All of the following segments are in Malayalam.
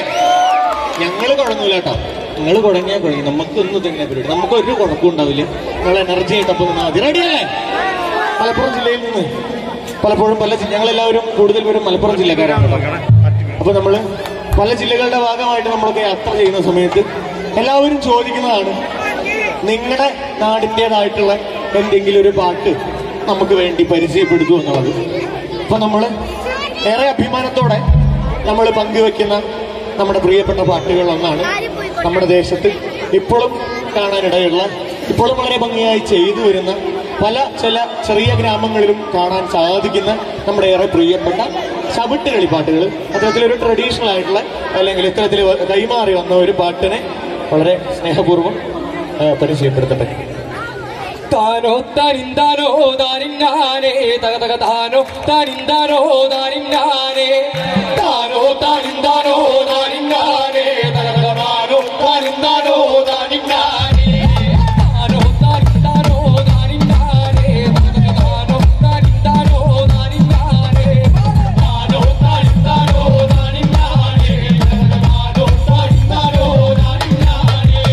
ഞങ്ങള് കുഴങ്ങൂല കേട്ടോ നിങ്ങൾ കുഴങ്ങിയാൽ കുഴങ്ങി നമുക്കൊന്നും തന്നെ പരിപാടി നമുക്ക് ഒരു കുഴപ്പം ഉണ്ടാവില്ല നിങ്ങൾ എനർജി ആയിട്ട് അപ്പൊ നിന്നാ മതി റെഡിയല്ലേ മലപ്പുറം ജില്ലയിൽ നിന്ന് പലപ്പോഴും പല ജി- ഞങ്ങളെല്ലാവരും കൂടുതൽ പേരും മലപ്പുറം ജില്ലക്കാരാണ് അപ്പൊ നമ്മള് പല ജില്ലകളുടെ ഭാഗമായിട്ട് നമ്മളൊക്കെ യാത്ര ചെയ്യുന്ന സമയത്ത് എല്ലാവരും ചോദിക്കുന്നതാണ് നിങ്ങളുടെ നാടിൻ്റെതായിട്ടുള്ള എന്തെങ്കിലും ഒരു പാട്ട് നമുക്ക് വേണ്ടി പരിചയപ്പെടുത്തു എന്നുള്ളത് അപ്പൊ നമ്മള് ഏറെ അഭിമാനത്തോടെ നമ്മൾ പങ്കുവെക്കുന്ന നമ്മുടെ പ്രിയപ്പെട്ട പാട്ടുകൾ ഒന്നാണ് നമ്മുടെ ദേശത്ത് ഇപ്പോഴും കാണാനിടയുള്ള ഇപ്പോഴും വളരെ ഭംഗിയായി ചെയ്തു വരുന്ന പല ചില ചെറിയ ഗ്രാമങ്ങളിലും കാണാൻ സാധിക്കുന്ന നമ്മുടെ ഏറെ പ്രിയപ്പെട്ട ചവിട്ട് കളിപ്പാട്ടുകൾ അത്തരത്തിലൊരു ട്രഡീഷണൽ ആയിട്ടുള്ള അല്ലെങ്കിൽ ഇത്തരത്തിൽ കൈമാറി വന്ന ഒരു പാട്ടിനെ വളരെ സ്നേഹപൂർവ്വം ആ, പരിചയപ്പെടുത്തട്ടെ താനോ താനിന്താനോ താനിന്നാനേ തക തക താനോ താനിന്താനോ താനിന്നാനേ താനോ താനിന്താനോ താനിന്നാനേ തക തക താനോ താനിന്താനോ താനിന്നാനേ താനോ താനിന്താനോ താനിന്നാനേ തക തക താനോ താനിന്താനോ താനിന്നാനേ താനോ താനിന്താനോ താനിന്നാനേ തക തക താനോ താനിന്താനോ താനിന്നാനേ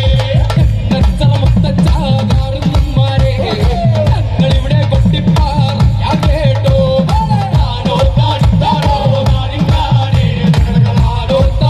നച്ചമത്തച്ചാകാറുന്നുമാരെ ഞങ്ങളിവിടെ കൊട്ടിപ്പാർ ഞാൻ കേട്ടോ താനോ താനിന്താനോ താനിന്നാനേ തക തക താനോ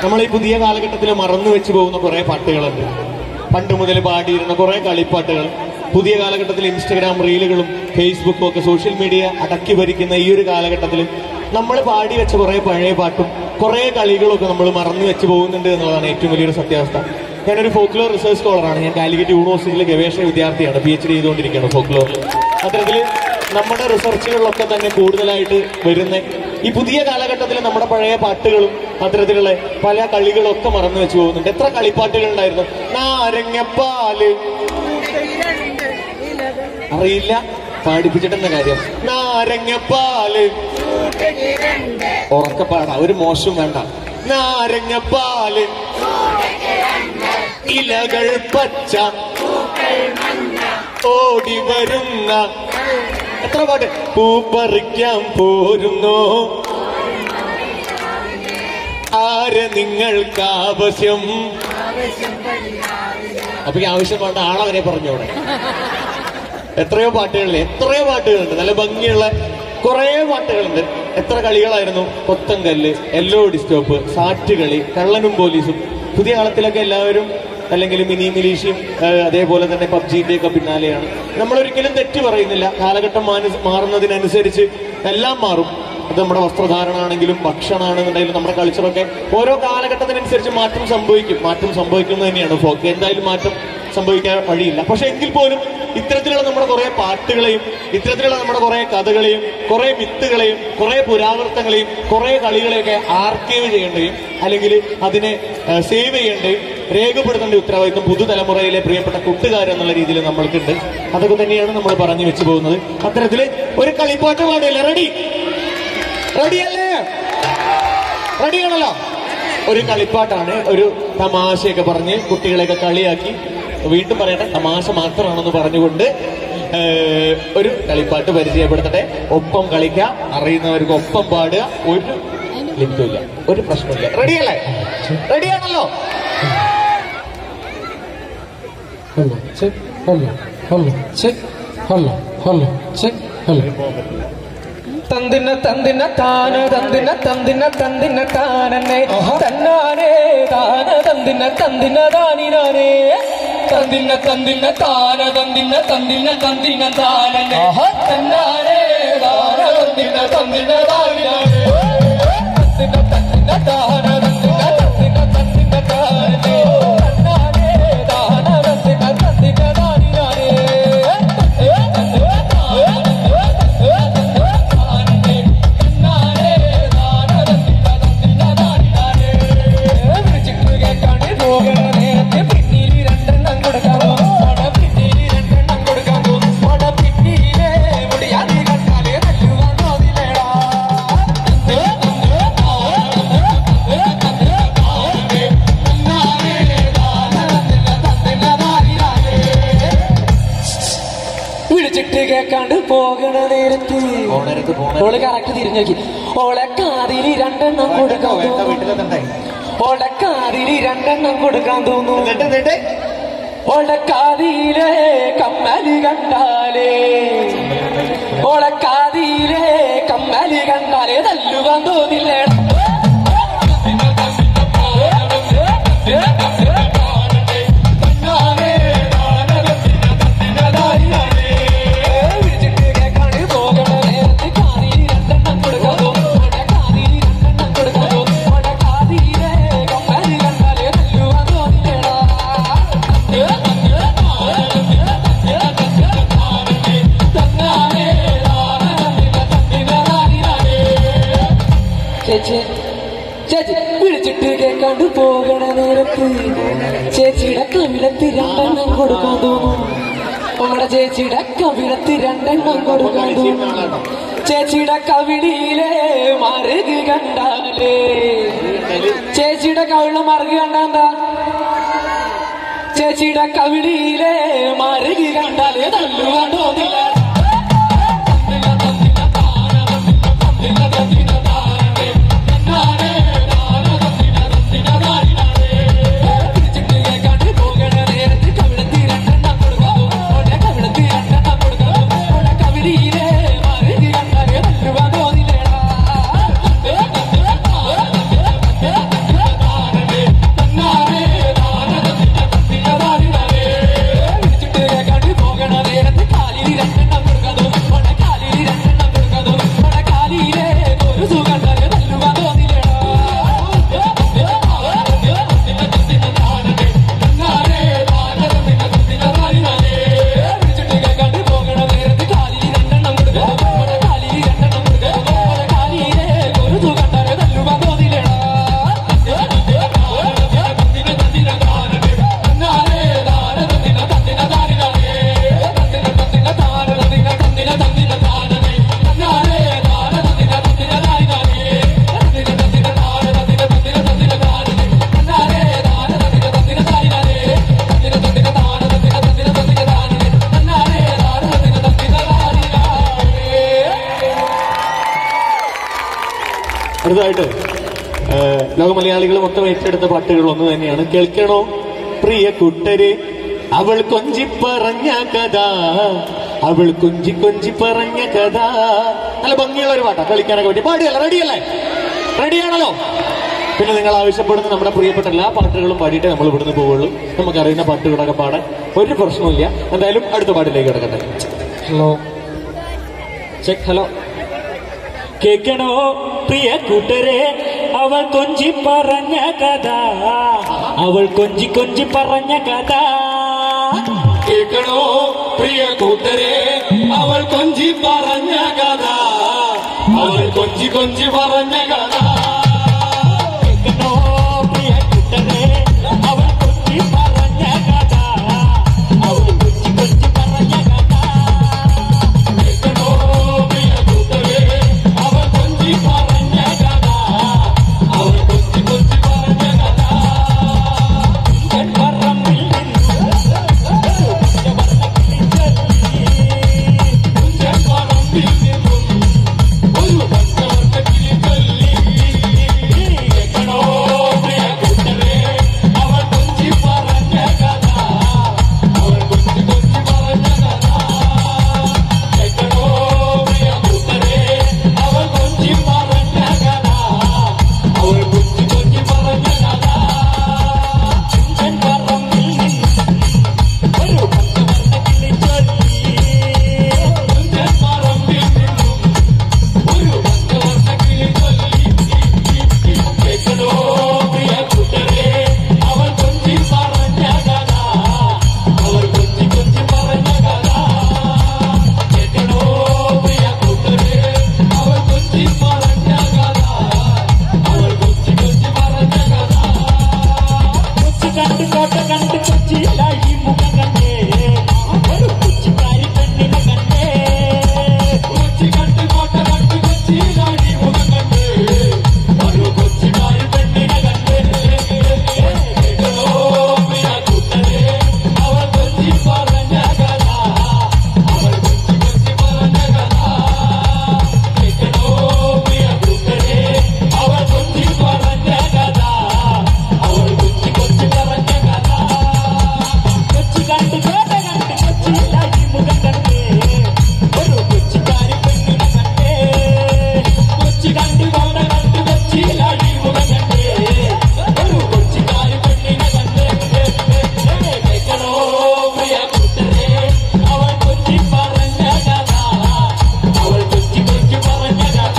നമ്മൾ ഈ പുതിയ കാലഘട്ടത്തിൽ മറന്നു വെച്ച് പോകുന്ന കുറെ പാട്ടുകളുണ്ട് പണ്ട് മുതൽ പാടിയിരുന്ന കുറെ കളിപ്പാട്ടുകൾ പുതിയ കാലഘട്ടത്തിൽ ഇൻസ്റ്റഗ്രാം റീലുകളും ഫേസ്ബുക്കും ഒക്കെ സോഷ്യൽ മീഡിയ അടക്കി ഭരിക്കുന്ന ഈ ഒരു കാലഘട്ടത്തിൽ നമ്മൾ പാടി വെച്ച കുറെ പഴയ പാട്ടും കുറെ കളികളും ഒക്കെ നമ്മൾ മറന്നു വെച്ച് പോകുന്നുണ്ട് എന്നുള്ളതാണ് ഏറ്റവും വലിയൊരു സത്യാവസ്ഥ ഞാനൊരു ഫോക്ലോർ റിസർച്ച് സ്കോളറാണ് ഞാൻ കാലിക്കറ്റ് യൂണിവേഴ്സിറ്റിയിലെ ഗവേഷണ വിദ്യാർത്ഥിയാണ് പി എച്ച് ഡി ചെയ്തുകൊണ്ടിരിക്കുകയാണ് ഫോക്ലോറിൽ അത്തരത്തിൽ നമ്മുടെ റിസർച്ചുകളിലൊക്കെ തന്നെ കൂടുതലായിട്ട് വരുന്ന ഈ പുതിയ കാലഘട്ടത്തിൽ നമ്മുടെ പഴയ പാട്ടുകളും അത്തരത്തിലുള്ള പല കളികളൊക്കെ മറന്നു വെച്ച് പോകുന്നുണ്ട് എത്ര കളിപ്പാട്ടുകൾ ഉണ്ടായിരുന്നു നാരങ്ങപ്പാല് അറിയില്ല പാടിപ്പിച്ചിട്ടെന്ന കാര്യം നാരങ്ങപ്പാല് ഉറക്കപ്പാടാ ഒരു മോശം വേണ്ട നാരങ്ങപ്പാല് ഇലകൾ പച്ച ഓടി വരുന്ന എത്ര പാട്ട് പൂ പറിക്കാൻ പോരുന്നു ആര് നിങ്ങൾക്ക് ആവശ്യം അപ്പൊ ഈ ആവശ്യം വേണ്ട ആളെ വരെ പറഞ്ഞോടെ എത്രയോ പാട്ടുകളിൽ എത്രയോ പാട്ടുകളുണ്ട് നല്ല ഭംഗിയുള്ള കുറേ പാട്ടുകളുണ്ട് എത്ര കളികളായിരുന്നു കൊത്തങ്കല്ല് എല്ലോ ഡിസ്റ്റോപ്പ് സാറ്റ് കളി കള്ളനും പോലീസും പുതിയ കാലത്തിലൊക്കെ എല്ലാവരും അല്ലെങ്കിൽ മിനി മിലീഷ്യയും ഏഹ്, അതേപോലെ തന്നെ പബ്ജിന്റെ ഒക്കെ പിന്നാലെയാണ് നമ്മളൊരിക്കലും തെറ്റ് പറയുന്നില്ല കാലഘട്ടം മാന- മാറുന്നതിനനുസരിച്ച് എല്ലാം മാറും അത് നമ്മുടെ വസ്ത്രധാരണമാണെങ്കിലും ഭക്ഷണമാണെന്നുണ്ടെങ്കിലും നമ്മുടെ കൾച്ചറൊക്കെ ഓരോ കാലഘട്ടത്തിനനുസരിച്ച് മാറ്റം സംഭവിക്കും മാറ്റം സംഭവിക്കുന്നത് തന്നെയാണ് ഫോക്ക് എന്തായാലും മാറ്റം സംഭവിക്കാൻ വഴിയില്ല പക്ഷെ എങ്കിൽ പോലും ഇത്തരത്തിലുള്ള നമ്മുടെ കുറെ പാട്ടുകളെയും ഇത്തരത്തിലുള്ള നമ്മുടെ കുറെ കഥകളെയും കുറെ മിത്തുകളെയും കുറെ പുരാവൃത്തങ്ങളെയും കുറെ കളികളെയൊക്കെ ആർക്കൈവ് ചെയ്യേണ്ടയും അല്ലെങ്കിൽ അതിനെ സേവ് ചെയ്യേണ്ടയും രേഖപ്പെടുത്തേണ്ട ഉത്തരവാദിത്വം പുതുതലമുറയിലെ പ്രിയപ്പെട്ട കൂട്ടുകാരെന്നുള്ള രീതിയിൽ നമ്മൾക്കുണ്ട് അതൊക്കെ തന്നെയാണ് നമ്മൾ പറഞ്ഞു വെച്ചു പോകുന്നത് അത്തരത്തില് ഒരു കളിപ്പാട്ട് പാടില്ല റെഡി റെഡിയല്ലേ റെഡിയാണല്ലോ ഒരു കളിപ്പാട്ടാണ് ഒരു തമാശയൊക്കെ പറഞ്ഞ് കുട്ടികളെയൊക്കെ കളിയാക്കി വീണ്ടും പറയട്ടെ തമാശ മാത്രമാണെന്ന് പറഞ്ഞുകൊണ്ട് ഏഹ്, ഒരു കളിപ്പാട്ട് പരിചയപ്പെടുത്തട്ടെ ഒപ്പം കളിക്കുക അറിയുന്നവർക്ക് ഒപ്പം പാടുക ഒരു ലിമിറ്റുമില്ല ഒരു പ്രശ്നമില്ല റെഡിയല്ലേ റെഡിയാണല്ലോ Hello, check. Hello, hello, check. Hello, hello, check. Hello. തന്തിന തന്തിന താന തന്തിന തന്തിന തന്തിന താനന്നെ തന്നാനേ താന തന്തിന തന്തിന താനിനാനേ തന്തിന തന്തിന താന തന്തിന തന്തിന തന്തിന താനന്നെ തന്നാനേ താന തന്തിന തന്തിന താനിനാനേ തന്തിന തന്തിന താന തന്തിന തന്തിന തന്തിന താനന്നെ തന്നാനേ താന തന്തിന തന്തിന താനിനാനേ വിളിച്ചിട്ട് കേക്കാണ്ട് പോകണ നേരത്ത് പോണേരത്ത് പോണേരത്ത്. ഓള് കറക്റ്റ് തിരിഞ്ഞു നോക്കി ഓളെ കാതിരി രണ്ടെണ്ണം കൊടുക്കാൻ വേണ്ട തോന്നുന്നു വീട്ടിലെത്തണ്ടായി ഓളെ കാതിരി രണ്ടെണ്ണം കൊടുക്കാൻ തോന്നുന്നു എന്നിട്ട് എന്നിട്ട് ഓളെ കാതിയിലെ കമ്മലി കണ്ടാലേ ഓളെ കാതിയിലെ കമ്മലി കണ്ടാലേ തല്ലുവാൻ തോന്നില്ലേ വിളിച്ചിട്ട് കേൾക്കാണ്ട് പോകണ നേരത്ത് കാതിരി രണ്ടെണ്ണം കൊടുക്കാൻ തോന്നും ഓളെ കാതിരി രണ്ടെണ്ണം കൊടുക്കാൻ തോന്നും ഓളെ കാതിയിലെ കമ്മലി കണ്ടാലേ തല്ലുവാൻ തോന്നില്ലേടാ ചേച്ചി ചേച്ചി വിളിച്ചിട്ട് കേൾക്കാണ്ട് പോകണ നേരത്ത് ചേച്ചിയുടെ കവിളത്ത് രണ്ടെണ്ണം കൊടുക്കാൻ തോന്നും നമ്മുടെ ചേച്ചിയുടെ കവിളത്ത് രണ്ടെണ്ണം കൊടുക്കാൻ തോന്നും ചേച്ചിയുടെ കവിളിയിലെ മറുക് കണ്ടാലേ ചേച്ചിയുടെ കവിള മറുക് കണ്ടാ ചേച്ചിയുടെ കവിളിയിലെ മറുകി കണ്ടാലേ തല്ലുവാൻ തോന്നില്ല കവിളിയിലെ മറുകി കണ്ടാലേ തല്ലുവാൻ തോന്നില്ലേടാ തീർച്ചയായിട്ടും ആ, ലോക മലയാളികൾ മൊത്തം ഏറ്റെടുത്ത പാട്ടുകൾ ഒന്ന് തന്നെയാണ് കേൾക്കണോ പ്രിയ കൂട്ടരെ അവൾ കൊഞ്ചി പറഞ്ഞ കഥ അവൾ കൊഞ്ചി കൊഞ്ചി പറഞ്ഞ കഥ നല്ല ഭംഗിയുള്ള ഒരു പാട്ടാ കളിക്കാനൊക്കെ പറ്റി പാടിയല്ല റെഡിയല്ലേ റെഡിയാണല്ലോ പിന്നെ നിങ്ങൾ ആവശ്യപ്പെടുന്ന നമ്മുടെ പ്രിയപ്പെട്ട എല്ലാ പാട്ടുകളും പാടിയിട്ട് നമ്മൾ ഇവിടുന്ന് പോവുള്ളൂ നമുക്കറിയുന്ന പാട്ടുകളൊക്കെ പാടാൻ ഒരു പ്രശ്നമില്ല എന്തായാലും അടുത്ത പാട്ടിലേക്ക് കിടക്കട്ടെ ഹലോ ചെക്ക് ഹലോ കേൾക്കണോ പ്രിയ കൂട്ടരെ അവൾ കൊഞ്ചി പറഞ്ഞ കഥ അവൾ കൊഞ്ചി കൊഞ്ചി പറഞ്ഞ കഥ കേൾക്കണോ പ്രിയ കൂട്ടരെ അവൾ കൊഞ്ചി പറഞ്ഞ കഥ അവൾ കൊഞ്ചി കൊഞ്ചി പറഞ്ഞ കഥ കേൾക്കണോ പ്രിയ കൂട്ടരെ അവൾ കൊഞ്ചി പറഞ്ഞ കഥ അവൾ കൊഞ്ചി കൊഞ്ചി പറഞ്ഞ കഥ കേൾക്കണോ പ്രിയ കൂട്ടരെ അവൾ കൊഞ്ചി പറഞ്ഞ കഥ അവൾ കൊഞ്ചി കൊഞ്ചി പറഞ്ഞ കഥ ഞാൻ പറമ്പിൽ കുഞ്ചൻ പറമ്പിൽ നിന്നും ഒരു പഞ്ചവർണ്ണ കിളി ചൊല്ലി കേൾക്കണോ പ്രിയ കൂട്ടരെ അവൾ കൊഞ്ചി പറഞ്ഞ കഥ അവൾ കൊഞ്ചി കൊഞ്ചി പറഞ്ഞ കഥ കേൾക്കണോ പ്രിയ കൂട്ടരെ അവൾ കൊഞ്ചി പറഞ്ഞ കഥ അവൾ കൊഞ്ചി കൊഞ്ചി പറഞ്ഞ കഥ ഞാൻ പറമ്പിൽ ഒരു പച്ചവർണ്ണ കിളി ചൊല്ലി കുഞ്ചൻ പറമ്പിൽ നിന്നും ഒരു പഞ്ചവർണ്ണ കിളി ചൊല്ലി കേൾക്കണോ പ്രിയ കൂട്ടരെ അവൾ കൊഞ്ചി പറഞ്ഞ കഥ അവൾ കൊഞ്ചി കൊഞ്ചി പറഞ്ഞ കഥ കേൾക്കണോ പ്രിയ കൂട്ടരെ അവൾ കൊഞ്ചി പറഞ്ഞ കഥ അവൾ കൊഞ്ചി കൊഞ്ചി പറഞ്ഞ കഥ കൊച്ചി കണ്ട് കോട്ട കണ്ട് കൊച്ചിയിലായി മുഖം കണ്ടേ ഒരു കൊച്ചിക്കാരി പെണ്ണിനെ കണ്ടേ കൊച്ചി കണ്ട് കോട്ട കണ്ട് കൊച്ചിയിലാടി മുഖം കണ്ട് ഒരു കൊച്ചിക്കാരി പെണ്ണിനെ കണ്ട് കേൾക്കണോ പ്രിയ കൂട്ടരെ അവൾ കൊച്ചി പറഞ്ഞ കഥ അവൾ കൊച്ചി കൊച്ചി പറഞ്ഞ കഥ കേൾക്കണോ പ്രിയ കൂട്ടരെ അവൾ കൊച്ചി പറഞ്ഞ കഥ അവൾ കൊച്ചി കൊച്ചി പറഞ്ഞ കഥ കൊച്ചി കണ്ട് കോട്ട കണ്ട് കൊച്ചിയിലായി മുഖം കണ്ടേ ഒരു കൊച്ചിക്കാരി പെണ്ണിനെ കണ്ടേ കൊച്ചി കണ്ട് കോട്ട കണ്ട് കൊച്ചിയിലാടി മുഖം കണ്ട് ഒരു കൊച്ചിക്കാരി പെണ്ണിനെ കണ്ട് കേൾക്കണോ പ്രിയ കൂട്ടരെ അവൾ കൊച്ചി പറഞ്ഞ കഥ അവൾ കൊച്ചി കൊച്ചി പറഞ്ഞ കഥ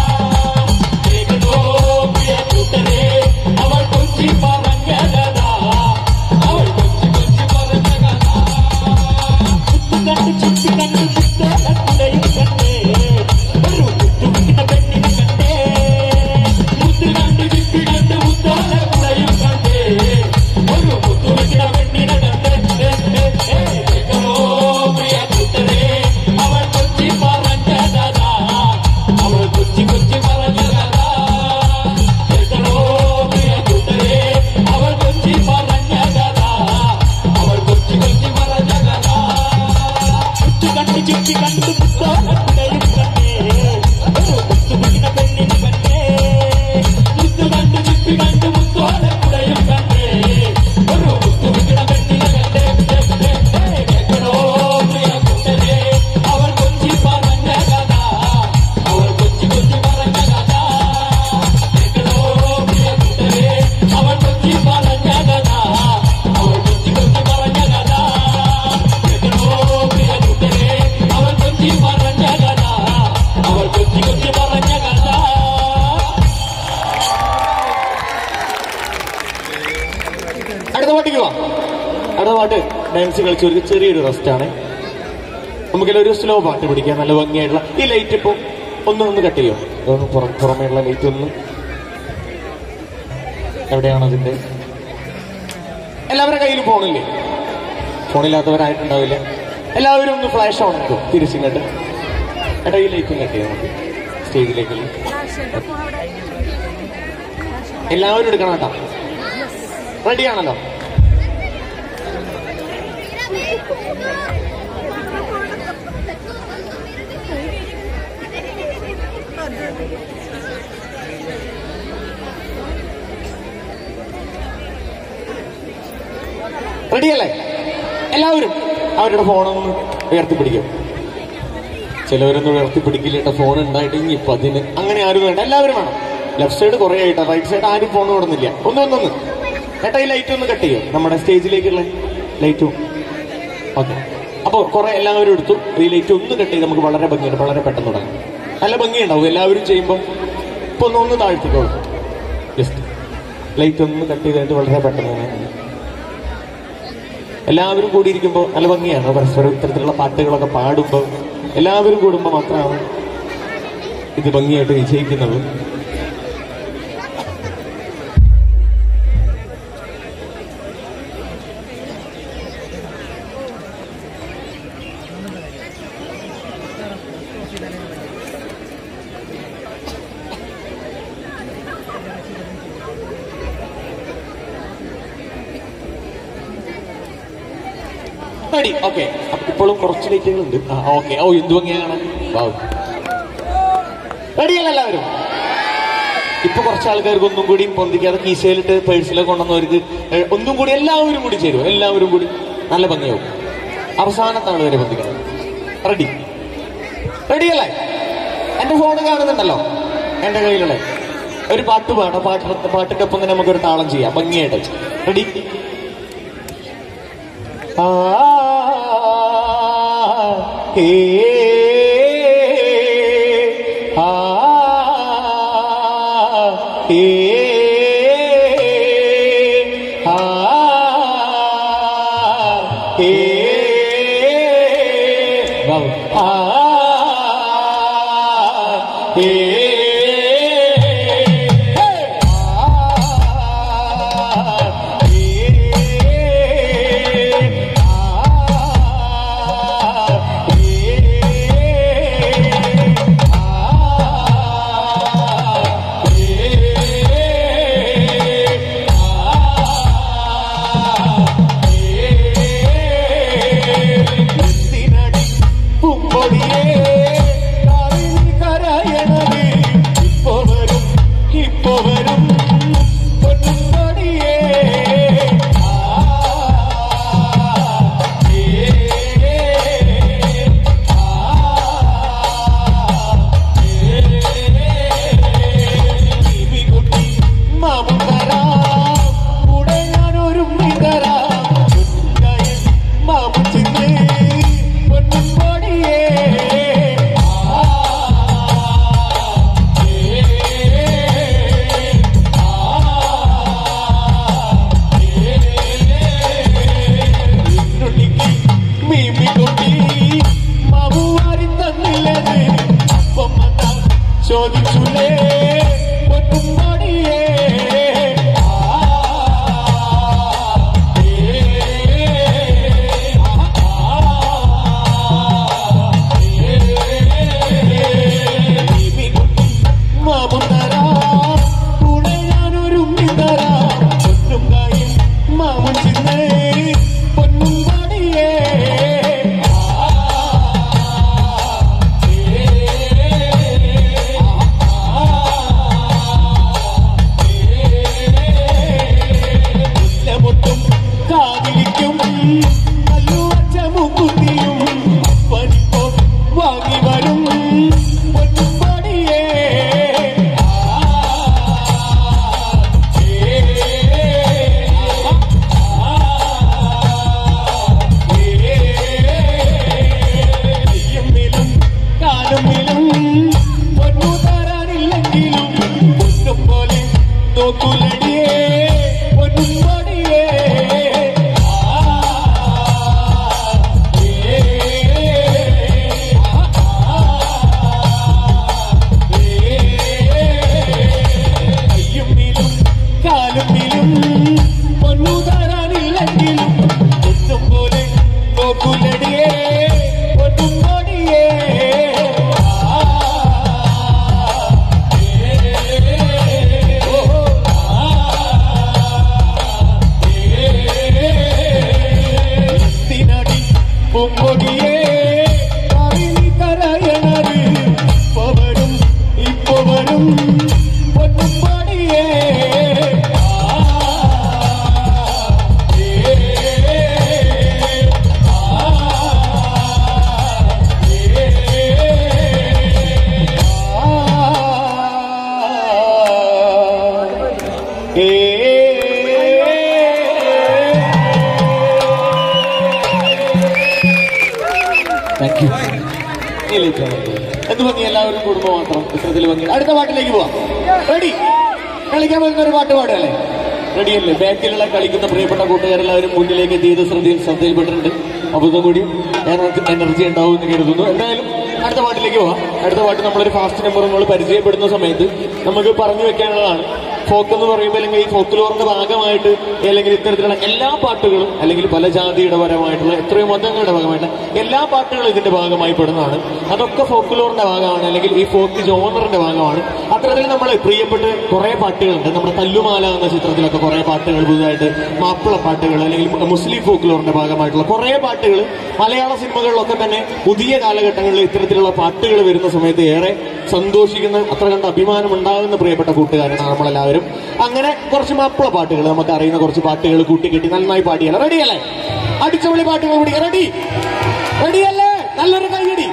കേൾക്കണോ പ്രിയ കൂട്ടരെ അവൾ കൊച്ചി പറഞ്ഞ കഥ അവൾ കൊച്ചി കൊച്ചി പറഞ്ഞ കഥ മുത്തു കണ്ട് ചുറ്റി കണ്ട് മുത്തോടക്കുടയും കണ്ടേ ഒരു മുത്തുവിന്റെ പെണ്ണിനെ കണ്ടേ മുത്ത് കണ്ട് ചിപ്പി കണ്ട് മുത്തോടെ കുടയും കണ്ടേ ഒരു മുത്തുവെച്ച പെണ്ണിനെ കണ്ട് കേൾക്കണോ പ്രിയ കൂട്ടരെ അവൾ കൊച്ചി പറഞ്ഞ കഥ അവൾ കൊച്ചി കൊച്ചി പറഞ്ഞ കഥ കേൾക്കണോ പ്രിയ കൂട്ടരെ അവൾ കൊച്ചി പറഞ്ഞ കഥ അവൾ കൊച്ചി കൊച്ചി പറഞ്ഞ കഥ മുത്തു കണ്ട് ചുറ്റി കണ്ട് മുത്തോടക്കുടയും കണ്ടേ ഒരു മുത്തുവിന്റെ പെണ്ണിനെ കണ്ടേ മുത്ത് കണ്ട് ചിപ്പി കണ്ട് മുത്തോടെ കുടയും കണ്ടേ ഒരു മുത്തുവിട പെണ്ണിനെ കണ്ടേ കേൾക്കണോ പ്രിയ കൂട്ടരെ അവൾ കൊച്ചി പറഞ്ഞ കഥ അവൾ കൊച്ചി കൊച്ചി പറഞ്ഞ കഥ കേൾക്കണോ പ്രിയ കൂട്ടരെ അവൾ കൊച്ചി പറഞ്ഞ കഥ അവൾ കൊച്ചി കൊച്ചി പറഞ്ഞ കഥ കേൾക്കണോ പ്രിയ കൂട്ടരെ അവൾ കൊച്ചി പറഞ്ഞ കഥ അവൾ കൊച്ചി കൊച്ചി പറഞ്ഞ കഥ അടുത്ത പാട്ടിക്ക് വാ അടുത്ത പാട്ട് ഡാൻസ് കളിച്ചവർക്ക് ചെറിയൊരു റെസ്റ്റ് ആണ് നമുക്കെല്ലാം ഒരു സ്ലോ പാട്ട് പിടിക്കാം നല്ല ഭംഗിയായിട്ടുള്ള ഈ ലൈറ്റ് ഇപ്പൊ ഒന്ന് ഒന്ന് കട്ട് ചെയ്യോ ഒന്ന് പുറ പുറമേയുള്ള ലൈറ്റ് ഒന്ന് എവിടെയാണ് അതിന്റെ എല്ലാവരുടെ കയ്യിൽ ഫോണില്ലേ ഫോണില്ലാത്തവരായിട്ടുണ്ടാവില്ല എല്ലാവരും ഒന്ന് ഫ്ലാഷ് ഓൺ ആക്കും തിരിച്ചിങ്ങോട്ട് എടാ ഈ ലൈറ്റും കട്ട് ചെയ്യാം നമുക്ക് സ്റ്റേജിലേക്ക് എല്ലാവരും എടുക്കണം കേട്ടോ റെഡിയാണല്ലോ റെഡിയല്ലേ എല്ലാവരും അവരുടെ ഫോണൊന്ന് ഉയർത്തിപ്പിടിക്കും ചിലവരൊന്നും ഉയർത്തിപ്പിടിക്കില്ല ഫോൺ ഉണ്ടായിട്ട് ഇനി ഇപ്പൊ അതിന് അങ്ങനെ ആരും വേണ്ട എല്ലാവരും വേണം ലെഫ്റ്റ് സൈഡ് കുറെ ആയിട്ടാ റൈറ്റ് സൈഡ് ആരും ഫോൺ കൊടുന്നില്ല ഒന്ന് ഒന്നൊന്ന് ഏട്ടാ ഈ ലൈറ്റ് ഒന്ന് കട്ട് ചെയ്യും നമ്മുടെ സ്റ്റേജിലേക്കുള്ള ലൈറ്റും ഓക്കെ അപ്പോൾ കുറെ എല്ലാവരും എടുത്തു ഈ ലൈറ്റ് ഒന്ന് കട്ട് ചെയ്ത് നമുക്ക് വളരെ ഭംഗിയുണ്ട് വളരെ പെട്ടെന്ന് തുടങ്ങാം നല്ല ഭംഗിയുണ്ടാവും എല്ലാവരും ചെയ്യുമ്പോൾ ഇപ്പൊ ഒന്ന് ഒന്ന് താഴ്ത്തിക്കോളൂ ജസ്റ്റ് ലൈറ്റ് ഒന്ന് കട്ട് ചെയ്തിട്ട് വളരെ പെട്ടെന്ന് തന്നെ എല്ലാവരും കൂടിയിരിക്കുമ്പോൾ നല്ല ഭംഗിയാണ് പരസ്പരം ഇത്തരത്തിലുള്ള പാട്ടുകളൊക്കെ പാടുമ്പോൾ എല്ലാവരും കൂടുമ്പോൾ മാത്രമാണ് ഇത് ഭംഗിയായിട്ട് വിജയിക്കുന്നത് റെഡി ഓക്കെ ഇപ്പോഴും കുറച്ച് ലൈറ്റുകളുണ്ട് ആ ഓക്കെ ഓ എന്ത് ഭംഗിയാണ് റെഡിയല്ല എല്ലാവരും ഇപ്പൊ കുറച്ച് ആൾക്കാർക്ക് ഒന്നും കൂടി പൊന്തിക്കാതെ കീശയിലിട്ട് പേഴ്സിലൊക്കെ കൊണ്ടുവന്നവർക്ക് ഏ, ഒന്നും കൂടി എല്ലാവരും കൂടി ചേരും എല്ലാവരും കൂടി നല്ല ഭംഗിയാവും അവസാനത്താണ് വരെ പൊന്തിക്കണം റെഡി റെഡിയല്ലേ എന്റെ ഫോൺ കാണുന്നുണ്ടല്ലോ എന്റെ കയ്യിലുള്ള ഒരു പാട്ട് പാടാം പാട്ട് പാട്ടിന്റെ ഒപ്പം തന്നെ നമുക്കൊരു താളം ചെയ്യാം ഭംഗിയായിട്ട് റെഡി ആ ഹേ ആ ഹേ ആ ഹേ ആ ഹേ ഇപ്പൊ വരും ഇപ്പൊ വരും പൊന്നുകൊടിയേ ചോദിച്ചുലേ പൊന്നുകൊടിയേ കാതിലിക്കും നല്ലുവച്ച മുക്കുത്തിയും അപ്പനിപ്പോ വാങ്ങി വരും പൊന്നുപടിയേ കയ്യുമ്മിലും കാലുമ്മിലും പൊന്നു തരാനില്ലെങ്കിലും പൊന്നും പോലെ നോക്കുലടിയേ പൊന്നും പടിയേ കയ്യുമ്മിലും കാലുമ്മിലും പൊന്നു തരാനില്ലെങ്കിലും പൊന്നും പോലെ നോക്കുലടിയേ പൊന്നും പടിയേ തിനടി പൂമ്പൊടിയേ കവിനി കരയണത് ഇപ്പൊ വരും ഇപ്പൊ വരും പൊന്നുപടിയേ താങ്ക് യു എന്ത് ഭംഗി എല്ലാവരും കുടുംബം മാത്രം ചിത്രത്തിൽ ഭംഗി അടുത്ത പാട്ടിലേക്ക് പോവാം റെഡി കളിക്കാൻ പറ്റുന്ന ഒരു പാട്ട് പാടുകയല്ലേ റെഡിയല്ലേ ബാക്കിലുള്ള കളിക്കുന്ന പ്രിയപ്പെട്ട കൂട്ടുകാരെല്ലാവരും മുന്നിലേക്ക് എത്തിയത് ശ്രദ്ധയിൽ ശ്രദ്ധയിൽപ്പെട്ടിട്ടുണ്ട് അപ്പൊ ഇതും കൂടി എനർജി ഉണ്ടാവും എന്ന് കരുതുന്നു എന്തായാലും അടുത്ത പാട്ടിലേക്ക് പോവാം അടുത്ത പാട്ട് നമ്മളൊരു ഫാസ്റ്റ് നമ്പർ നമ്മൾ പരിചയപ്പെടുന്ന സമയത്ത് നമുക്ക് പറഞ്ഞു വെക്കാനുള്ളതാണ് ഫോക്ക് എന്ന് പറയുമ്പോൾ അല്ലെങ്കിൽ ഈ ഫോക്ക്ലോറിന്റെ ഭാഗമായിട്ട് അല്ലെങ്കിൽ ഇത്തരത്തിലുള്ള എല്ലാ പാട്ടുകളും അല്ലെങ്കിൽ പല ജാതിയുടെ പരമായിട്ടുള്ള എത്രയോ മതങ്ങളുടെ ഭാഗമായിട്ട് എല്ലാ പാട്ടുകളും ഇതിന്റെ ഭാഗമായി പെടുന്നതാണ് അതൊക്കെ ഫോക്ക്ലോറിന്റെ ഭാഗമാണ് അല്ലെങ്കിൽ ഈ ഫോക്ക് ജോണറിന്റെ ഭാഗമാണ് അത്തരത്തിൽ നമ്മൾ പ്രിയപ്പെട്ട് കുറെ പാട്ടുകളുണ്ട് നമ്മുടെ തല്ലുമാല എന്ന ചിത്രത്തിലൊക്കെ കുറെ പാട്ടുകൾ പുതുതായിട്ട് മാപ്പിള പാട്ടുകൾ അല്ലെങ്കിൽ മുസ്ലിം ഫോക്ക്ലോറിന്റെ ഭാഗമായിട്ടുള്ള കുറെ പാട്ടുകൾ മലയാള സിനിമകളിലൊക്കെ തന്നെ പുതിയ കാലഘട്ടങ്ങളിൽ ഇത്തരത്തിലുള്ള പാട്ടുകൾ വരുന്ന സമയത്ത് ഏറെ സന്തോഷിക്കുന്ന അത്ര കണ്ട് അഭിമാനം ഉണ്ടാകുന്ന പ്രിയപ്പെട്ട കൂട്ടുകാരാണ് നമ്മളെല്ലാവരും അങ്ങനെ കുറച്ച് മാപ്പിള പാട്ടുകൾ നമുക്ക് അറിയുന്ന കുറച്ച് പാട്ടുകൾ കൂട്ടിക്കെട്ടി നന്നായി പാടിയല്ല റെഡിയല്ലേ അടിച്ചപൊളി പാട്ടുകൾ പിടിക്കുക റെഡി റെഡിയല്ലേ നല്ലൊരു കൈയടി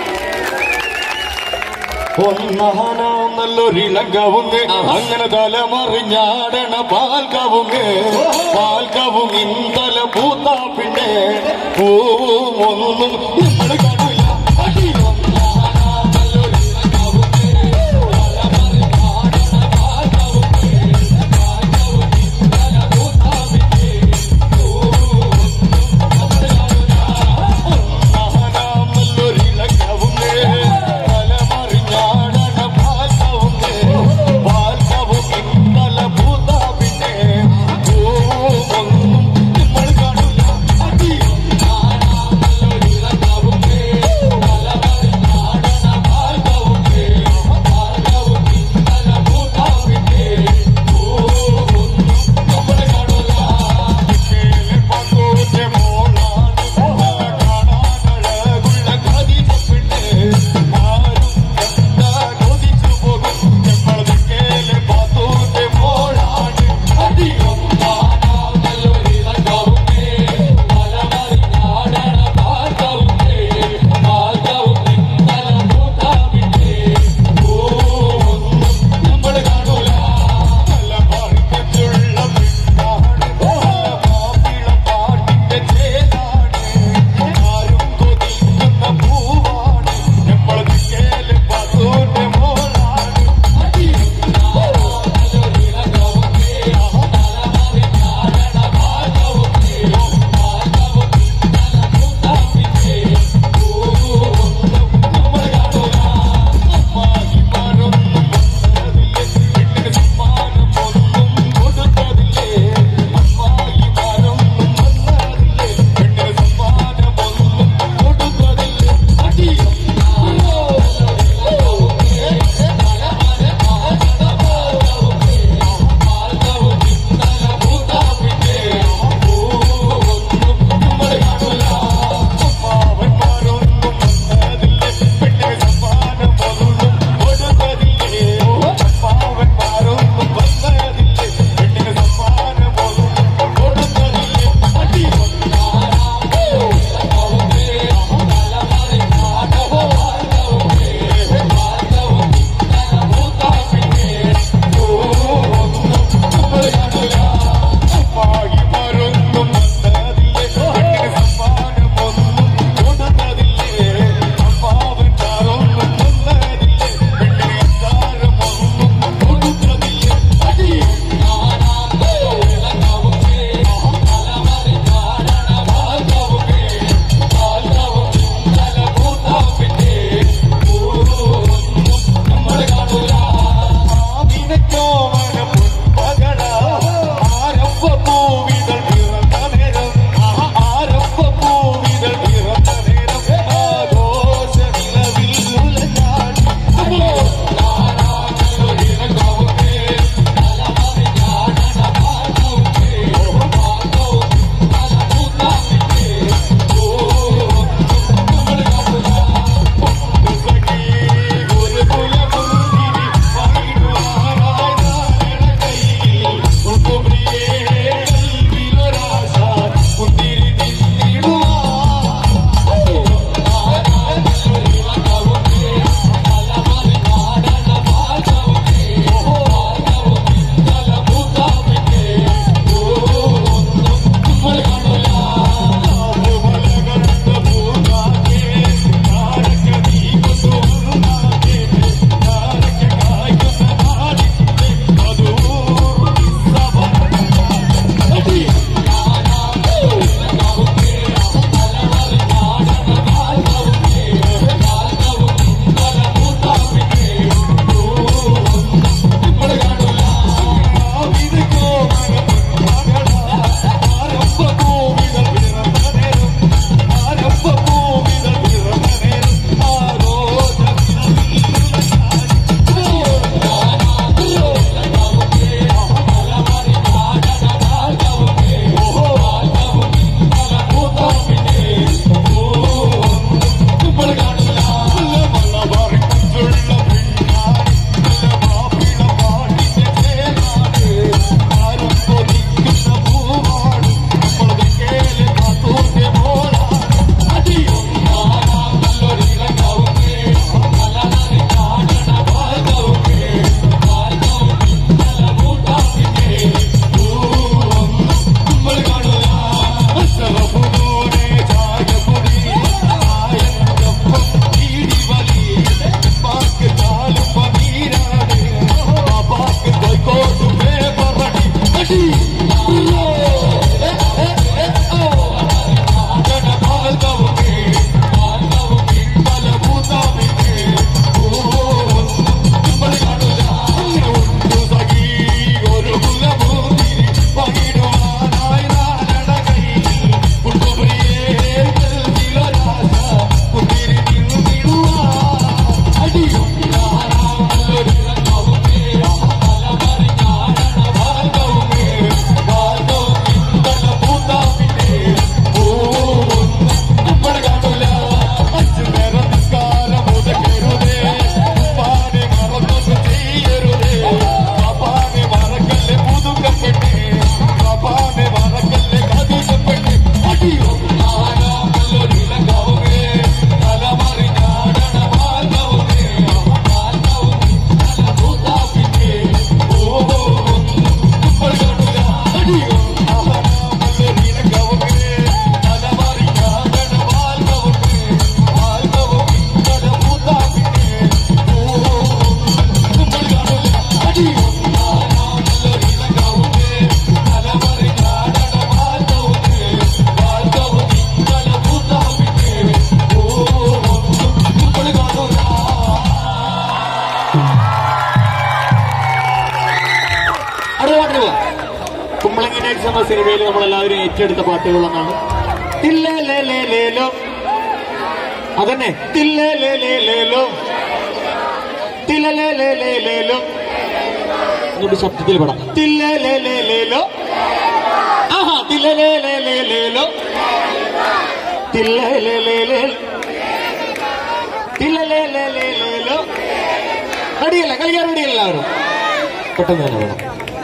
ഒന്നാനാം നല്ലൊരിളകവുങ്ങ് അങ്ങനെ തലമറിഞ്ഞാടണ പാൽകവുങ്ങ് പാൽകവുങ്ങിൻ തല പൂത്താ പിന്നെ പൂവും ഒന്നും നമ്മൾ കടില്ല അടി ഒന്നാനാം നല്ലൊരിളകവുങ്ങ് തലമറിഞ്ഞാടണ പാൽകവുങ്ങ് പാൽകവുങ്ങിൻ തല പൂത്താ പിന്നെ പൂവും നമ്മൾ ഒന്നാനാം നല്ലൊരിളകവുങ്ങ് തലമറിഞ്ഞാടണ പാൽകവുങ്ങ് പാൽകവുങ്ങിൻ തല പൂത്താ പിന്നെ പൂവും ഒന്നും നമ്മൾ കാണില്ല അടി ഒന്നാനാം നല്ലൊരിളകവുങ്ങ് സിനിമയിൽ നമ്മളെല്ലാവരും ഏറ്റെടുത്ത പാട്ടുകളൊന്നാണ് തില്ലേലേലേലേലോ അതന്നെ തില്ലേലേലേലേലോ തില്ലേലേലേലേലോ ഒന്നുകൂടി ശബ്ദത്തിൽ പാടാം തില്ലേലേലേലേലോ ആഹാ തില്ലേലേലേലേലോ തില്ലേലേലേലേ തില്ലേലേലേലേലോ റെഡിയല്ല കളിക്കാൻ റെഡിയല്ല എല്ലാവരും പെട്ടെന്ന് തന്നെ വേണം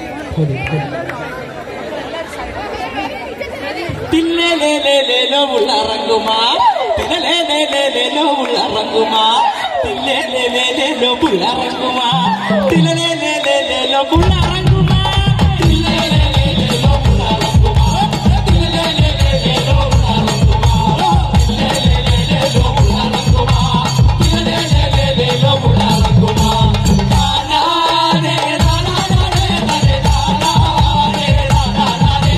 തില്ലേലേലേലേലോ ഉള്ളറങ്ങുമാ തിലലേലേലേലേലോ ഉള്ളറങ്ങുമാ തില്ലേലേലേലേലോ ഉള്ളറങ്ങുമാ തിലലേലേലേലേലോ ഉള്ളറങ്ങുമാ തില്ലേലേലേലേലോ ഉള്ളറങ്ങുമാ തിലലേലേലേലേലോ ഉള്ളറങ്ങുമാ തില്ലേലേലേലേലോ ഉള്ളറങ്ങുമാ തിലലേലേലേലേലോ ഉള്ളറങ്ങുമാ താനാനേ താനാനേ തരേ താനാനേ താനാനേ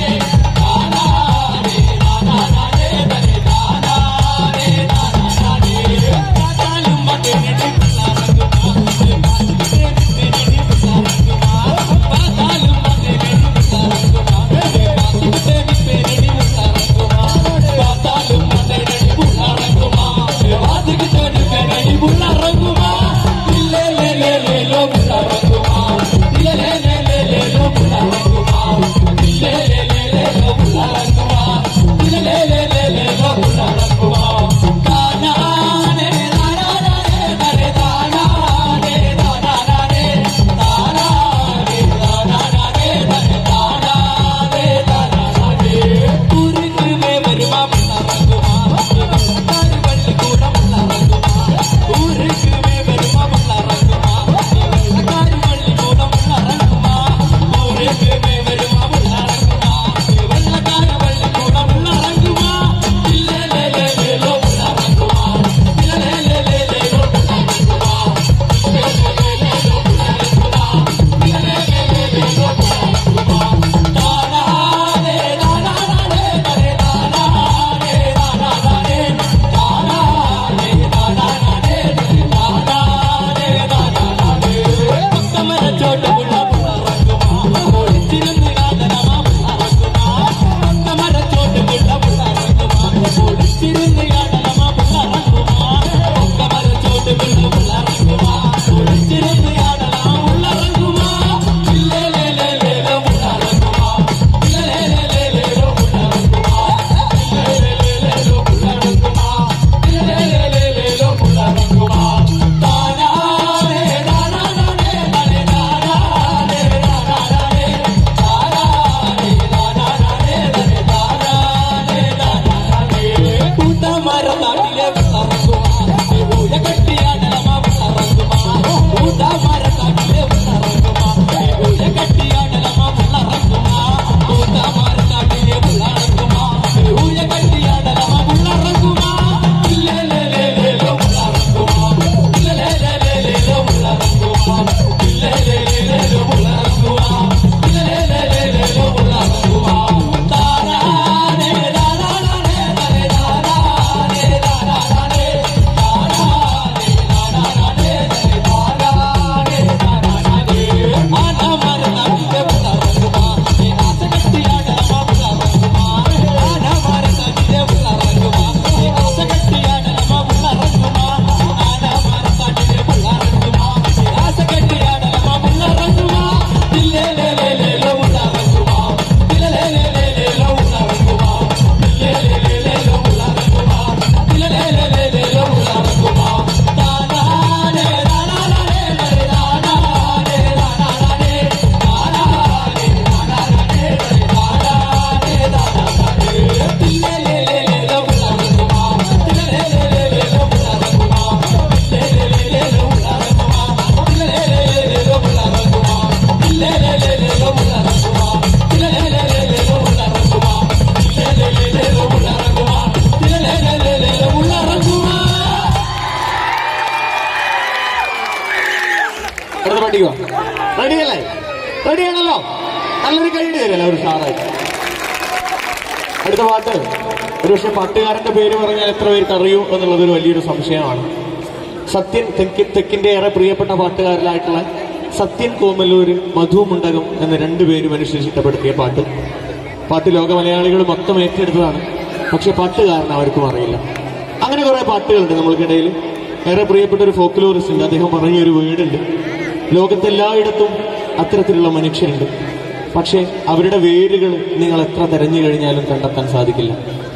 അടുത്ത പാട്ടിക്കോ റെഡിയല്ലേ റെഡിയാണല്ലോ നല്ലൊരു കൈയ്യടി തരല്ലേ ഒരു സാറായിട്ട് അടുത്ത പാട്ട് ഒരുപക്ഷെ പാട്ടുകാരന്റെ പേര് പറഞ്ഞാൽ എത്ര പേർക്ക് അറിയൂ എന്നുള്ളത് ഒരു വലിയൊരു സംശയമാണ് സത്യൻ തെക്ക് തെക്കിന്റെ ഏറെ പ്രിയപ്പെട്ട പാട്ടുകാരിലായിട്ടുള്ള സത്യൻ കോമലൂര് മധു മുണ്ടകം എന്ന രണ്ടുപേരും അനുശേഷിക്കപ്പെടുത്തിയ പാട്ട് പാട്ട് ലോക മലയാളികൾ മൊത്തം ഏറ്റെടുത്തതാണ് പക്ഷെ പാട്ടുകാരൻ ആർക്കും അറിയില്ല അങ്ങനെ കുറെ പാട്ടുകളുണ്ട് നമ്മൾക്കിടയിൽ ഏറെ പ്രിയപ്പെട്ട ഒരു ഫോക്ലോറിസ്റ്റ് ഉണ്ട് അദ്ദേഹം പറഞ്ഞ ഒരു വീടുണ്ട് ലോകത്തെല്ലായിടത്തും അത്തരത്തിലുള്ള മനുഷ്യരുണ്ട് പക്ഷേ അവരുടെ വേരുകൾ നിങ്ങൾ എത്ര തെരഞ്ഞു കഴിഞ്ഞാലും കണ്ടെത്താൻ സാധിക്കില്ല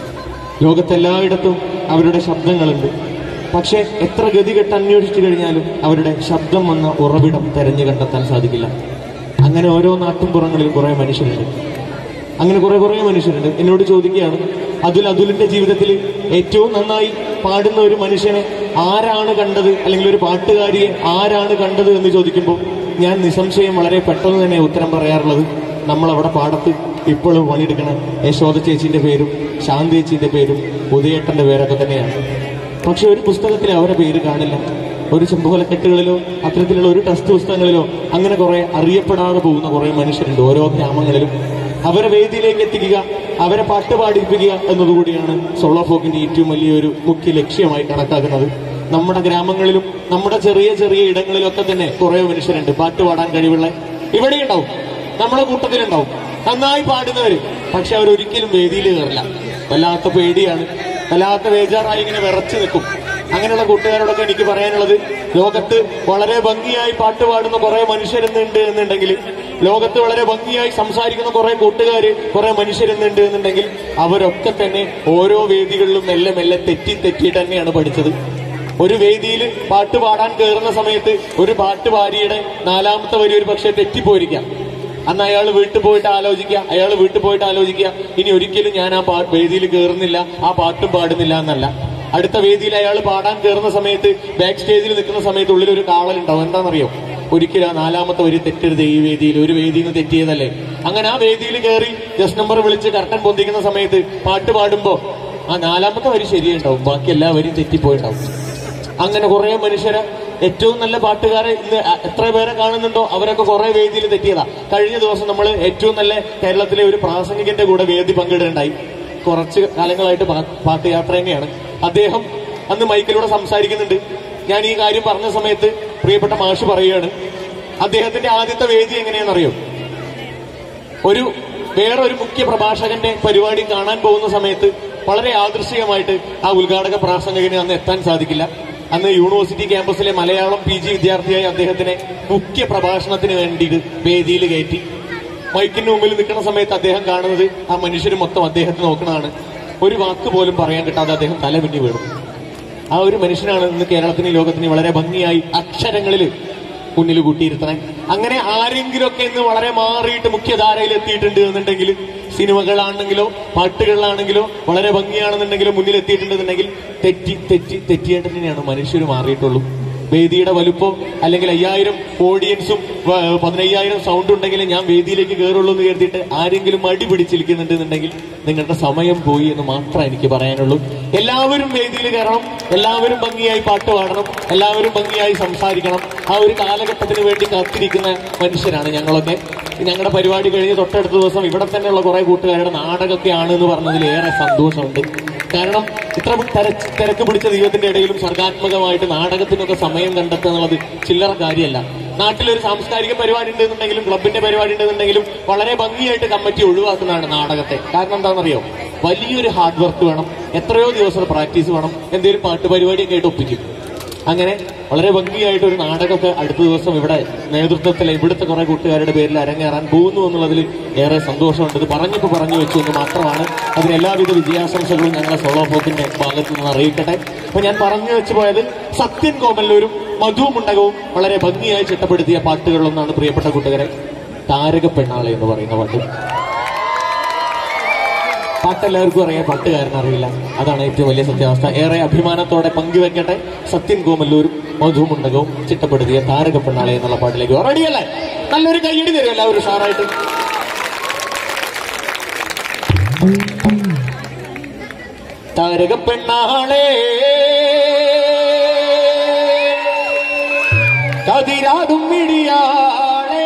ലോകത്തെല്ലായിടത്തും അവരുടെ ശബ്ദങ്ങളുണ്ട് പക്ഷേ എത്ര ഗതികെട്ട് അന്വേഷിച്ചു കഴിഞ്ഞാലും അവരുടെ ശബ്ദം വന്ന ഉറവിടം തെരഞ്ഞു കണ്ടെത്താൻ സാധിക്കില്ല അങ്ങനെ ഓരോ നാട്ടുംപുറങ്ങളിലും കുറെ മനുഷ്യരുണ്ട് അങ്ങനെ കുറെ കുറെ മനുഷ്യരുണ്ട് എന്നോട് ചോദിക്കുകയാണ് അതുൽ അതുലിന്റെ ജീവിതത്തിൽ ഏറ്റവും നന്നായി പാടുന്ന ഒരു മനുഷ്യനെ ആരാണ് കണ്ടത് അല്ലെങ്കിൽ ഒരു പാട്ടുകാരിയെ ആരാണ് കണ്ടത് എന്ന് ചോദിക്കുമ്പോൾ ഞാൻ നിസ്സംശയം വളരെ പെട്ടെന്ന് തന്നെ ഉത്തരം പറയാറുള്ളത് നമ്മൾ അവിടെ പാടത്ത് ഇപ്പോഴും പണിയെടുക്കണ യശോദ ചേച്ചിന്റെ പേരും ശാന്തി ചേച്ചിന്റെ പേരും ഉദയേട്ടന്റെ പേരൊക്കെ തന്നെയാണ് പക്ഷെ ഒരു പുസ്തകത്തിൽ അവരുടെ പേര് കാണില്ല ഒരു ചെമ്പുകൊലക്കെട്ടുകളിലോ അത്തരത്തിലുള്ള ഒരു ടെക്സ്റ്റ് പുസ്തകങ്ങളിലോ അങ്ങനെ കുറെ അറിയപ്പെടാതെ പോകുന്ന കുറെ മനുഷ്യരുണ്ട് ഓരോ ഗ്രാമങ്ങളിലും അവരെ വേദിയിലേക്ക് എത്തിക്കുക അവരെ പാട്ട് പാടിപ്പിക്കുക എന്നതുകൂടിയാണ് സോളോ ഫോക്കിന്റെ ഏറ്റവും വലിയൊരു മുഖ്യ ലക്ഷ്യമായി കണക്കാക്കുന്നത് നമ്മുടെ ഗ്രാമങ്ങളിലും നമ്മുടെ ചെറിയ ചെറിയ ഇടങ്ങളിലൊക്കെ തന്നെ കുറെ മനുഷ്യരുണ്ട് പാട്ട് പാടാൻ കഴിവുള്ള ഇവിടെ ഉണ്ടാവും നമ്മുടെ കൂട്ടത്തിലുണ്ടാവും നന്നായി പാടുന്നവര് പക്ഷെ അവരൊരിക്കലും വേദിയിൽ കയറില്ല വല്ലാത്ത പേടിയാണ് വല്ലാത്ത ബേജാറായി ഇങ്ങനെ വിറച്ചു നിൽക്കും അങ്ങനെയുള്ള കൂട്ടുകാരോടൊക്കെ എനിക്ക് പറയാനുള്ളത് ലോകത്ത് വളരെ ഭംഗിയായി പാട്ട് പാടുന്ന കുറെ മനുഷ്യരെന്നുണ്ട് എന്നുണ്ടെങ്കിൽ ലോകത്ത് വളരെ ഭംഗിയായി സംസാരിക്കുന്ന കുറെ കൂട്ടുകാര് കുറെ മനുഷ്യരെന്നുണ്ട് എന്നുണ്ടെങ്കിൽ അവരൊക്കെ തന്നെ ഓരോ വേദികളിലും മെല്ലെ മെല്ലെ തെറ്റി തെറ്റി തന്നെയാണ് പഠിച്ചത് ഒരു വേദിയിൽ പാട്ട് പാടാൻ കയറുന്ന സമയത്ത് ഒരു പാട്ടുപാരിയുടെ നാലാമത്തെ വരി ഒരു പക്ഷേ തെറ്റിപ്പോയിരിക്കാം അന്ന് അയാൾ വീട്ടിൽ പോയിട്ട് ആലോചിക്കുക അയാൾ വീട്ടിൽ പോയിട്ട് ആലോചിക്കുക ഇനി ഒരിക്കലും ഞാൻ ആ പാ വേദിയിൽ കയറുന്നില്ല ആ പാട്ടും പാടുന്നില്ല എന്നല്ല അടുത്ത വേദിയിൽ അയാൾ പാടാൻ കയറുന്ന സമയത്ത് ബാക്ക് സ്റ്റേജിൽ നിൽക്കുന്ന സമയത്ത് ഉള്ളിൽ ഒരു കാവലുണ്ടാവും എന്താണെന്നറിയോ ഒരിക്കലും ആ നാലാമത്തെ വരി തെറ്റരുത് ഈ വേദിയിൽ ഒരു വേദിയിൽ നിന്ന് തെറ്റിയതല്ലേ അങ്ങനെ ആ വേദിയിൽ കയറി ജസ്റ്റ് നമ്പർ വിളിച്ച് കർട്ടൻ പൊന്തിക്കുന്ന സമയത്ത് പാട്ട് പാടുമ്പോ ആ നാലാമത്തെ വരി ശരിയുണ്ടാവും ബാക്കി എല്ലാ വരിയും തെറ്റിപ്പോയിണ്ടാവും അങ്ങനെ കുറെ മനുഷ്യരെ ഏറ്റവും നല്ല പാട്ടുകാരെ ഇന്ന് എത്ര പേരെ കാണുന്നുണ്ടോ അവരൊക്കെ കുറെ വേദിയിൽ തെറ്റിയതാ കഴിഞ്ഞ ദിവസം നമ്മൾ ഏറ്റവും നല്ല കേരളത്തിലെ ഒരു പ്രാസംഗികന്റെ കൂടെ വേദി പങ്കിടുകയുണ്ടായി കുറച്ച് കാലങ്ങളായിട്ട് പാ- പാട്ട് യാത്ര തന്നെയാണ് അദ്ദേഹം അന്ന് മൈക്കിലൂടെ സംസാരിക്കുന്നുണ്ട് ഞാൻ ഈ കാര്യം പറഞ്ഞ സമയത്ത് പ്രിയപ്പെട്ട മാഷ് പറയുകയാണ് അദ്ദേഹത്തിന്റെ ആദ്യത്തെ വേദി എങ്ങനെയാണെന്നറിയോ ഒരു വേറൊരു മുഖ്യ പ്രഭാഷകന്റെ പരിപാടി കാണാൻ പോകുന്ന സമയത്ത് വളരെ യാദൃശ്ചികമായിട്ട് ആ ഉദ്ഘാടക പ്രാസംഗികന് അന്ന് എത്താൻ സാധിക്കില്ല അന്ന് യൂണിവേഴ്സിറ്റി ക്യാമ്പസിലെ മലയാളം പി ജി വിദ്യാർത്ഥിയായ അദ്ദേഹത്തിനെ മുഖ്യ പ്രഭാഷണത്തിന് വേണ്ടിയിട്ട് വേദിയിൽ കയറ്റി മൈക്കിന്റെ മുമ്പിൽ നിൽക്കുന്ന സമയത്ത് അദ്ദേഹം കാണുന്നത് ആ മനുഷ്യർ മൊത്തം അദ്ദേഹത്തെ നോക്കണതാണ് ഒരു വാക്ക് പോലും പറയാൻ കിട്ടാതെ അദ്ദേഹം തലപിന്നി വീണു ആ ഒരു മനുഷ്യനാണ് ഇന്ന് കേരളത്തിന് ലോകത്തിന് വളരെ ഭംഗിയായി അക്ഷരങ്ങളിൽ മുന്നിൽ കൂട്ടിയിരുത്തണേ അങ്ങനെ ആരെങ്കിലുമൊക്കെ ഇന്ന് വളരെ മാറിയിട്ട് മുഖ്യധാരയിൽ എത്തിയിട്ടുണ്ട് എന്നുണ്ടെങ്കിൽ സിനിമകളാണെങ്കിലോ പാട്ടുകളിലാണെങ്കിലോ വളരെ ഭംഗിയാണെന്നുണ്ടെങ്കിലോ മുന്നിൽ എത്തിയിട്ടുണ്ടെന്നുണ്ടെങ്കിൽ തെറ്റി തെറ്റി തെറ്റിയായിട്ട് തന്നെയാണ് മനുഷ്യർ മാറിയിട്ടുള്ളൂ വേദിയുടെ വലുപ്പം അല്ലെങ്കിൽ അയ്യായിരം ഓഡിയൻസും വ- പതിനയ്യായിരം സൗണ്ട് ഉണ്ടെങ്കിൽ ഞാൻ വേദിയിലേക്ക് കയറുള്ളൂ എന്ന് കരുതിയിട്ട് ആരെങ്കിലും അടി പിടിച്ചിരിക്കുന്നുണ്ടെന്നുണ്ടെങ്കിൽ നിങ്ങളുടെ സമയം പോയി എന്ന് മാത്രമേ എനിക്ക് പറയാനുള്ളൂ എല്ലാവരും വേദിയിൽ കയറണം എല്ലാവരും ഭംഗിയായി പാട്ട് പാടണം എല്ലാവരും ഭംഗിയായി സംസാരിക്കണം ആ ഒരു കാലഘട്ടത്തിന് വേണ്ടി കാത്തിരിക്കുന്ന മനുഷ്യരാണ് ഞങ്ങളൊക്കെ ഞങ്ങളുടെ പരിപാടി കഴിഞ്ഞ് തൊട്ടടുത്ത ദിവസം ഇവിടെ തന്നെയുള്ള കുറെ കൂട്ടുകാരുടെ നാടകമൊക്കെയാണ് എന്ന് പറഞ്ഞതിൽ ഏറെ സന്തോഷമുണ്ട് കാരണം ഇത്ര തിരച്ച് തിരക്ക് പിടിച്ച ദൈവത്തിന്റെ ഇടയിലും സർഗാത്മകമായിട്ട് നാടകത്തിനൊക്കെ സമയം കണ്ടെത്തുക എന്നുള്ളത് ചില്ലറ കാര്യമല്ല നാട്ടിലൊരു സാംസ്കാരിക പരിപാടി ഉണ്ടെന്നുണ്ടെങ്കിലും ക്ലബിന്റെ പരിപാടി ഉണ്ടെന്നുണ്ടെങ്കിലും വളരെ ഭംഗിയായിട്ട് കമ്മിറ്റി ഒഴിവാക്കുന്നതാണ് നാടകത്തെ കാരണം എന്താണെന്നറിയോ വലിയൊരു ഹാർഡ് വർക്ക് വേണം എത്രയോ ദിവസം പ്രാക്ടീസ് വേണം എന്തെങ്കിലും പാട്ട് പരിപാടിയൊക്കെ ആയിട്ട് ഒപ്പിക്കും അങ്ങനെ വളരെ ഭംഗിയായിട്ട് ഒരു നാടകമൊക്കെ അടുത്ത ദിവസം ഇവിടെ നേതൃത്വത്തിൽ ഇവിടുത്തെ കുറെ കൂട്ടുകാരുടെ പേരിൽ അരങ്ങേറാൻ പോകുന്നു എന്നുള്ളതിൽ ഏറെ സന്തോഷമുണ്ട് ഇത് പറഞ്ഞപ്പോൾ പറഞ്ഞു വെച്ചു എന്ന് മാത്രമാണ് അതിന് എല്ലാവിധ വിജയാശംസകളും ഞങ്ങളെ സോളോ ഫോക്കിന്റെ ഭാഗത്തു നിന്ന് അറിയിക്കട്ടെ അപ്പൊ ഞാൻ പറഞ്ഞു വെച്ചു പോയത് സത്യൻ കോമല്ലൂരും മധു മുണ്ടകവും വളരെ ഭംഗിയായി ചിട്ടപ്പെടുത്തിയ പാട്ടുകളിലൊന്നാണ് പ്രിയപ്പെട്ട കൂട്ടുകാരെ താരക പെണ്ണാളെ എന്ന് പറയുന്ന പാട്ട് പാട്ടെല്ലാവർക്കും അറിയാം പാട്ടുകാരൻ അറിയില്ല അതാണ് ഏറ്റവും വലിയ സത്യാവസ്ഥ ഏറെ അഭിമാനത്തോടെ പങ്കുവെക്കട്ടെ സത്യൻ കോമല്ലൂരും മധുമുണ്ടകവും ചിട്ടപ്പെടുത്തിയ താരക പെണ്ണാളെ എന്നുള്ള പാട്ടിലേക്ക് റെഡിയല്ലേ നല്ലൊരു കൈയടി തരും എല്ലാവരും സാറായിട്ട് താരക പെണ്ണാളെ കതിരാതും മിടിയാളെ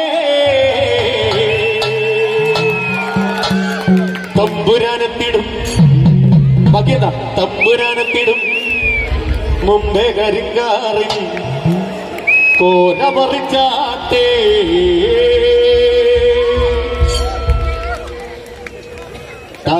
തമ്പുരാനെത്തിടും ബാക്കിയെന്താ തമ്പുരാനെത്തിടും മുമ്പേ കരിങ്കാറി കോല പറിച്ചാട്ടേ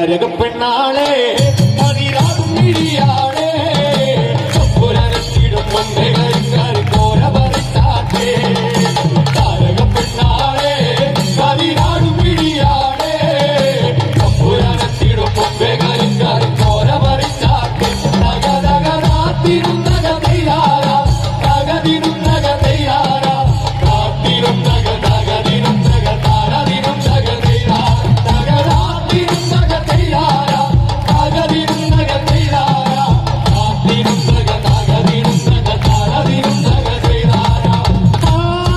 താരക പെണ്ണാളെ അതിരാകും മിഴിയാളെ പുരത്തിടും മുന്നേ കോര പറിച്ചാട്ടെ താരക പെണ്ണാളെ അതിരാകും മിഴിയാളെ പുരത്തിടും മുമ്പേ കോര പറിച്ചാട്ടെ തക തക രാത്തിരും തക തയ്യാറ തകതിരും തക തയ്യാറ കാത്തിരും തക തകതിരും തക താരതിരും തക തയ്യാറ തകരാത്തിരും തക തയ്യാറ തകതിരും തക തയ്യാറ കാത്തിരും തക തകതിരും തക താരതിരും തക തയ്യാറ ആ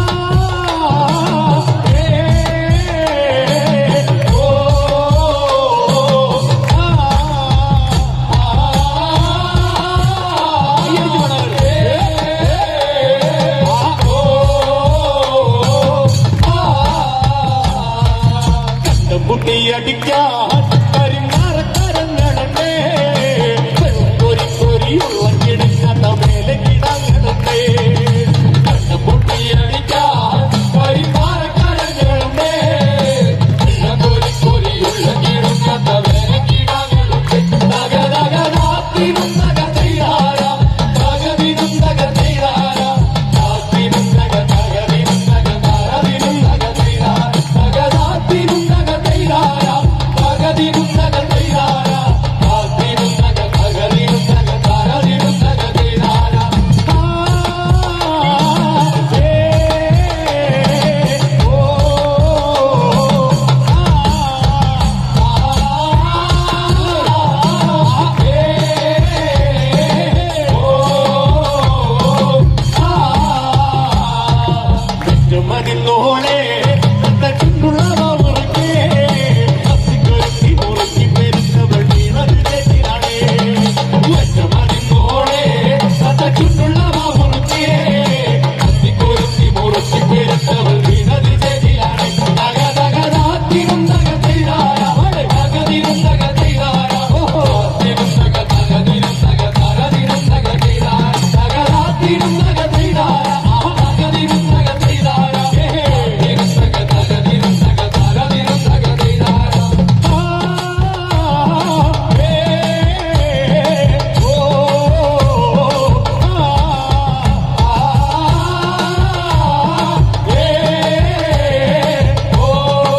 ഏ ഓ ആ മുട്ടിയടിക്കാൻ കരിമാറക്കരങ്ങളെ കൊരി കൊരിയുള്ള കിടങ്ങാത്ത മേലെ കിടങ്ങളെ മുട്ടിയടിക്കാൻ കരിമാറക്കരങ്ങളെ കൊരി കൊരിയുള്ള കിടങ്ങാത്ത മേലെ കിടങ്ങളെ തക തക രാത്തിനും തക തൈരാര തകതിനും തക തൈരാര രാത്തിനും തക തകതിനും തക താരതിനും തക തൈരാര തകരാത്തിനും തക തൈരാര തകതിനും തക തൈരാര രാത്തിനും തക തകതിനും തക താരതിനും തക തൈരാര ആ ഏ ഓ മതിന്നോളെ ചുണ്ടുള്ളവ മുറക്കേ അത്തിക്കൊരുത്തി മുറുക്കി പെരുന്നവൾ വീണത് തെറ്റിനാണേ മതിന്നോളെ ചുണ്ടുള്ളവ മുറുക്കേ അത്തിക്കൊരുത്തി മുറുക്കി പെരുന്നവൾ വീണത് തെറ്റിനാണേ തക തക രാത്തിനും തക തൈരാര തകതിനും തക തൈരാര ഓത്തിനും തക തകതിനും തക തകതിനും തക തൈരാര തക രാത്തിനും തക തൈരാര തകതിനും തക തൈരാര തിനും തക തകതിനും തക തകതിനും തക തൈരാര ആ ഏ ഓ ആ ഏ ഓ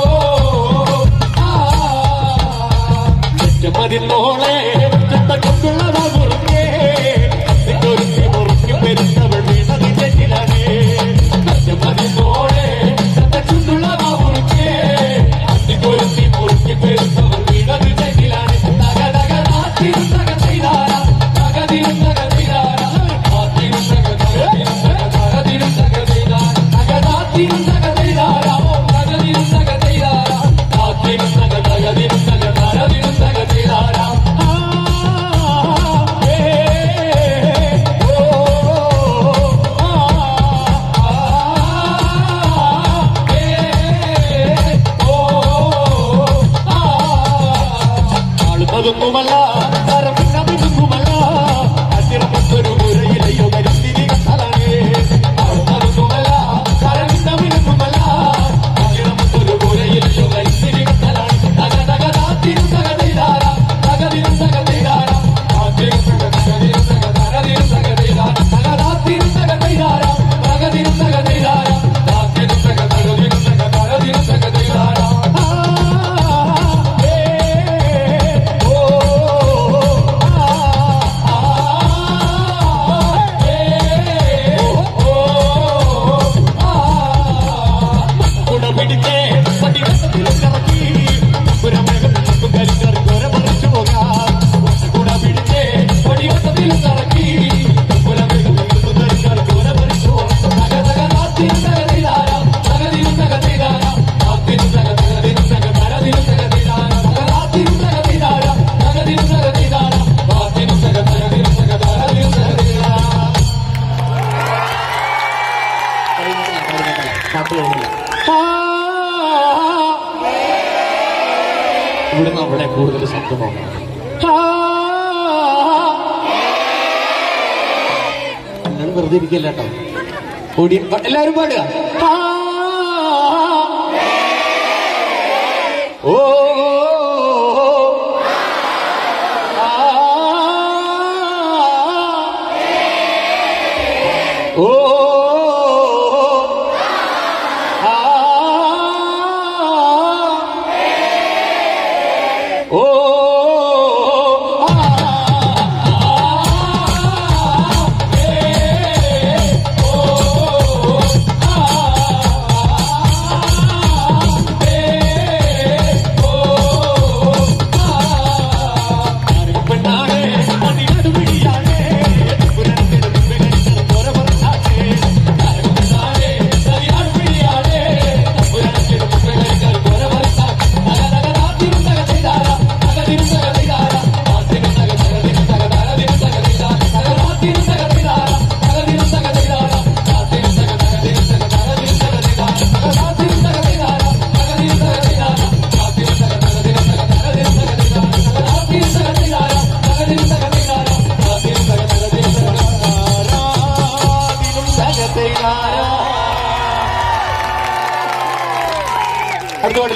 മതിന്നോളെ കൊണ്ടുള്ളതാ മുറുക്കേ ഒരുത്തി മുറുക്കി പെരുന്നവൾ വീണത് തെറ്റിലാണ് മതിന്നോളെ ചുണ്ടുള്ളതാ മുറുക്കേ ഒരുത്തി മുറുക്കി പെരുന്നവൾ വീണത് തെറ്റിലാണ് തക തക നാത്തിനും തക ചെയ്താര തകതിനും തക ചെയ്താര നാത്തിനും തക തകതിനും തക തകതിനും തക ചെയ്താര തക നാത്തിനും തക ചെയ്താര തകതിനും തക ചെയ്താര നാത്തിനും തക തകതിനും തക തകതിനും തക ചെയ്താര ആ ഏ ഓ ആ ആ ഏ ഓ ആ ആളുന്നതൊന്നുമല്ല തരമിന്നതൊന്നുമല്ല അതിരമൊരു മുരയിലെയോ കരിത്തിരി കത്തലേ ആളുന്നതൊന്നുമല്ല തരമിന്നമിനൊന്നുമല്ല അതിരമൊരു മുരയിലെയോ കരിത്തിരി കത്തലാണ് തക തക താത്തിനും തക തൈതാര തകതിനും തക തൈതാര താത്തിനും തക തകതിനും തക തകതിനും തക തൈതാര തക താത്തിനും തക തൈതാര തകതിനും തക തൈതാര താത്തിനും തക തകതിനും തക തകതിനും തക തൈതാര ആ ഏ ഓ ആ ആ ഏ ഓ ആ കുട പിടിച്ചേ പട്ടികത്തിലും കറക്കി പുരമേഘം നിൽക്കും കരിക്കറി കോര പറിച്ചു പോകാം കുട പിടിച്ചേ പടിവട്ടത്തിലും കറക്കി പുരമേഘം നിൽക്കും കരിക്കറി കോര പറിച്ചു പോകാം തക തക നാത്തിനും തക തൈതാര തകതിനും തക തൈതാര നാത്തിനും തക തകതിനും തക തരതിനും തക തൈതാര തക നാത്തിനും തക തൈതാര തകതിനും തക തൈതാര നാത്തിനും തക തകതിനും തക തരതിനും തക തൈതാര പാട്ട് കഴിഞ്ഞില്ല ഇവിടുന്ന് അവിടെ കൂടുതൽ ശബ്ദമാണ് നിങ്ങൾ വെറുതെ ഇരിക്കില്ല കേട്ടോ ഓടി എല്ലാവരും പാടുക ഓ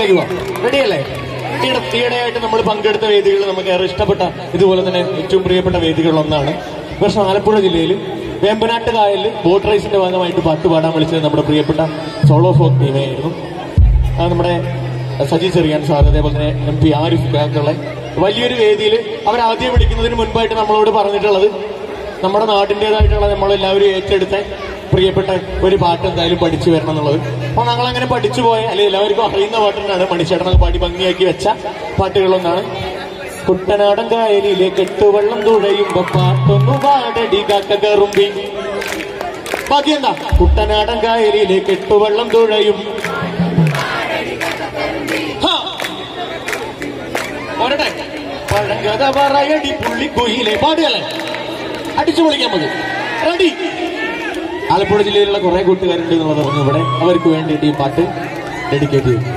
പാട്ടിലേക്ക് പോവാം റെഡിയല്ലേ ഈയിടെ ഈയിടെയായിട്ട് നമ്മൾ പങ്കെടുത്ത വേദികൾ നമുക്ക് ഏറെ ഇഷ്ടപ്പെട്ട ഇതുപോലെ തന്നെ ഏറ്റവും പ്രിയപ്പെട്ട വേദികളിലൊന്നാണ് ഈ വർഷം ആലപ്പുഴ ജില്ലയിൽ വേമ്പനാട്ട് കായലിൽ ബോട്ട് റേസിന്റെ ഭാഗമായിട്ട് പാട്ട് പാടാൻ വിളിച്ചത് നമ്മുടെ പ്രിയപ്പെട്ട സോളോ ഫോക്ക് ടീമായിരുന്നു അത് നമ്മുടെ സജി ചെറിയാൻ സാർ അതേപോലെ തന്നെ എം പി ആരിഫ് ബാങ്കുള്ള വലിയൊരു വേദിയിൽ അവർ ആദ്യം വിളിക്കുന്നതിന് മുൻപായിട്ട് നമ്മളോട് പറഞ്ഞിട്ടുള്ളത് നമ്മുടെ നാടിൻ്റെതായിട്ടുള്ള നമ്മളെല്ലാവരും ഏറ്റെടുത്ത പ്രിയപ്പെട്ട ഒരു പാട്ട് എന്തായാലും പഠിച്ചു വരണം എന്നുള്ളത് അപ്പൊ ഞങ്ങൾ അങ്ങനെ പഠിച്ചു പോയ അല്ലെങ്കിൽ എല്ലാവർക്കും അറിയുന്ന പാട്ട് തന്നെയാണ് മണിച്ചേട്ടനൊക്കെ പാടി ഭംഗിയാക്കി വെച്ച പാട്ടുകളൊന്നാണ് കുട്ടനാടൻ കായലിലെ കെട്ടുവെള്ളം തുഴയുമ്പോ പാട്ടൊന്നു പാടടി കാക്ക കറുമ്പി ബാക്കി എന്താ കുട്ടനാടൻ കായലിലെ കെട്ടുവെള്ളം തുഴയും ഹാ. പോരട്ടെ പഴങ്കഥ പറയടി പുള്ളിക്കുയിലെ പാടുകയല്ലേ അടിച്ചു പൊളിക്കാൻ മതി റെഡി ആലപ്പുഴ ജില്ലയിലുള്ള കുറെ കൂട്ടുകാരുണ്ട് എന്നുള്ളത് പറഞ്ഞു ഇവിടെ അവർക്ക് വേണ്ടിയിട്ട് ഈ പാട്ട് ഡെഡിക്കേറ്റ് ചെയ്തു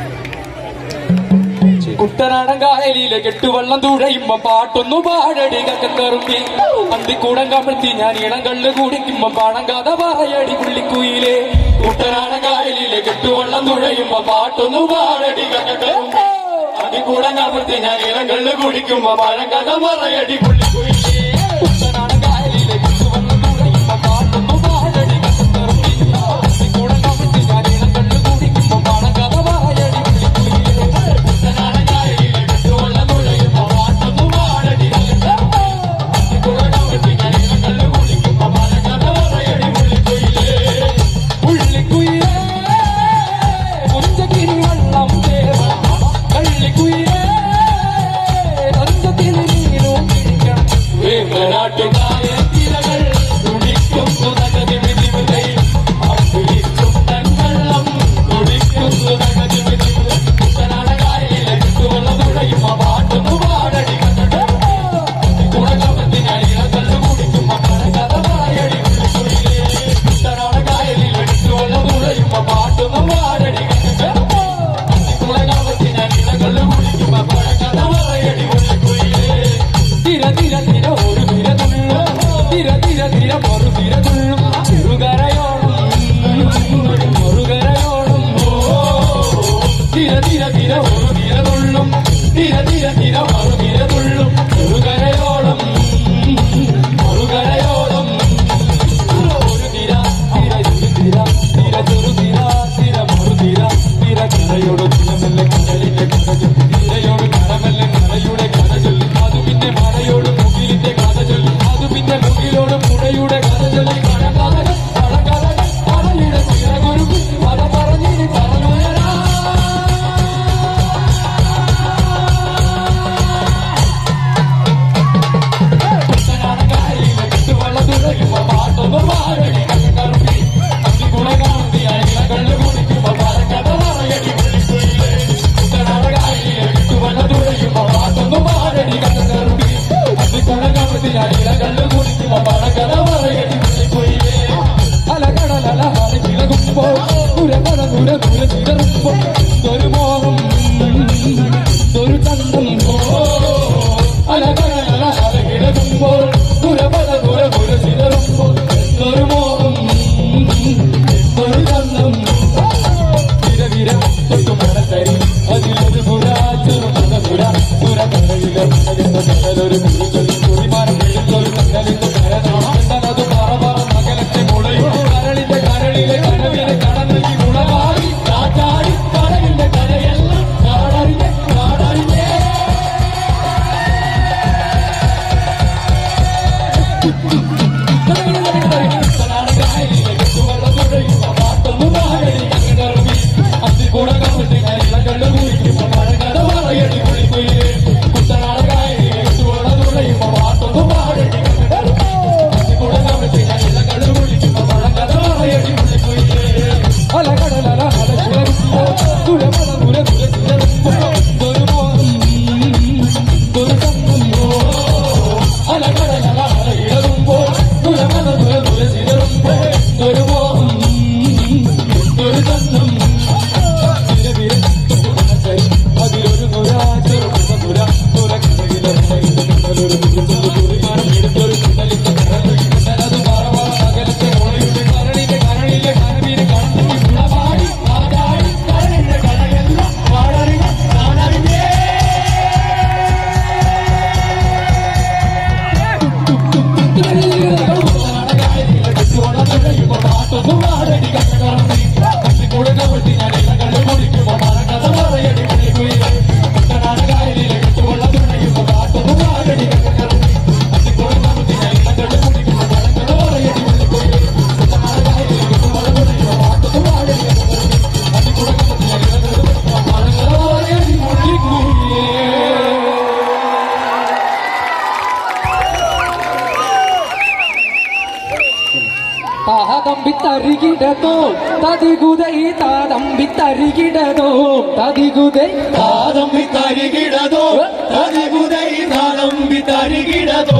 കുട്ടനാടൻ കായലിലെ കെട്ടുവെള്ളം തുഴയുമ്പോ പാട്ടൊന്നു പാടടി കക്കറുമ്പി അന്തിക്കൂടം കമഴ്ത്തി ഞാൻ ഇളം കള്ള് കുടിക്കുമ്പോ പാടം കഥ പറയടി പുള്ളിക്കുയിലെ കുട്ടനാടൻ കായലിലെ കെട്ടുവെള്ളം തുഴയുമ്പോ പാട്ടൊന്നു പാടടി കക്കറുമ്പി അന്തിക്കൂടം കമഴ്ത്തി ഞാൻ ഇളം കള്ള് കുടിക്കുമ്പോ പാടം കഥ പറയടി പുള്ളിക്കുയിലെ കുട്ടനാടൻ കായലിലെ കെട്ടുവെള്ളം തുഴയുമ്പോ പാട്ടൊന്നു പാടടി കക്കറുമ്പി അന്തിക്കൂടം കമഴ്ത്തി ഞാൻ ഇളം കള്ള് കുടിക്കുമ്പോ പാടം കഥ പറയടി പുള്ളിക്കുയിലെ കുട്ടനാടൻ കായലിലെ കെട്ടുവെള്ളം തുഴയുമ്പോ പാട്ടൊന്നു പാടടി കക്കറുമ്പി അന്തിക്കൂടം കമഴ്ത്തി ഞാൻ ഇളം കള്ള് കുടിക്കുമ്പോ പാടം കഥ പറയടി പുള്ളിക്കുയിലെ പുള്ളിക്കുയിലേ കൊഞ്ചക്കിനി വെള്ളം തേവണം കള്ളിക്കുയിലേ തഞ്ചത്തിൽ നീരും പിടിക്കണം വേമ്പനാട്ടുകായ തിരകൾ തുടിക്കുന്നു നഗതി വിധിവിധൈ അപ്പിളിച്ചും തൻവെള്ളം തുടിക്കുന്നു നഗതി വിധിവിധൈ കുട്ടനാടകായലിലെ ചുറ്റുവെള്ളം തുഴയുമ്പോ പാട്ടൊന്നു പാടടി കണ്ടോ കുടകമത്തിനായി ഇളകല്ല് കുടിക്കുമ്പോ കഥ പറയടി വിളിക്കുയിലേ കുട്ടനാടകായലിലെ ചുറ്റുവെള്ളം തുഴയുമ്പോ പാട്ടൊന്നു പാടടി കണ്ടോ കുടകമത്തിനായി ഇളകല്ല് കുടിക്കുമ്പോ കഥ പറയടി വിളിക്കുയിലേ തിര തിര തിര ഒരു തിര തുള്ളും തിര തിര തിര മറു തിര തുള്ളും ചെറുകരയോളം മറുകരയോളം തിര തിര തിര ഒരു തിര തുള്ളും തിര തിര തിര മറു തിര തുള്ളും ചെറുകരയോളം മറുകരയോളം ഒരു തിര തിര ഒരു തിര തിര ചെറു തിര തിര മറു തിര തിര കരയോട് തിരമല്ല കടലിന്റെ കടലും തിരയോട് കടമല്ല കരയുടെ കഥ ചൊല്ലി അത് പിന്നെ മറയോട് മുകിലിന്റെ കഥ ചൊല്ലി അത് പിന്നെ മുകിലോട് പുഴയുടെ കഥ ചൊല്ലി കടകഥകൾ കടകഥകൾ കടലിയുടെ ചിറകൊരു കഥ പറഞ്ഞിനി പറഞ്ഞുയരാ കുട്ടനാടകായലിലെ കെട്ടുവെള്ളം തുഴയുമ്പോ പാട്ടൊന്നു പാടടി കറുപ്പി അന്തിക്കുളകാന്തിയായി ഇളകള്ള് കുടിക്കുമ്പോ പാലക്കഥ പറയടി പുള്ളിക്കുയിലേ കുട്ടനാടകായലിലെ കെട്ടുവെള്ളം തുഴയുമ്പോ പാട്ടൊന്നു പാടടി കറുപ്പി അന്തിക്കുളകാന്തിയായി ഇളകള്ള് കുടിക്കുമ്പോ പാലക്കഥ പറയടി പുള്ളിക്കുയിലേ അലകടലല അലകിളകുമ്പോൾ ദുരകട ദുര ദുര ചിതറുമ്പോൾ ഒരു മോഹം ഒരു ചന്തം അലകടലല അലകിളകുമ്പോൾ ദുരപദ ദുര ദുര ചിതറുമ്പോൾ ഒരു മോഹം ഒരു ചന്തം വിര വിര തൊട്ടു മണത്തരി അതിലൊരു പുര ചെറുപുര പുര പുര കടലിലെ കടലൊരു മുഴുകൊല്ലി കുറിമാനം എഴുത്തൊരു കടലിന്റെ കരനാണത് പറ പറ മകലത്തെ മുളയും കരളിന്റെ കരളിലെ കനവിലെ കടന്നി മുളവാടി കാറ്റാടി കടലിന്റെ കരയെല്ലാം കാടറിഞ്ഞ് കാടറിഞ്ഞേ കരളിന്റെ കരളിലെ കരളിലെ കടലിന്റെ കടലിലെ കടലിന്റെ കടയെല്ലാം പാടറിഞ്ഞ താതമ്പി തരികിടതോ തതികുതൈ താതമ്പി തരികിടതോ തതികുതൈ താതമ്പി തരികിടതോ തരികുതൈ താതമ്പി തരികിടതോ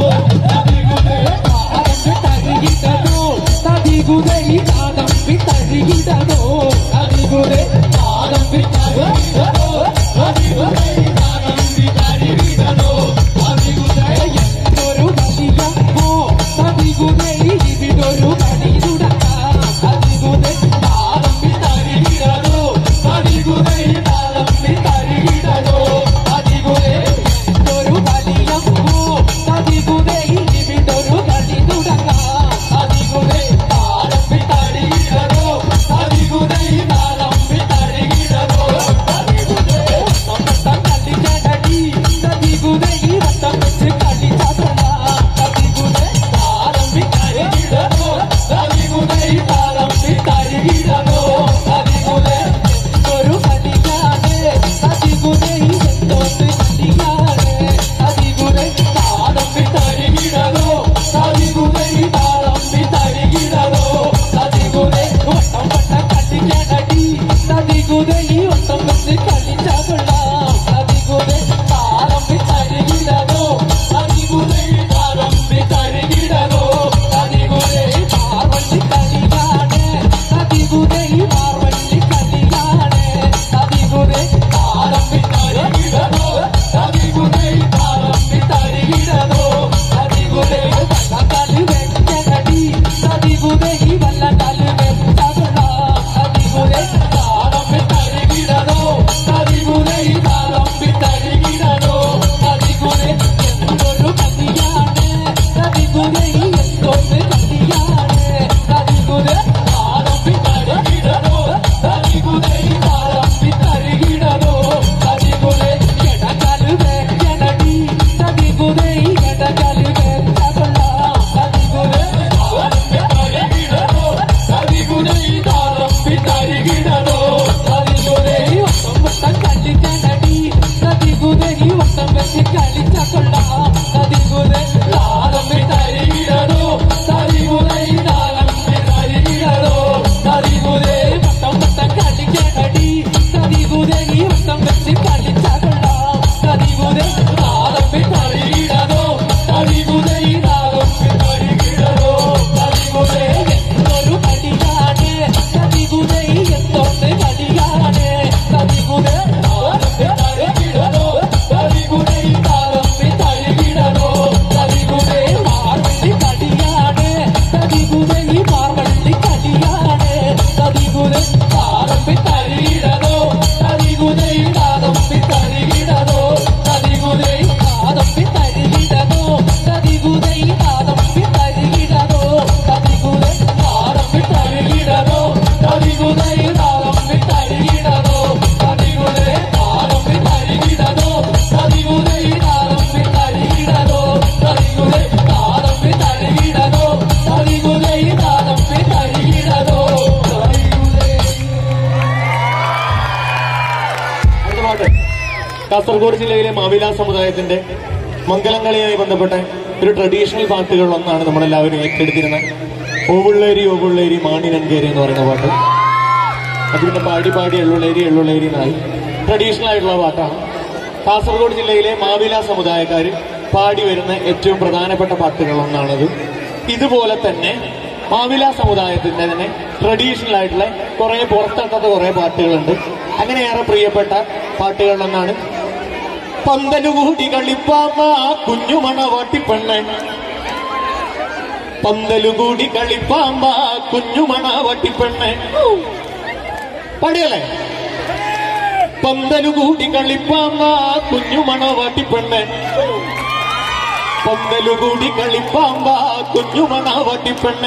താതമ്പി തരികിടതോ തതികുതൈ താതമ്പി തരികിടതോ തതികുതൈ താതമ്പി തരികിടതോ തതികുതൈ താതമ്പി തരികിടതോ തതികുതൈ എന്തൊരു വലിയമ്മോ തതികുതൈ ഇവിടൊരു പണിതുടക്കാം തതികുതൈ താതമ്പി തരികിടതോ തതികുതൈ താതമ്പി തരികിടതോ തതികുതൈ എന്തൊരു വലിയമ്മോ തതികുതൈ ഇവിടൊരു പണിതുടക്കാം തതികുതൈ താതമ്പി തരികിടതോ തതികുതൈ താതമ്പി തരികിടതോ തതികുതൈ വട്ടം കളിച്ചടി തതികുതൈ വട്ടം വെച്ച് കളിച്ചതല്ല തതികുതൈ താതമ്പി തരികിടതോ തതികുതൈ താതമ്പി തരികിടതോ തതികുതൈ ഒരു കളിയാണ് തതികുതൈ എന്തോന്ന് കളിയാണ് തതികുതൈ താതമ്പി തരികിടതോ തതികുതൈ താതമ്പി തരികിടതോ തതികുതൈ വട്ടം വട്ടം കളിച്ചടി തതികുതൈ വട്ടം വെച്ച് കളിച്ചകൊള്ളാം തതികുതൈ താതമ്പി തരികിടതോ തതികുതൈ താതമ്പി തരികിടതോ തതികുതൈ പാർവള്ളി കളിയാണ് തതികുതൈ പാർവള്ളി കളിയാണ് തതികുതൈ താതമ്പി തരികിടതോ തതികുതൈ താതമ്പി തരികിടതോ തതികുതൈ വല്ലകാല് വെക്കടി തതികുതൈ വല്ലകാല് വെച്ചകൊള്ളാം തതികുതൈ താതമ്പി തരികിടതോ തതികുതൈ താതമ്പി തരികിടതോ തതികുതൈ എന്തൊരു കല്ലിയാണ് തതികുതൈ എന്തൊന്ന് കല്ലിയാണ് തതികുതൈ താതമ്പി തരികിടതോ തതികുതൈ താതമ്പി തരികിടതോ തതികുതൈ എടകാല് വെക്കണടി തതികുതൈ എടകാല് വെച്ചകൊള്ളാം തതികുതൈ താതമ്പി തരികിടതോ തതികുതൈ താതമ്പി തരികിടതോ തതികുതൈ വട്ടം വട്ടം കളിക്കണടി തതികുതൈ വട്ടം വെച്ച് കളിച്ചകൊള്ളാം തതികുതൈ താതമ്പി തരികിടതോ തതികുതൈ താതമ്പി തരികിടതോ തതികുതൈ വട്ടം വട്ടം കളിക്കണടി തതികുതൈ വട്ടം വെച്ച് കളിച്ചകൊള്ളാം തതികുതൈ താതമ്പി തരികിടതോ തതികുതൈ താതമ്പി തരികിടതോ തതികുതൈ എന്തൊരു കളിയാണ് തതികുതൈ എന്തൊന്ന് കളിയാണ് തതികുതൈ താതമ്പി തരികിടതോ തതികുതൈ താതമ്പി തരികിടതോ തതികുതൈ മാർവള്ളി കളിയാണ് തതികുതൈ മാർവള്ളി കളിയാണ് തതികുതൈ താതമ്പി തരികിടതോ തതികുതൈ താതമ്പി തരികിടതോ തതികുതൈ താതമ്പി തരികിടതോ തതികുതൈ താതമ്പി തരികിടതോ തതികുതൈ താതമ്പി തരികിടതോ തതികുതൈ താതമ്പി തരികിടതോ തതികുതൈ താതമ്പി തരികിടതോ തതികുതൈ താതമ്പി തരികിടതോ തതികുതൈ താതമ്പി തരികിടതോ തതികുതൈ താതമ്പി തരികിടതോ തതികുതൈ അടുത്ത പാട്ട് കാസർഗോഡ് ജില്ലയിലെ മാവില സമുദായത്തിന്റെ മംഗലങ്ങളിയുമായി ബന്ധപ്പെട്ട ഒരു ട്രഡീഷണൽ പാട്ടുകളിൽ ഒന്നാണ് നമ്മളെല്ലാവരും ഏറ്റെടുത്തിരുന്നത് ഓവുള്ളേരി ഓവുള്ളേരി മാണിനങ്കേരി എന്ന് പറയുന്ന പാട്ട് അത് പിന്നെ പാടി പാടി എള്ളുള്ളേരി എള്ളുള്ളേരി എന്നായി ട്രഡീഷണൽ ആയിട്ടുള്ള പാട്ടാണ് കാസർഗോഡ് ജില്ലയിലെ മാവില സമുദായക്കാർ പാടി വരുന്ന ഏറ്റവും പ്രധാനപ്പെട്ട പാട്ടുകളിൽ ഒന്നാണത് ഇതുപോലെ തന്നെ മാവില സമുദായത്തിന്റെ തന്നെ ട്രഡീഷണൽ ആയിട്ടുള്ള കുറെ പുറത്തെത്താത്ത കുറെ പാട്ടുകളുണ്ട് അങ്ങനെ ഏറെ പ്രിയപ്പെട്ട പാട്ടുകളിലൊന്നാണ് പന്തലുകൂടി കളിപ്പാമ കുഞ്ഞുമണ വാട്ടിപ്പെണ്ണ് പന്തലുകൂടി കളിപ്പാമ്പ കുഞ്ഞുമണ വാട്ടിപ്പെണ്ണ് പാടിയല്ലേ പന്തലുകൂടി കളിപ്പാമ്പ കുഞ്ഞുമണ വാട്ടിപ്പെണ്ണ് പന്തലുകൂടി കളിപ്പാമ്പ കുഞ്ഞുമണ വാട്ടിപ്പെണ്ണ്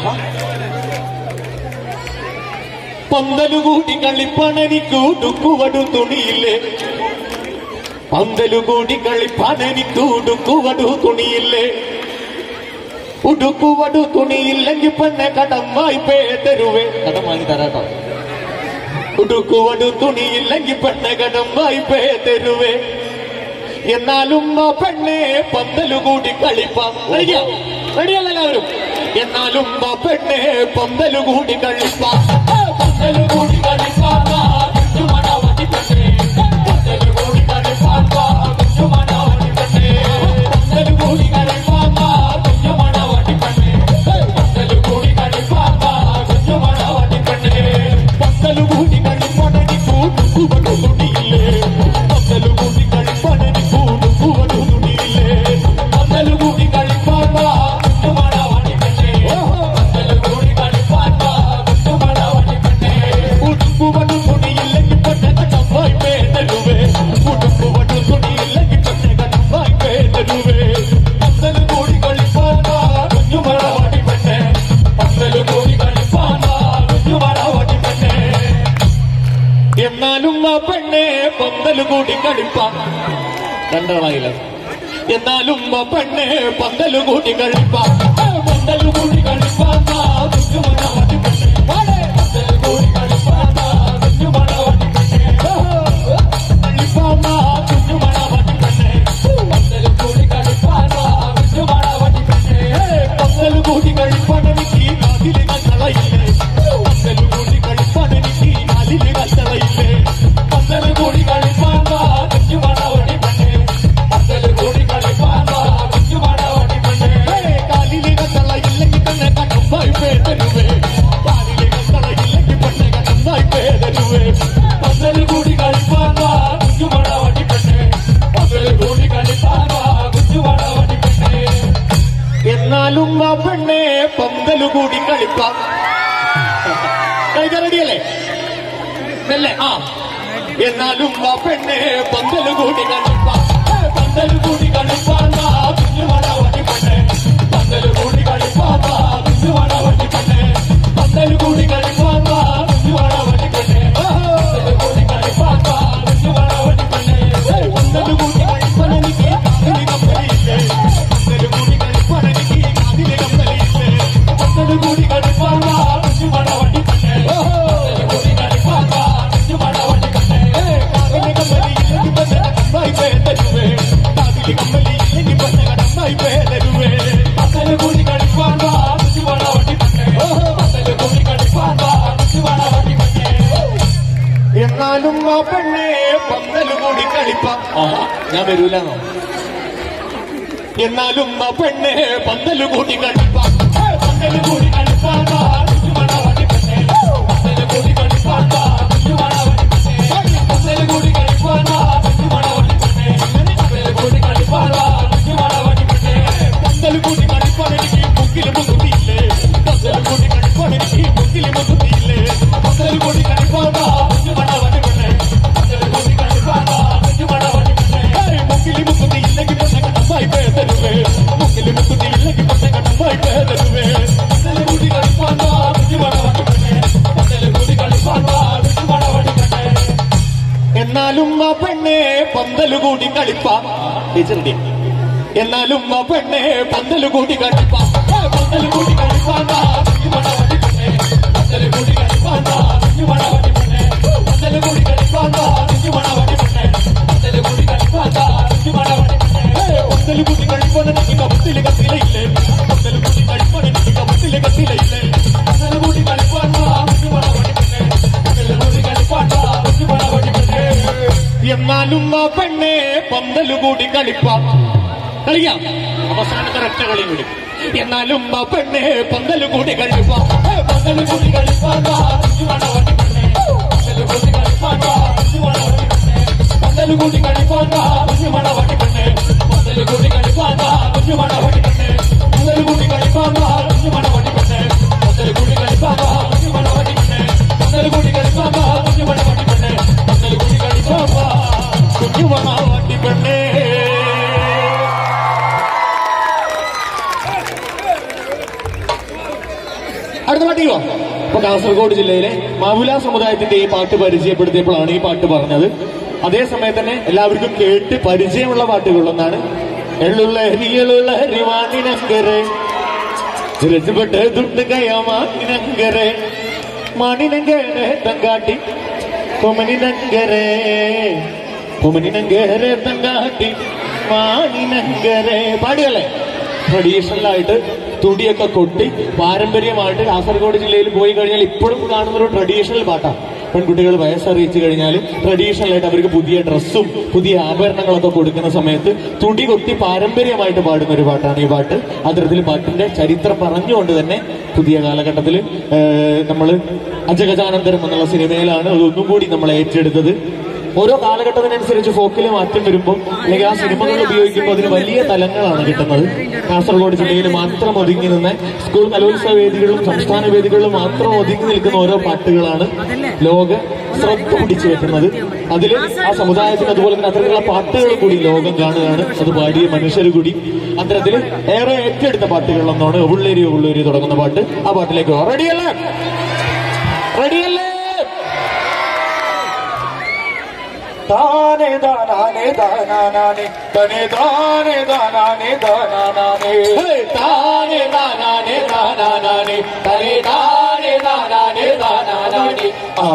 പന്തലുകൂടി കളിപ്പാണെനിക്കു ദുഃഖുവടു തുണിയില്ലേ പന്തലുകൂടി കളിപ്പാണെനിക്കു ദുഃഖുവടു തുണിയില്ലേ ഉടുക്കുവടു തുണിയില്ലെങ്കിൽ പെണ്ണെ കടം വായ്പേ തരുവേ കടം വാങ്ങി തരാട്ടോ ഉടുക്കുവടു തുണിയില്ലെങ്കിൽ പെണ്ണെ കടം വായ്പേ തരുവേ എന്നാലും ആ പെണ്ണെ പന്തലുകൂടി കളിപ്പാം റെഡിയല്ല എല്ലാവരും എന്നാലും ആ പെണ്ണെ പന്തല് കൂടി കളിപ്പാ പന്തല് കൂടി കളിപ്പാൻ വാ കുഞ്ഞുമണവതി പെണ്ണേ പന്തല് കൂടി കളിപ്പാൻ വാ കുഞ്ഞുമണവതി പെണ്ണേ പന്തല് കൂടി കളിപ്പാൻ വാ കുഞ്ഞുമണവതി പെണ്ണേ പന്തല് കൂടി കളിപ്പാൻ വാ കുഞ്ഞുമണവതി പെണ്ണേ പന്തല് കൂടി കളിപ്പാനടി കൂടുകുവടുന്നില്ലേ പന്തല് കൂടി കളിപ്പാനടി കൂടുകുവടുന്നില്ലേ പന്തല് കൂടി കളിപ്പാൻ വാ കുഞ്ഞുമണവതി പെണ്ണേ പന്തല് കൂടി കളിപ്പാൻ വാ കുഞ്ഞുമണവതി പെണ്ണേ ഉടുപ്പുവടും തുണിയില്ലെങ്കിൽ പെണ്ണെ കടമ്പായി പേതരുവേ ഉടുപ്പുവടും തുണിയില്ലെങ്കിൽ പെണ്ണെ കടമ്പായി പേതരുവേ പന്തല് കൂടി കളിപ്പാൻ വാ കുഞ്ഞുമണവതി പെണ്ണേ പന്തല് കൂടി കളിപ്പാൻ വാ കുഞ്ഞുമണവതി പെണ്ണേ എന്നാലും ആ പെണ്ണെ പന്തല് കൂടി കളിപ്പാ രണ്ടാളായില്ല എന്നാലും ആ പെണ്ണെ പന്തല് കൂടി കളിപ്പാ പന്തല് കൂടി കളിപ്പാൻ വാ കുഞ്ഞുമണവതി പെണ്ണേ പന്തല് കൂടി കളിപ്പാൻ വാ കുഞ്ഞുമണവതി പെണ്ണേ കളിപ്പാൻ വാ കുഞ്ഞുമണവതി പെണ്ണേ പന്തല് കൂടി കളിപ്പാൻ വാ കുഞ്ഞുമണവതി പെണ്ണേ പന്തല് കൂടി കളിപ്പാനെനിക്ക് നാലില് കത്തളയില്ലേ പന്തല് കൂടി കളിപ്പാനെനിക്ക് നാലില് കത്തളയില്ലേ പന്തല് കൂടി കളിപ്പാൻ വാ കുഞ്ഞുമണവതി പെണ്ണേ പന്തല് കൂടി കളിപ്പാൻ വാ കുഞ്ഞുമണവതി പെണ്ണേ കാലില് കത്തളയില്ലെങ്കിൽ തന്നെ കടമ്പായി പേതരുവേ കാലില് കത്തളയില്ലെങ്കിൽ പെണ്ണെ കടമ്പായി പേതരുവേ പന്തല് കൂടി കളിപ്പാൻ വാ കുഞ്ഞുമണവതി പെണ്ണേ പന്തല് കൂടി കളിപ്പാൻ വാ കുഞ്ഞുമണവതി പെണ്ണേ എന്നാലും ആ പെണ്ണെ പന്തല് കൂടി കളിപ്പാ കളിക്കാൻ റെഡിയല്ലേ അല്ലേ ആ എന്നാലും ആ പെണ്ണെ പന്തല് കൂടി കളിപ്പാ പന്തല് കൂടി കളിപ്പാൻ വാ കുഞ്ഞുമണവതി പെണ്ണേ പന്തല് കൂടി കളിപ്പാൻ വാ കുഞ്ഞുമണവതി പെണ്ണേ പന്തല് കൂടി കളിപ്പാൻ വാ കുഞ്ഞുമണവതി പെണ്ണേ പന്തല് കൂടി കളിപ്പാൻ വാ കുഞ്ഞുമണവതി പെണ്ണേ പന്തല് കൂടി കളിപ്പാൻ എനിക്ക് കാതില് കമ്പലിയില്ലേ പന്തല് കൂടി കളിപ്പാൻ എനിക്ക് കാതില് കമ്പലിയില്ലേ പന്തല് കൂടി കളിപ്പാൻ വാ കുഞ്ഞുമണവതി പെണ്ണേ പന്തല് കൂടി കളിപ്പാൻ വാ കുഞ്ഞുമണവതി പെണ്ണേ കാതില് കമ്പലിയില്ലെങ്കിൽ പെണ്ണെ കടമ്പായി പേതരുവേ കാതില് കമ്പലിയില്ലെങ്കിൽ പെണ്ണെ കടമ്പായി പേതരുവേ പന്തല് കൂടി കളിപ്പാൻ വാ കുഞ്ഞുമണവതി പെണ്ണേ പന്തല് കൂടി കളിപ്പാൻ വാ കുഞ്ഞുമണവതി പെണ്ണേ എന്നാലും ആ പെണ്ണെ പന്തല് കൂടി കളിപ്പാ ആ ഞാൻ വരൂലെന്നോ എന്നാലും ആ പെണ്ണെ പന്തല് കൂടി കളിപ്പാ പന്തല് കൂടി കളിപ്പാൻ വാ കുഞ്ഞുമണവതി പെണ്ണേ പന്തല് കൂടി കളിപ്പാൻ വാ കുഞ്ഞുമണവതി പെണ്ണേ പന്തല് കൂടി കളിപ്പാൻ വാ കുഞ്ഞുമണവതി പെണ്ണേ പന്തല് കൂടി കളിപ്പാൻ വാ കുഞ്ഞുമണവതി പെണ്ണേ പന്തല് കൂടി കളിപ്പാൻ എനിക്ക് മുക്കില് മുക്കുത്തിയില്ലേ പന്തല് കൂടി കളിപ്പാൻ എനിക്ക് മുക്കില് മുക്കുത്തിയില്ലേ പന്തല് കൂടി കളിപ്പാൻ വാ കുഞ്ഞുമണവതി പെണ്ണേ പന്തല് കൂടി കളിപ്പാൻ വാ കുഞ്ഞുമണവതി പെണ്ണേ മുക്കില് മുക്കുത്തിയില്ലെങ്കിൽ പെണ്ണെ കടമ്പായി പേതരുവേ മുക്കില് മുക്കുത്തിയില്ലെങ്കിൽ പെണ്ണെ കടമ്പായി പേതരുവേ പന്തല് കൂടി കളിപ്പാൻ വാ കുഞ്ഞുമണവതി പെണ്ണേ പന്തല് കൂടി കളിപ്പാൻ വാ കുഞ്ഞുമണവതി പെണ്ണേ എന്നാലും ആ പെണ്ണെ പന്തല് കൂടി കളിപ്പാ ടീച്ചറിന്റെ എന്നാലും ആ പെണ്ണെ പന്തല് കൂടി കളിപ്പാ പന്തല് കൂടി കളിപ്പാൻ വാ കുഞ്ഞുമണവതി പെണ്ണേ പന്തല് കൂടി കളിപ്പാൻ വാ കുഞ്ഞുമണവതി പെണ്ണേ പന്തല് കൂടി കളിപ്പാൻ വാ കുഞ്ഞുമണവതി പെണ്ണേ പന്തല് കൂടി കളിപ്പാൻ വാ കുഞ്ഞുമണവതി പെണ്ണേ പന്തല് കൂടി കളിപ്പാൻ എനിക്ക് കപ്പത്തില് കത്തിലയില്ലേ പന്തല് കൂടി കളിപ്പാൻ എനിക്ക് കപ്പത്തില് കത്തിലയില്ലേ പന്തല് കൂടി കളിപ്പാൻ വാ കുഞ്ഞുമണവതി പെണ്ണേ പന്തല് കൂടി കളിപ്പാൻ വാ കുഞ്ഞുമണവതി പെണ്ണേ എന്നാലും ആ പെണ്ണെ പന്തല് കൂടി കളിപ്പാ കളിക്കാം അവസാനത്തെ ഒറ്റ കളി കൂടി എന്നാലും ആ പെണ്ണെ പന്തല് കൂടി കളിപ്പാ പന്തല് കൂടി കളിപ്പാൻ വാ കുഞ്ഞുമണവതി പെണ്ണേ പന്തല് കൂടി കളിപ്പാൻ വാ കുഞ്ഞുമണവതി പെണ്ണേ പന്തല് കൂടി കളിപ്പാൻ വാ കുഞ്ഞുമണവതി പെണ്ണെ പന്തല് കൂടി കളിപ്പാൻ വാ കുഞ്ഞുമണവതി പെണ്ണേ പന്തല് കൂടി കളിപ്പാൻ വാ കുഞ്ഞുമണവതി പെണ്ണേ പന്തല് കൂടി കളിപ്പാൻ വാ കുഞ്ഞുമണവതി പെണ്ണേ പന്തല് കൂടി കളിപ്പാൻ വാ കുഞ്ഞുമണവതി പെണ്ണേ പന്തല് കൂടി കളിപ്പാൻ വാ കുഞ്ഞുമണാവാട്ടി പെണ്ണേ അടുത്ത പാട്ടിയോ ഇപ്പൊ കാസർഗോഡ് ജില്ലയിലെ മാവുല സമുദായത്തിന്റെ ഈ പാട്ട് പരിചയപ്പെടുത്തിയപ്പോഴാണ് ഈ പാട്ട് പറഞ്ഞത് അതേ സമയത്ത് തന്നെ എല്ലാവർക്കും കേട്ട് പരിചയമുള്ള പാട്ടുകളൊന്നാണ് എള്ളുള്ളഹരി എള്ളുള്ളഹരി വാണിനങ്കരെ രജപെട്ട് ദുണ്ട് കയമാണിനങ്കരെ മാണിനങ്കരെ തങ്കാട്ടി കൊമനിനങ്കരെ കൊമനിനങ്കരെ തങ്കാട്ടി മാണിനങ്കരെ പാടിയല്ലേ ട്രഡീഷണൽ ആയിട്ട് തുടിയൊക്കെ കൊട്ടി പാരമ്പര്യമായിട്ട് കാസർഗോഡ് ജില്ലയിൽ പോയി കഴിഞ്ഞാൽ ഇപ്പോഴും കാണുന്ന ഒരു ട്രഡീഷണൽ പാട്ടാണ് പെൺകുട്ടികൾ വയസ്സറിയിച്ചു കഴിഞ്ഞാൽ ട്രഡീഷണൽ ആയിട്ട് അവർക്ക് പുതിയ ഡ്രസ്സും പുതിയ ആഭരണങ്ങളൊക്കെ കൊടുക്കുന്ന സമയത്ത് തുടി കൊത്തി പാരമ്പര്യമായിട്ട് പാടുന്ന ഒരു പാട്ടാണ് ഈ പാട്ട് അത്തരത്തിൽ പാട്ടിന്റെ ചരിത്രം പറഞ്ഞുകൊണ്ട് തന്നെ പുതിയ കാലഘട്ടത്തിൽ നമ്മൾ അജഗജാനന്തരം എന്നുള്ള സിനിമയിലാണ് അതൊന്നും കൂടി നമ്മൾ ഏറ്റെടുത്തത് ഓരോ കാലഘട്ടത്തിനനുസരിച്ച് ഫോക്കിൽ മാറ്റം വരുമ്പോൾ അല്ലെങ്കിൽ ആ സിനിമകൾ ഉപയോഗിക്കുമ്പോൾ അതിന് വലിയ തലങ്ങളാണ് കിട്ടുന്നത് കാസർഗോഡ് ജില്ലയിൽ മാത്രം ഒതുങ്ങി നിന്ന് സ്കൂൾ കലോത്സവ വേദികളിലും സംസ്ഥാന വേദികളിലും മാത്രം ഒതുങ്ങി നിൽക്കുന്ന ഓരോ പാട്ടുകളാണ് ലോക ശ്രദ്ധ പിടിച്ചു വെക്കുന്നത് അതിൽ ആ സമുദായത്തിന് അതുപോലെ തന്നെ അത്തരത്തിലുള്ള പാട്ടുകൾ കൂടി ലോകം കാണുകയാണ് അത് പാടിയ മനുഷ്യർ കൂടി അത്തരത്തിൽ ഏറെ ഏറ്റെടുത്ത പാട്ടുകളിലൊന്നാണ് ഉള്ളേരി ഉള്ളേരി തുടങ്ങുന്ന പാട്ട് ആ പാട്ടിലേക്ക് റെഡിയല്ലേ റെഡിയല്ലേ താനെ ദാനാനെ ദാനാനാനെ തനെ താനെ ദാനാനെ ദാനാനാനെ ഹേ, താനെ നാനാനെ നാനാനാനെ തലേ താനെ നാനാനെ നാനാനാനെ ആ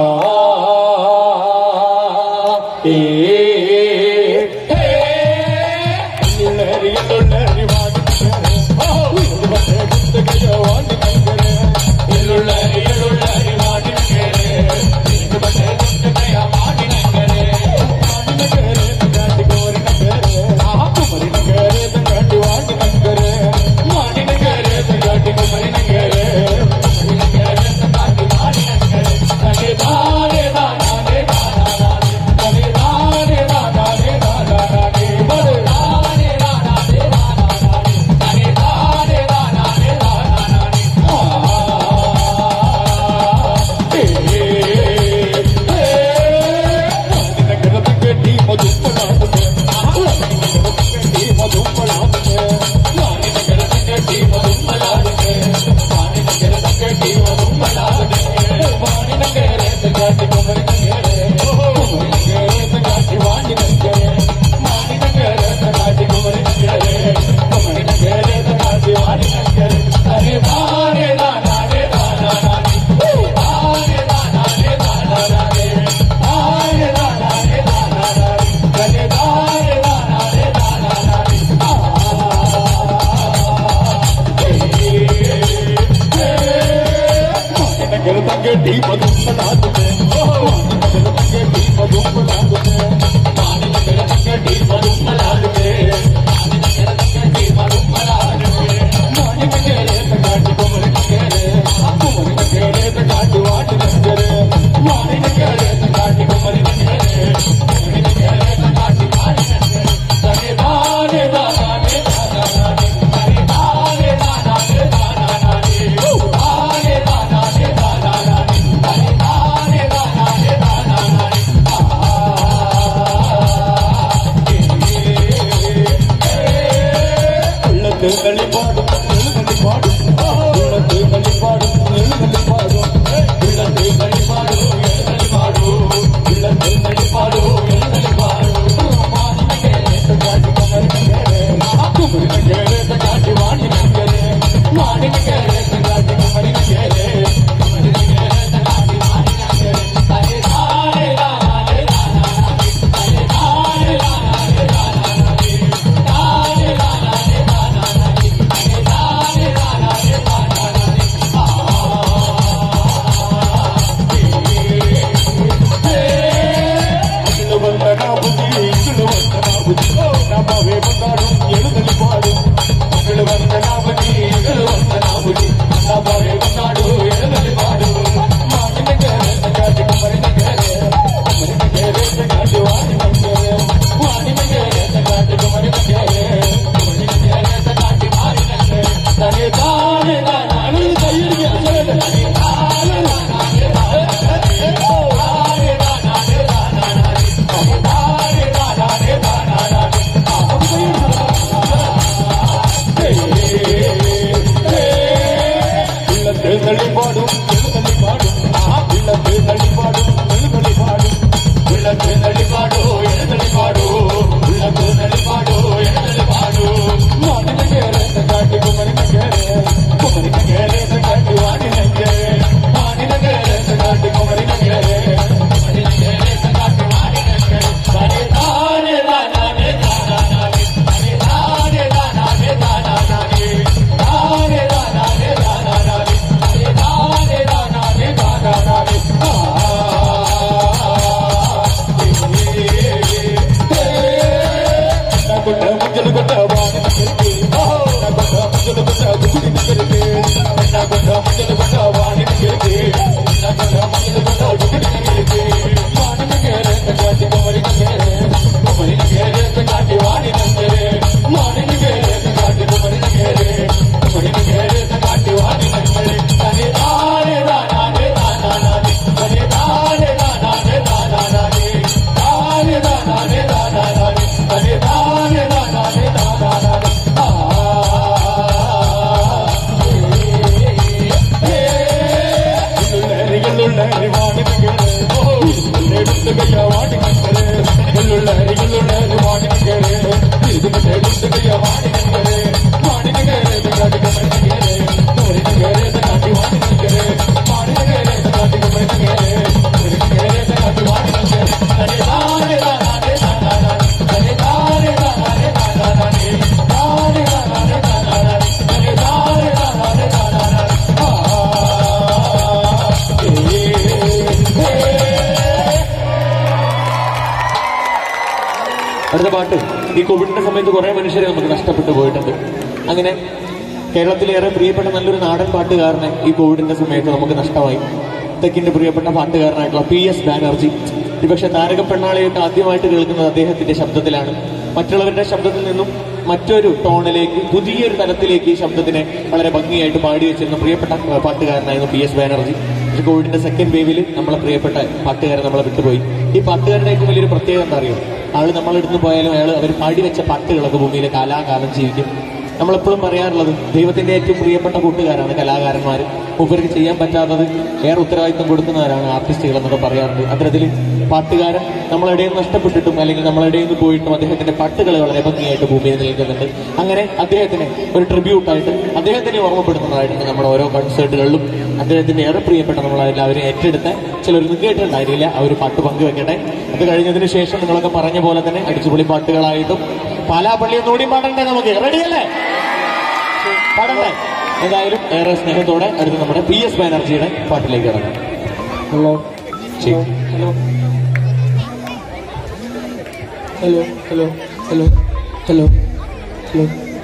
ഏ ഹേ ഉള്ളരി ഉള്ളരി വാടി ഓ ഉള്ളരി കുത്തകയോ വാടി കങ്കരെ ഉള്ളരി ഉള്ളരി വാടി കങ്കരെ ഇതുബത്തെ കുത്തകയോ വാടി കങ്കരെ വാടി കങ്കരെ തങ്ങാടി ഗോരി കങ്കരെ ആ കുമരി കങ്കരെ തങ്ങാടി വാടി കങ്കരെ വാടി കങ്കരെ തങ്ങാടി കുമരി കങ്കരെ കങ്കരെ തങ്ങാടി വാടി കങ്കരെ തനെ താനെ താനെ താനാനെ തനെ താനെ താനെ താനാനെ ബടെ താനെ താനെ താനാനെ തനെ താനെ താനെ താനാനെ തങ്കട്ടി പതുമ്പനാകുന്നേ തങ്കട്ടി പതുമ്പനാകുന്നേ തങ്കട്ടി പതുമ്പനാകുന്നേ തങ്കട്ടി പതുമ്പനാകുന്നേ മാണികേരെ തങ്കാട്ടി കൊമരകേരെ കൊമരകേരെ തങ്കാട്ടി വാട്ടിനകേരെ മാണികേരെ തങ്കാട്ടി കൊമരകേരെ കൊമരകേരെ തങ്കാട്ടി വാട്ടിനകേരെ തനെ താനെ താനെ താനെ തനെ താനെ താനെ താനെ താനെ താനെ താനെ തനെ താനെ താനെ താനെ உள்ளத்து களிப்பாடும் களிப்பாடும் உள்ளத்து களிப்பாடும் களிப்பாடும் உள்ளத்து களிப்பாடும் களிப்பாடும் உள்ளத்து களிப்பாடும் களிப்பாடும் காட்டி குமரி கேரே காட்டி வாணி கேரே வாணி கேரே காட்டி குமரி கேரே குமரி கேரே காட்டி வாணி கேரே தனே தானே தானே தானே தானே தானே தானே തള്ളിപ്പാടും തള്ളിപ്പാടും உள்ளத்து தள்ளிப்பாடும் தள்ளிப்பாடும் உள்ளத்து தள்ளிப்பாடோ தள்ளிப்பாடோ உள்ளத்து தள்ளிப்பாடோ தள்ளிப்பாடோ வாடின கேரத்தை காட்டி குமரின கேரே குமரின கேரத்தை காட்டி வாடின கேரே வாடின கேரத்தை காட்டி குமரின கேரே குமரின கேரத்தை காட்டி வாடின கேரே தானே தானே தானே தானே தானே தானே தானே தானே അടുത്ത പാട്ട് ഈ കോവിഡിന്റെ സമയത്ത് കുറെ മനുഷ്യരെ നമുക്ക് നഷ്ടപ്പെട്ടു പോയിട്ടുണ്ട് അങ്ങനെ കേരളത്തിലേറെ പ്രിയപ്പെട്ട നല്ലൊരു നാടൻ പാട്ടുകാരനെ ഈ കോവിഡിന്റെ സമയത്ത് നമുക്ക് നഷ്ടമായി തെക്കിന്റെ പ്രിയപ്പെട്ട പാട്ടുകാരനായിട്ടുള്ള പി എസ് ബാനർജി ഒരുപക്ഷെ താരക പെണ്ണാളിയൊക്കെ ആദ്യമായിട്ട് കേൾക്കുന്നത് അദ്ദേഹത്തിന്റെ ശബ്ദത്തിലാണ് മറ്റുള്ളവരുടെ ശബ്ദത്തിൽ നിന്നും മറ്റൊരു ടോണിലേക്ക് പുതിയൊരു തലത്തിലേക്ക് ഈ ശബ്ദത്തിനെ വളരെ ഭംഗിയായിട്ട് പാടി വെച്ചിരുന്ന പ്രിയപ്പെട്ട ഏഹ്, പാട്ടുകാരനായിരുന്നു പി എസ് ബാനർജി പക്ഷെ കോവിഡിന്റെ സെക്കൻഡ് വേവിൽ നമ്മളെ പ്രിയപ്പെട്ട പാട്ടുകാരൻ നമ്മളെ വിട്ടുപോയി ഈ പാട്ടുകാരുടെ ഏറ്റവും വലിയൊരു പ്രത്യേകത എന്താ അറിയോ ആള് നമ്മളെടുത്ത് പോയാലും അയാൾ അവർ പാടി വെച്ച പാട്ടുകളൊക്കെ ഭൂമിയിൽ കാലാകാലം ജീവിക്കും നമ്മളെപ്പോഴും പറയാറുള്ളത് ദൈവത്തിന്റെ ഏറ്റവും പ്രിയപ്പെട്ട കൂട്ടുകാരാണ് കലാകാരന്മാർ മൂപ്പർക്ക് ചെയ്യാൻ പറ്റാത്തത് ഏറെ ഉത്തരവാദിത്വം കൊടുക്കുന്നവരാണ് ആർട്ടിസ്റ്റുകൾ എന്നൊക്കെ പറയാറുണ്ട് അത്തരത്തിൽ പാട്ടുകാരൻ നമ്മളിടയിൽ നിന്ന് നഷ്ടപ്പെട്ടിട്ടും അല്ലെങ്കിൽ നമ്മളിടയിൽ നിന്ന് പോയിട്ടും അദ്ദേഹത്തിന്റെ പാട്ടുകൾ വളരെ ഭംഗിയായിട്ട് ഭൂമിയിൽ നിൽക്കുന്നുണ്ട് അങ്ങനെ അദ്ദേഹത്തിന് ഒരു ട്രിബ്യൂട്ടായിട്ട് അദ്ദേഹത്തിനെ ഓർമ്മപ്പെടുത്തുന്നതായിട്ടാണ് നമ്മുടെ ഓരോ കൺസേർട്ടുകളിലും അദ്ദേഹത്തിന്റെ ഏറെ പ്രിയപ്പെട്ട നമ്മളെല്ലാവരും ഏറ്റെടുത്ത ചിലർ കേട്ടിട്ടുണ്ടായിരുന്നില്ല ആ ഒരു പാട്ട് പങ്കുവെക്കട്ടെ അത് കഴിഞ്ഞതിന് ശേഷം നിങ്ങളൊക്കെ പറഞ്ഞ പോലെ തന്നെ അടിച്ചുപൊളി പാട്ടുകളായിട്ടും പാലാപ്പള്ളി ഒന്നുകൂടി പാടണ്ടേ നമുക്ക് റെഡിയല്ലേ പാടണ്ടേ ഏതായാലും ഏറെ സ്നേഹത്തോടെ അടുത്ത് നമ്മുടെ പി എസ് ബാനർജിയുടെ പാട്ടിലേക്ക് ഇറങ്ങാം ഹലോ ശരി. Hello hello hello hello hello hello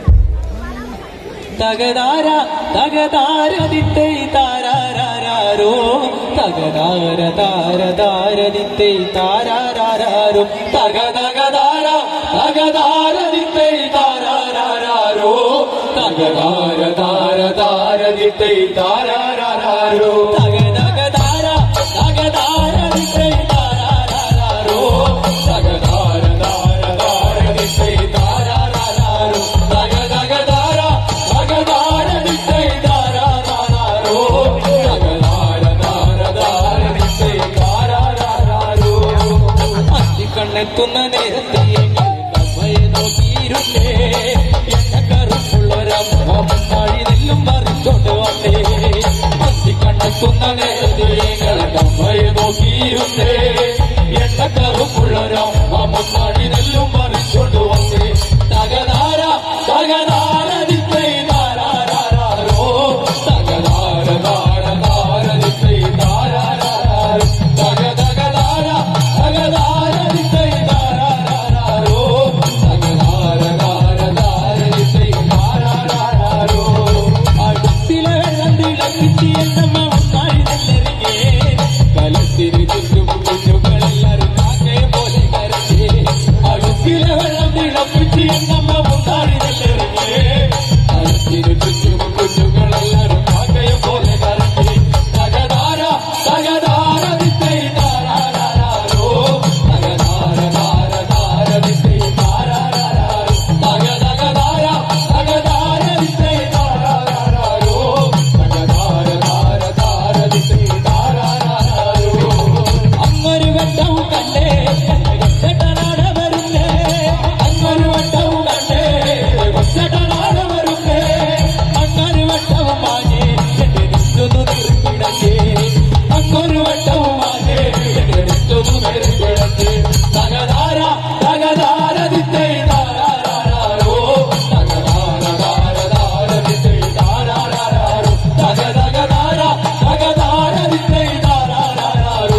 തകതാര തകതാര ദിത്തൈ താരാരാരോ തകതാര താര താര ദിത്തൈ താരാരാരോ തകതകതാര തകതാര ദിത്തൈ താരാരാരോ തകതാര താര താര ദിത്തൈ താരാരാരോ തകതകതാര തകതാര ദിത്തൈ താരാരാരോ തകതാര താര താര ദിത്തൈ താരാരാരോ തകതകതാര തകതാര ദിത്തൈ താരാരാരോ തകതാര താര താര ദിത്തൈ താരാരാരോ അത്തിക്കണ്ണെത്തുന്ന നേരത്തെ കവയെ നോക്കിയിരുന്നേ എന്നെ കറുപ്പുള്ളൊരമ്മ നെല്ലും മറിച്ചോണ്ട് വന്നേ അത്തിക്കണ്ണെത്തുന്ന നേരത്തെ കവയെ നോക്കിയിരുന്നേ എന്നെ കറുപ്പുള്ളൊരമ്മ നെല്ലും മറിച്ചോണ്ട് വന്നേ തകതാര തകതാര ദിത്തൈ താരാരാരോ തകതാര താര താര ദിത്തൈ താരാരാരോ തകതകതാര തകതാര ദിത്തൈ താരാരാരോ തകതാര താര താര ദിത്തൈ താരാരാരോ അടുത്തിലെ വെള്ളം തിളപ്പിച്ച് എന്നമ്മ ഒന്നായി നെല്ലെറിഞ്ഞേ കലത്തിന് ചുറ്റും കുഞ്ഞുങ്ങളെല്ലാരും കാക്കയെ പോലെ കരഞ്ഞേ അടുത്തിലെ വെള്ളം തിളപ്പിച്ച് എന്നമ്മ ഒന്നായി നെല്ലെറിഞ്ഞേ കലത്തിന് ചുറ്റും കുഞ്ഞുങ്ങളെല്ലാരും കാക്കയെ പോലെ കരഞ്ഞേ തകതാര തകതാര ദിത്തൈ താരാരാരോ തകതാര താര താര ദിത്തൈ താരാരാരോ തകതകതാര തകതാര ദിത്തൈ താരാരാരോ തകതാര താര താര ദിത്തൈ താരാരാരോ അങ്ങൊരു വെട്ടവും കണ്ടേ ഒച്ചട്ടനാട വരുന്നേ അങ്ങൊരു വെട്ടവും കണ്ടേ ഒച്ചട്ടനാട വരുന്നേ അങ്ങൊരു വെട്ടവും മാഞ്ഞേ എന്റെ നെഞ്ചൊന്നു നിർത്തിടങ്ങേ അങ്ങൊരു വെട്ടവും മാഞ്ഞേ എന്റെ നെഞ്ചൊന്നു നിർത്തിടങ്ങേ തകതാര തകതാര ദിത്തൈ താരാരാരോ തകതാര താര താര ദിത്തൈ താരാരാരോ തകതകതാര തകതാര ദിത്തൈ താരാരാരോ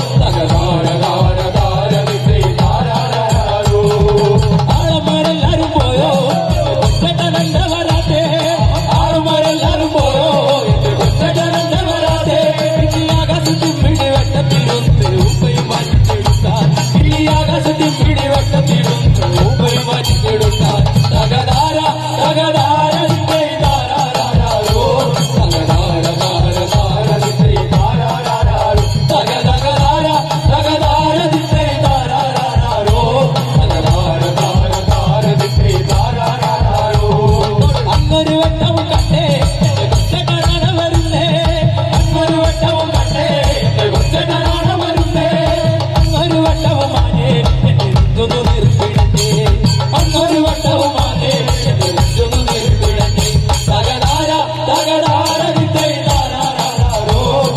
തകതാര താര താര ദിത്തൈ താരാരാരോ ആളന്മാരെല്ലാരും പോയോ കൊച്ചട്ടനണ്ട വരാത്തെ ആളുമാരെല്ലാരും പോയോ എന്റെ കൊച്ചട്ടനണ്ട വരാത്തെ ഈ ആകാശത്തിൽ പിടി വെട്ടത്തിരുന്ന് ഉപ്പയും മാറ്റിയെടുത്താൽ ഈ ആകാശത്തിൽ പിടി വെട്ടത്തിരുന്ന് ഉപ്പയും മാറ്റിയെടുത്താൽ തകതാര തകതാര ദിത്തൈ താരാരാരോ തകതാര താര താര ദിത്തൈ താരാരാരോ തകതകതാര തകതാര ദിത്തൈ താരാരാരോ തകതാര താര താര ദിത്തൈ താരാരാരോ അങ്ങൊരു വട്ടവും കണ്ടേ കൊച്ചട്ടനാണ് വരുന്നേ അങ്ങൊരു വട്ടവും കണ്ടേ കൊച്ചട്ടനാണ് വരുന്നേ അങ്ങൊരു വട്ടവും മാനേ എന്നെ എന്തൊന്നു നിർത്തിടേ അങ്ങൊരു വട്ടവും മാനേ എന്നെ എന്തൊന്നു നിർത്തിടേ തകതാര തകതാര ദിത്തൈ താരാരാരോ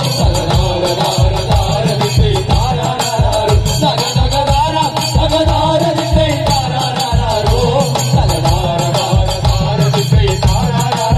തകതാര താര താര ദിത്തൈ താരാരാരോ തകതകതാര തകതാര ദിത്തൈ താരാരാരോ തകതാര താര താര ദിത്തൈ താരാരാരോ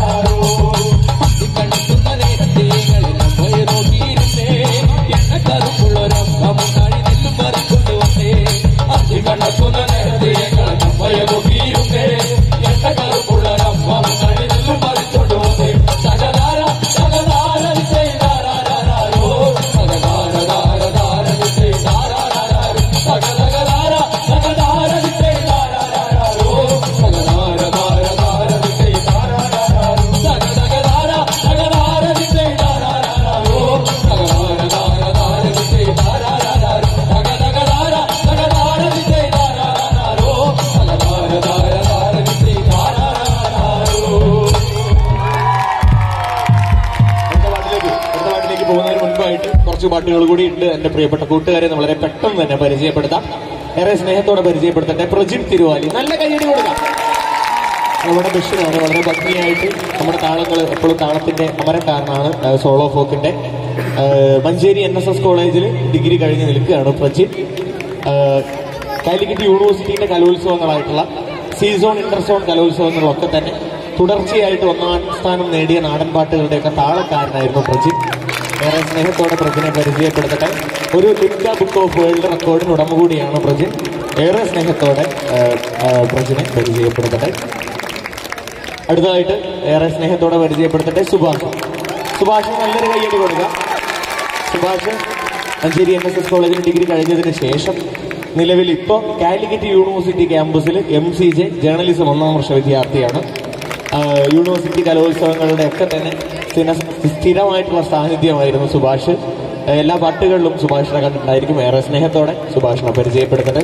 കുറച്ച് പാട്ടുകൾ കൂടി ഉണ്ട് എന്റെ പ്രിയപ്പെട്ട കൂട്ടുകാരെ വളരെ പെട്ടെന്ന് തന്നെ പരിചയപ്പെടുത്താം ഏറെ സ്നേഹത്തോടെ പരിചയപ്പെടുത്തട്ടെ പ്രജിൻ തിരുവാലി നല്ല കൈയടി കൊടുക്കാം നമ്മുടെ ബഷീറാണ് വളരെ ഭംഗിയായിട്ട് നമ്മുടെ താളങ്ങൾ എപ്പോഴും താളത്തിന്റെ അമരക്കാരനാണ് ആ, സോളോ ഫോക്കിന്റെ ആ, മഞ്ചേരി എൻ എസ് എസ് കോളേജിൽ ഡിഗ്രി കഴിഞ്ഞ് നിൽക്കുകയാണ് പ്രജിൻ ആ, കാലിക്കറ്റ് യൂണിവേഴ്സിറ്റിയുടെ കലോത്സവങ്ങളായിട്ടുള്ള സീസോൺ ഇന്റർസോൺ കലോത്സവങ്ങളിലൊക്കെ തന്നെ തുടർച്ചയായിട്ട് ഒന്നാം സ്ഥാനം നേടിയ നാടൻ പാട്ടുകളുടെയൊക്കെ താളക്കാരനായിരുന്നു പ്രജിൻ ഏറെ സ്നേഹത്തോടെ പ്രജിനെ പരിചയപ്പെടുത്തട്ടെ ഒരു ലിംക ബുക്ക് ഓഫ് വേൾഡ് റെക്കോർഡിന് ഉടമ കൂടിയാണ് പ്രജിൻ ഏറെ സ്നേഹത്തോടെ ആ, ആ, പ്രജിനെ പരിചയപ്പെടുത്തട്ടെ അടുത്തതായിട്ട് ഏറെ സ്നേഹത്തോടെ പരിചയപ്പെടുത്തട്ടെ സുഭാഷ് സുഭാഷ് നല്ലൊരു കൈയ്യടി കൊടുക്കുക Subhash Manjeri N S S കോളേജിൽ ഡിഗ്രി കഴിഞ്ഞതിന് ശേഷം നിലവിൽ ഇപ്പോൾ കാലിക്കറ്റ് യൂണിവേഴ്സിറ്റി ക്യാമ്പസിൽ എം സി ജെ ജേർണലിസം ഒന്നാം വർഷ വിദ്യാർത്ഥിയാണ് ആ, യൂണിവേഴ്സിറ്റി കലോത്സവങ്ങളുടെ ഒക്കെ തന്നെ സ്ഥിര- സ്ഥിരമായിട്ടുള്ള സാന്നിധ്യമായിരുന്നു സുഭാഷ് എല്ലാ പാട്ടുകളിലും സുഭാഷിനെ കണ്ടിട്ടുണ്ടായിരിക്കും ഏറെ സ്നേഹത്തോടെ സുഭാഷിനെ പരിചയപ്പെടുത്തട്ടെ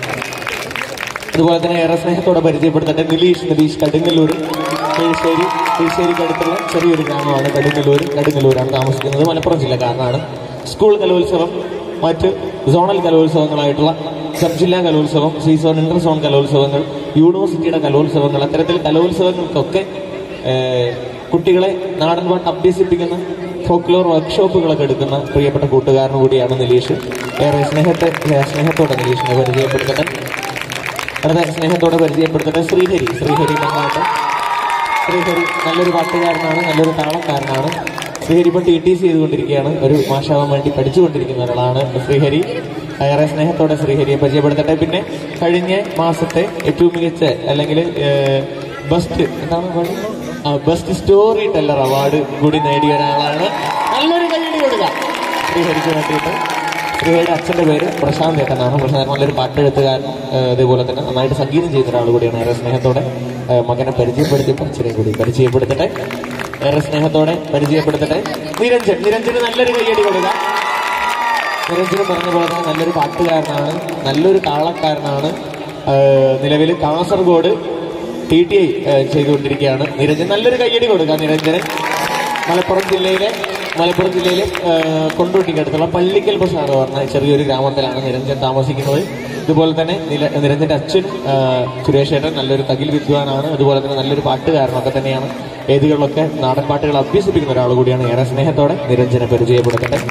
അതുപോലെ തന്നെ ഏറെ സ്നേഹത്തോടെ പരിചയപ്പെടുത്തട്ടെ നിലീഷ് നിലീഷ് കടുങ്ങല്ലൂർ കീഴ്ശ്ശേരി കീഴ്ശ്ശേരിക്ക് അടുത്തുള്ള ചെറിയൊരു ഗ്രാമമാണ് കടുങ്ങല്ലൂർ കടുങ്ങല്ലൂരാണ് താമസിക്കുന്നത് മലപ്പുറം ജില്ലക്കാരനാണ് സ്കൂൾ കലോത്സവം മറ്റ് സോണൽ കലോത്സവങ്ങളായിട്ടുള്ള സബ് ജില്ലാ കലോത്സവം സീസോൺ ഇന്റർ സോൺ കലോത്സവങ്ങൾ യൂണിവേഴ്സിറ്റിയുടെ കലോത്സവങ്ങൾ അത്തരത്തിൽ കലോത്സവങ്ങൾക്കൊക്കെ ഏഹ്, കുട്ടികളെ നാടൻ പാട്ട് അഭ്യസിപ്പിക്കുന്ന ഫോക്ലോർ വർക്ക്ഷോപ്പുകളൊക്കെ എടുക്കുന്ന പ്രിയപ്പെട്ട കൂട്ടുകാരൻ കൂടിയാണ് നിലീഷ് ഏറെ സ്നേഹത്തെ സ്നേഹത്തോടെ നിലീഷിനെ പരിചയപ്പെടുത്തട്ടെ വളരെ സ്നേഹത്തോടെ പരിചയപ്പെടുത്തട്ടെ ശ്രീഹരി ശ്രീഹരി മങ്ങാട്ട് ശ്രീഹരി നല്ലൊരു പാട്ടുകാരനാണ് നല്ലൊരു താളക്കാരനാണ് ശ്രീഹരി ഇപ്പം ടി ടി സി ചെയ്തുകൊണ്ടിരിക്കുകയാണ് ഒരു മാഷാവാൻ വേണ്ടി പഠിച്ചുകൊണ്ടിരിക്കുന്ന ഒരാളാണ് ശ്രീഹരി ഏറെ സ്നേഹത്തോടെ ശ്രീഹരിയെ പരിചയപ്പെടുത്തട്ടെ പിന്നെ കഴിഞ്ഞ മാസത്തെ ഏറ്റവും മികച്ച അല്ലെങ്കിൽ ബെസ്റ്റ് എന്താണ് award? ആ ബെസ്റ്റ് സ്റ്റോറി ടെല്ലർ അവാർഡ് കൂടി നേടിയ ഒരാളാണ് നല്ലൊരു കൈയടി കൊടുക്കുക ശ്രീഹരിക്ക് വേണ്ടിയിട്ട് ശ്രീഹരിയുടെ അച്ഛന്റെ പേര് പ്രശാന്ത് ഏട്ടനാണ് പ്രശാന്ത് നല്ലൊരു പാട്ടെഴുത്തുകാരൻ ഏഹ് അതേപോലെ തന്നെ നന്നായിട്ട് സംഗീതം ചെയ്യുന്ന ഒരാൾ കൂടിയാണ് ഏറെ സ്നേഹത്തോടെ ഏഹ് മകനെ പരിചയപ്പെടുത്തി അച്ഛനെ കൂടി പരിചയപ്പെടുത്തട്ടെ ഏറെ സ്നേഹത്തോടെ പരിചയപ്പെടുത്തട്ടെ നിരഞ്ജൻ നിരഞ്ജന് നല്ലൊരു കയ്യടി കൊടുക്കുക നിരഞ്ജന് പറഞ്ഞ പോലെ തന്നെ നല്ലൊരു പാട്ടുകാരനാണ് നല്ലൊരു താളക്കാരനാണ് നിലവിൽ കാസർഗോഡ് ടി ടി ഐ ചെയ്തുകൊണ്ടിരിക്കുകയാണ് നിരഞ്ജൻ നല്ലൊരു കയ്യടി കൊടുക്കുക നിരഞ്ജന് മലപ്പുറം ജില്ലയിലെ മലപ്പുറം ജില്ലയിലെ ആ, കൊണ്ടോട്ടിക്കടുത്തുള്ള പള്ളിക്കൽ ബസാർ പറഞ്ഞ ചെറിയൊരു ഗ്രാമത്തിലാണ് നിരഞ്ജൻ താമസിക്കുന്നത് ഇതുപോലെ തന്നെ നില- നിരഞ്ജന്റെ അച്ഛൻ ആ, സുരേഷ് ഏട്ടൻ നല്ലൊരു തകിൽ വിദ്വാനാണ് അതുപോലെ തന്നെ നല്ലൊരു പാട്ടുകാരനൊക്കെ തന്നെയാണ് വേദികളിലൊക്കെ നാടൻ പാട്ടുകൾ അഭ്യസിപ്പിക്കുന്ന ഒരാൾ കൂടിയാണ് ഏറെ സ്നേഹത്തോടെ നിരഞ്ജനെ പരിചയപ്പെടുത്തട്ടെ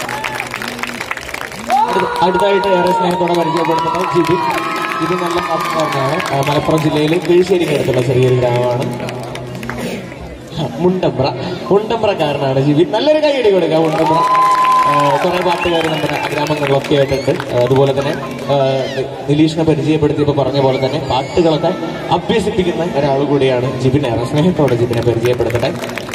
അടുത്ത- അടുത്തായിട്ട് ഏറെ സ്നേഹത്തോടെ പരിചയപ്പെടുത്തുന്നത് ജിബിൻ ജിബിൻ നല്ല പാട്ടുകാരനാണ് ആ, മലപ്പുറം ജില്ലയിൽ കീഴ്ശ്ശേരിക്ക് അടുത്തുള്ള ചെറിയൊരു ഗ്രാമമാണ് മുണ്ടമ്പ്ര മുണ്ടമ്പ്രക്കാരനാണ് ജിബിൻ നല്ലൊരു കൈയടി കൊടുക്കുക മുണ്ടമ്പ്ര കുറെ പാട്ടുകാർ നമ്മുടെ ഗ്രാമങ്ങളിലൊക്കെ ആയിട്ടുണ്ട് ആ, അതുപോലെ തന്നെ ആ, നിലീഷിനെ പരിചയപ്പെടുത്തിയപ്പോൾ പറഞ്ഞ പോലെ തന്നെ പാട്ടുകളൊക്കെ അഭ്യസിപ്പിക്കുന്ന ഒരാൾ കൂടിയാണ് ജിബിൻ ഏറെ സ്നേഹത്തോടെ ജിബിനെ പരിചയപ്പെടുത്തട്ടെ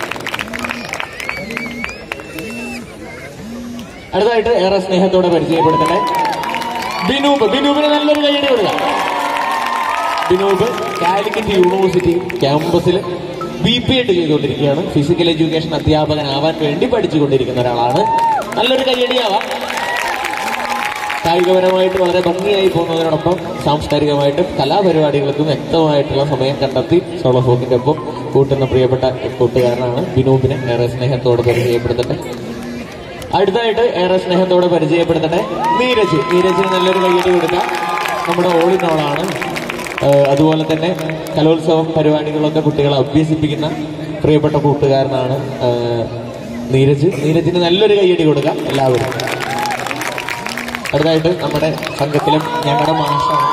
അടുത്തായിട്ട് ഏറെ സ്നേഹത്തോടെ പരിചയപ്പെടുത്തട്ടെ ബിനൂബ് ബിനൂബിന് നല്ലൊരു കൈയടി കൊടുക്കുക ബിനൂബ് കാലിക്കറ്റ് യൂണിവേഴ്സിറ്റി ക്യാമ്പസിൽ ബി പി എഡ് ചെയ്തുകൊണ്ടിരിക്കുകയാണ് ഫിസിക്കൽ എഡ്യൂക്കേഷൻ അധ്യാപകനാവാൻ വേണ്ടി പഠിച്ചുകൊണ്ടിരിക്കുന്ന ഒരാളാണ് നല്ലൊരു കയ്യടിയാവാം കായികപരമായിട്ട് വളരെ ഭംഗിയായി പോകുന്നതിനോടൊപ്പം സാംസ്കാരികമായിട്ടും കലാപരിപാടികൾക്കും വ്യക്തമായിട്ടുള്ള സമയം കണ്ടെത്തി സോളോ ഫോക്കിന്റെ ഒപ്പം കൂട്ടുന്ന പ്രിയപ്പെട്ട കൂട്ടുകാരനാണ് ബിനൂബിനെ ഏറെ സ്നേഹത്തോടെ പരിചയപ്പെടുത്തട്ടെ അടുത്തായിട്ട് ഏറെ സ്നേഹത്തോടെ പരിചയപ്പെടുത്തട്ടെ നീരജ് നീരജിന് നല്ലൊരു കയ്യടി കൊടുക്കാം നമ്മുടെ ഓളിനോളാണ് അതുപോലെ തന്നെ കലോത്സവം പരിപാടികളൊക്കെ കുട്ടികളെ അഭ്യസിപ്പിക്കുന്ന പ്രിയപ്പെട്ട കൂട്ടുകാരനാണ് ഏഹ്, നീരജ് നീരജിന് നല്ലൊരു കയ്യടി കൊടുക്കാം എല്ലാവരും അടുത്തായിട്ട് നമ്മുടെ സംഘത്തിലും ഞങ്ങളുടെ മാഷാണ്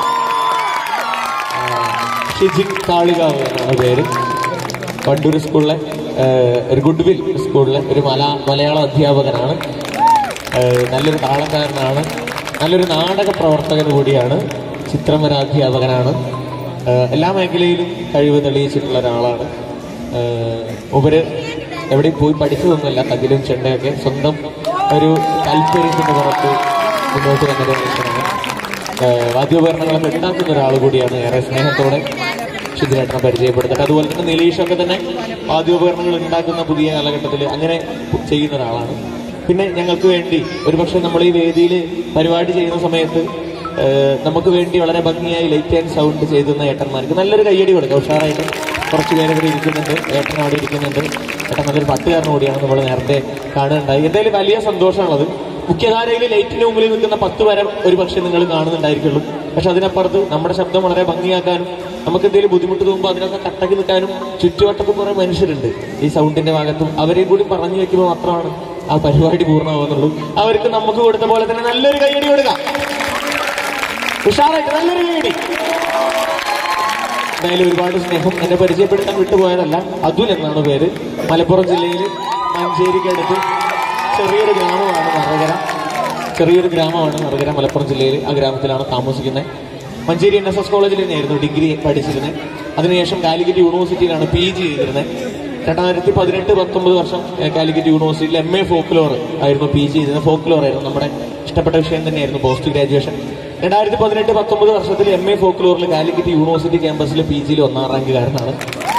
ഷിജിൻ കാളികാവ് എന്നാണ് പേര് വണ്ടൂർ സ്കൂളിലെ ഏഹ്, ഒരു ഗുഡ് വിൽ സ്കൂളിലെ ഒരു മല മലയാള അധ്യാപകനാണ് ഏഹ്, നല്ലൊരു താളക്കാരനാണ് നല്ലൊരു നാടക പ്രവർത്തകൻ കൂടിയാണ് ചിത്രമരാധ്യാപകനാണ് ഏഹ്, എല്ലാ മേഖലയിലും കഴിവ് തെളിയിച്ചിട്ടുള്ള ഒരാളാണ് ഏഹ്, ഉപര് എവിടെയും പോയി പഠിച്ചതൊന്നുമല്ല തകിലും ചെണ്ടയൊക്കെ സ്വന്തം ഒരു താല്പര്യത്തിന്റെ പുറത്ത് മുന്നോട്ട് വന്നൊരു മനുഷ്യനാണ് ഏഹ് വാദ്യോപകരണങ്ങളൊക്കെ ഉണ്ടാക്കുന്ന ഒരാൾ കൂടിയാണ് ഏറെ സ്നേഹത്തോടെ ഷിദ്രേട്ടനെ പരിചയപ്പെടുത്തട്ടെ അതുപോലെ തന്നെ നിലീഷൊക്കെ തന്നെ വാദ്യോപകരണങ്ങൾ ഉണ്ടാക്കുന്ന പുതിയ കാലഘട്ടത്തിൽ അങ്ങനെ ചെയ്യുന്ന ഒരാളാണ് പിന്നെ ഞങ്ങൾക്ക് വേണ്ടി ഒരുപക്ഷെ നമ്മൾ ഈ വേദിയിൽ പരിപാടി ചെയ്യുന്ന സമയത്ത് ഏഹ് നമുക്ക് വേണ്ടി വളരെ ഭംഗിയായി ലൈറ്റ് ആൻഡ് സൗണ്ട് ചെയ്തുന്ന ഏട്ടന്മാർക്ക് നല്ലൊരു കയ്യടി കൊടുക്കുക ഉഷാറായിട്ട് കുറച്ച് പേര് ഇവിടെ ഇരിക്കുന്നുണ്ട് ഏട്ടൻ അവിടെ ഇരിക്കുന്നുണ്ട് ഏട്ടൻ നല്ലൊരു പട്ടുകാരൻ കൂടിയാണ് നമ്മൾ നേരത്തെ കാണുകയുണ്ടായി എന്തായാലും വലിയ സന്തോഷമാണത് മുഖ്യധാരയിൽ ലൈറ്റിന് മുമ്പിൽ നിൽക്കുന്ന പത്ത് വരം ഒരു പക്ഷേ നിങ്ങൾ കാണുന്നുണ്ടായിരിക്കുള്ളൂ പക്ഷെ അതിനപ്പുറത്ത് നമ്മുടെ ശബ്ദം വളരെ ഭംഗിയാക്കാനും നമുക്ക് എന്തെങ്കിലും ബുദ്ധിമുട്ട് തോന്നുമ്പോൾ അതിനൊക്കെ കട്ടക്ക് നിൽക്കാനും ചുറ്റുവട്ടത്ത് കുറെ മനുഷ്യരുണ്ട് ഈ സൗണ്ടിന്റെ ഭാഗത്തും അവരെയും കൂടി പറഞ്ഞു വെക്കുമ്പോൾ മാത്രമാണ് ആ പരിപാടി പൂർണ്ണമാവുന്നുള്ളൂ അവർക്ക് നമുക്ക് കൊടുത്ത പോലെ തന്നെ നല്ലൊരു കൈയടി കൊടുക്കാം ഉഷാറായിട്ട് നല്ലൊരു കൈയടി എന്തായാലും ഒരുപാട് സ്നേഹം എന്നെ പരിചയപ്പെടുത്താൻ വിട്ടുപോയതല്ല അതുൽ എന്നാണ് പേര് മലപ്പുറം ജില്ലയിൽ മഞ്ചേരിക്കടുത്ത് ചെറിയൊരു ഗ്രാമമാണ് മറകര ചെറിയൊരു ഗ്രാമമാണ് മറകര മലപ്പുറം ജില്ലയിൽ ആ ഗ്രാമത്തിലാണ് താമസിക്കുന്നത് മഞ്ചേരി എൻ എസ് എസ് കോളേജിൽ തന്നെയായിരുന്നു ഡിഗ്രി പഠിച്ചിരുന്നത് അതിനുശേഷം കാലിക്കറ്റ് യൂണിവേഴ്സിറ്റിയിലാണ് പി ജി ചെയ്തിരുന്നത് രണ്ടായിരത്തി പതിനെട്ട് പത്തൊമ്പത് വർഷം ഏഹ്, കാലിക്കറ്റ് യൂണിവേഴ്സിറ്റിയിൽ എം എ ഫോക്ലോർ ആയിരുന്നു പി ജി ചെയ്തിരുന്നത് ഫോക്ലോർ ആയിരുന്നു നമ്മുടെ ഇഷ്ടപ്പെട്ട വിഷയം തന്നെയായിരുന്നു പോസ്റ്റ് ഗ്രാജുവേഷൻ രണ്ടായിരത്തി പതിനെട്ട് പത്തൊമ്പത് വർഷത്തിൽ എം എ ഫോക്ലോറിൽ കാലിക്കറ്റ് യൂണിവേഴ്സിറ്റി ക്യാമ്പസിൽ പി ജിയിൽ ഒന്നാം റാങ്കുകാരനാണ്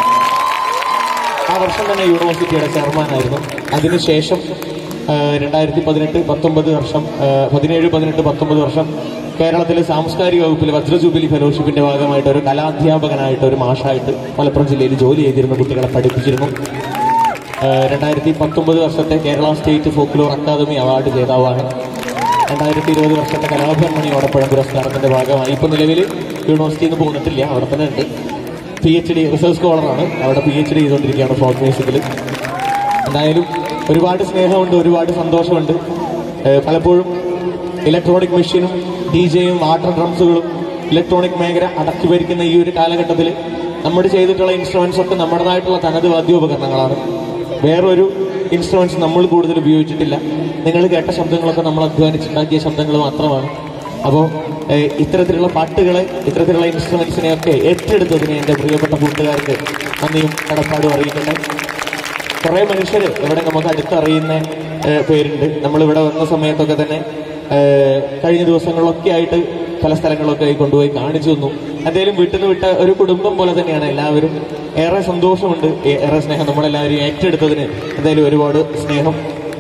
ആ വർഷം തന്നെ യൂണിവേഴ്സിറ്റിയുടെ ചെയർമാനായിരുന്നു അതിനുശേഷം രണ്ടായിരത്തി പതിനെട്ട് പത്തൊമ്പത് വർഷം ആ, പതിനേഴ് പതിനെട്ട് പത്തൊമ്പത് വർഷം കേരളത്തിലെ സാംസ്കാരിക വകുപ്പിൽ വജ്ര ജൂബിലി ഫെലോഷിപ്പിന്റെ ഭാഗമായിട്ട് ഒരു കലാധ്യാപകനായിട്ട് ഒരു മാഷായിട്ട് മലപ്പുറം ജില്ലയിൽ ജോലി ചെയ്തിരുന്ന കുട്ടികളെ പഠിപ്പിച്ചിരുന്നു രണ്ടായിരത്തി പത്തൊമ്പത് വർഷത്തെ Kerala state folklore academy award ജേതാവാണ് രണ്ടായിരത്തി ഇരുപത് വർഷത്തെ കലാഭവൻമണി ഓടപ്പഴം പുരസ്കാരത്തിന്റെ ഭാഗമായി ഇപ്പൊ നിലവിൽ യൂണിവേഴ്സിറ്റിയിൽ നിന്ന് പോകുന്നിട്ടില്ല അവിടെ തന്നെ ഉണ്ട് പി എച്ച് ഡി റിസർച്ച് സ്കോളറാണ് അവിടെ പി എച്ച് ഡി ചെയ്തുകൊണ്ടിരിക്കുകയാണ് ഫോക്ക് മ്യൂസിക്കിൽ എന്തായാലും ഒരുപാട് സ്നേഹമുണ്ട് ഒരുപാട് സന്തോഷമുണ്ട് ഏഹ് പലപ്പോഴും ഇലക്ട്രോണിക് മെഷീനും ഡി ജെയും വാട്ടർ ഡ്രംസുകളും ഇലക്ട്രോണിക് മേഖല അടക്കി ഭരിക്കുന്ന ഈ ഒരു കാലഘട്ടത്തിൽ നമ്മൾ ചെയ്തിട്ടുള്ള ഇൻസ്ട്രുമെന്റ്സ് ഒക്കെ നമ്മുടേതായിട്ടുള്ള തനത് വാദ്യോപകരണങ്ങളാണ് വേറൊരു ഇൻസ്ട്രുമെന്റ്സ് നമ്മൾ കൂടുതൽ ഉപയോഗിച്ചിട്ടില്ല നിങ്ങൾ കേട്ട ശബ്ദങ്ങളൊക്കെ നമ്മൾ അധ്വാനിച്ചുണ്ടാക്കിയ ശബ്ദങ്ങൾ മാത്രമാണ് അപ്പോൾ ഇത്തരത്തിലുള്ള പാട്ടുകളെ ഇത്തരത്തിലുള്ള ഇൻസ്ട്രുമെന്റ്സിനെയൊക്കെ ഏറ്റെടുത്തതിന് എൻ്റെ പ്രിയപ്പെട്ട കൂട്ടുകാർക്ക് നന്ദിയും കടപ്പാടും അറിയിക്കട്ടെ കുറെ മനുഷ്യർ ഇവിടെ നമുക്ക് അടുത്തറിയുന്ന ഏഹ്, പേരുണ്ട് നമ്മളിവിടെ വന്ന സമയത്തൊക്കെ തന്നെ ഏഹ്, കഴിഞ്ഞ ദിവസങ്ങളിലൊക്കെ ആയിട്ട് പല സ്ഥലങ്ങളൊക്കെ ആയി കൊണ്ടുപോയി കാണിച്ചു തന്നു എന്തായാലും വീട്ടിൽ നിന്ന് വിട്ട ഒരു കുടുംബം പോലെ തന്നെയാണ് എല്ലാവരും ഏറെ സന്തോഷമുണ്ട് ഏ- ഏറെ സ്നേഹം നമ്മളെല്ലാവരും ഏറ്റെടുത്തതിന് എന്തായാലും ഒരുപാട് സ്നേഹം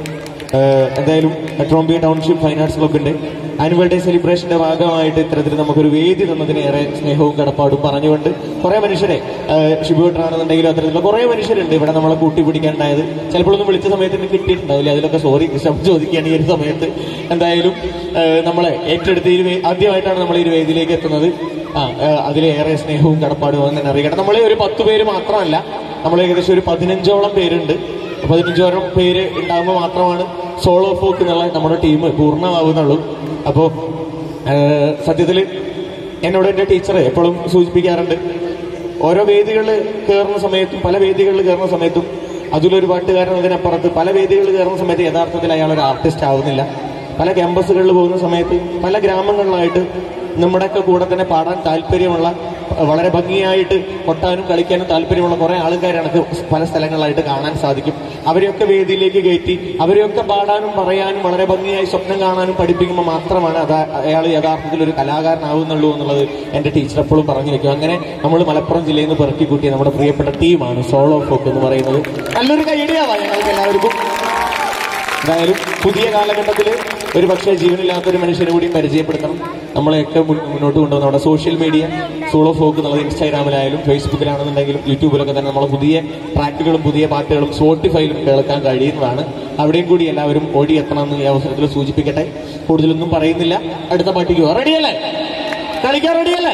ഏഹ് എന്തായാലും ട്രോംബി ടൗൺഷിപ്പ് ഫൈൻ ആർട്സ് ക്ലബിന്റെ ആനുവൽ ഡേ സെലിബ്രേഷന്റെ ഭാഗമായിട്ട് ഇത്തരത്തിൽ നമുക്കൊരു വേദി തന്നതിന് ഏറെ സ്നേഹവും കടപ്പാടും പറഞ്ഞുകൊണ്ട് കുറെ മനുഷ്യരെ ഷിബുവേട്ടനാണെന്നുണ്ടെങ്കിലും അത്തരത്തിലുള്ള കുറെ മനുഷ്യരുണ്ട് ഇവിടെ നമ്മളെ കൂട്ടിപ്പിടിക്കാനുണ്ടായത് ചിലപ്പോഴൊന്നും വിളിച്ച സമയത്ത് എനിക്ക് കിട്ടിയിട്ടുണ്ടാവില്ല അതിലൊക്കെ സോറി ക്ഷമ ചോദിക്കുകയാണ് ഈ ഒരു സമയത്ത് എന്തായാലും ഏഹ് നമ്മളെ ഏറ്റെടുത്ത് ഈ ഒരു വേ- ആദ്യമായിട്ടാണ് നമ്മൾ ഈ ഒരു വേദിയിലേക്ക് എത്തുന്നത് ആ ഏഹ് അതിലേറെ സ്നേഹവും കടപ്പാടും എന്ന് തന്നെ അറിയിക്കട്ടെ നമ്മളെ ഒരു പത്ത് പേര് മാത്രമല്ല നമ്മൾ ഏകദേശം ഒരു പതിനഞ്ചോളം പേരുണ്ട് പതിനഞ്ചോളം പേര് ഉണ്ടാകുമ്പോൾ മാത്രമാണ് സോളോ ഫോക്ക് എന്നുള്ള നമ്മുടെ ടീം പൂർണ്ണമാവുന്നുള്ളൂ അപ്പോൾ സത്യത്തിൽ എന്നോട് എൻ്റെ ടീച്ചർ എപ്പോഴും സൂചിപ്പിക്കാറുണ്ട് ഓരോ വേദികളിൽ കയറുന്ന സമയത്തും പല വേദികളിൽ കയറുന്ന സമയത്തും അതിലൊരു പാട്ടുകാരൻ അതിനപ്പുറത്ത് പല വേദികളിൽ കയറുന്ന സമയത്ത് യഥാർത്ഥത്തിൽ അയാൾ ഒരു ആർട്ടിസ്റ്റ് ആവുന്നില്ല പല ക്യാമ്പസുകളിൽ പോകുന്ന സമയത്ത് പല ഗ്രാമങ്ങളിലായിട്ട് നമ്മുടെയൊക്കെ കൂടെ തന്നെ പാടാൻ താല്പര്യമുള്ള വളരെ ഭംഗിയായിട്ട് കൊട്ടാനും കളിക്കാനും താല്പര്യമുള്ള കുറെ ആൾക്കാരെ എനിക്ക് പല സ്ഥലങ്ങളിലായിട്ട് കാണാൻ സാധിക്കും അവരെയൊക്കെ വേദിയിലേക്ക് കയറ്റി അവരെയൊക്കെ പാടാനും പറയാനും വളരെ ഭംഗിയായി സ്വപ്നം കാണാനും പഠിപ്പിക്കുമ്പോൾ മാത്രമാണ് അത് അയാൾ യഥാർത്ഥത്തിൽ ഒരു കലാകാരനാവുന്നുള്ളൂ എന്നുള്ളത് എന്റെ ടീച്ചർ എപ്പോഴും പറഞ്ഞു വെക്കും അങ്ങനെ നമ്മൾ മലപ്പുറം ജില്ലയിൽ നിന്ന് പെറുക്കി കൂട്ടിയ നമ്മുടെ പ്രിയപ്പെട്ട ടീമാണ് സോളോ ഫോക്ക് എന്ന് പറയുന്നത് നല്ലൊരു കൈയടിയാവാം ഞങ്ങൾക്ക് എല്ലാവർക്കും എന്തായാലും പുതിയ കാലഘട്ടത്തിൽ ഒരു പക്ഷേ ജീവനില്ലാത്ത ഒരു മനുഷ്യനെ കൂടി പരിചയപ്പെടുത്തണം നമ്മളെയൊക്കെ മുൻ- മുന്നോട്ട് കൊണ്ടുവന്ന നമ്മുടെ സോഷ്യൽ മീഡിയ സോളോ ഫോക്ക് എന്നുള്ളത് ഇൻസ്റ്റാഗ്രാമിലായാലും ഫേസ്ബുക്കിലാണെന്നുണ്ടെങ്കിലും യൂട്യൂബിലൊക്കെ തന്നെ നമ്മൾ പുതിയ ട്രാക്കുകളും പുതിയ പാട്ടുകളും സ്പോട്ടിഫൈയിലും കേൾക്കാൻ കഴിയുന്നതാണ് അവിടെയും കൂടി എല്ലാവരും ഓടിയെത്തണമെന്ന് ഈ അവസരത്തിൽ സൂചിപ്പിക്കട്ടെ കൂടുതലൊന്നും പറയുന്നില്ല അടുത്ത പാട്ടിക്ക് റെഡിയല്ലേ കളിക്കാൻ റെഡിയല്ലേ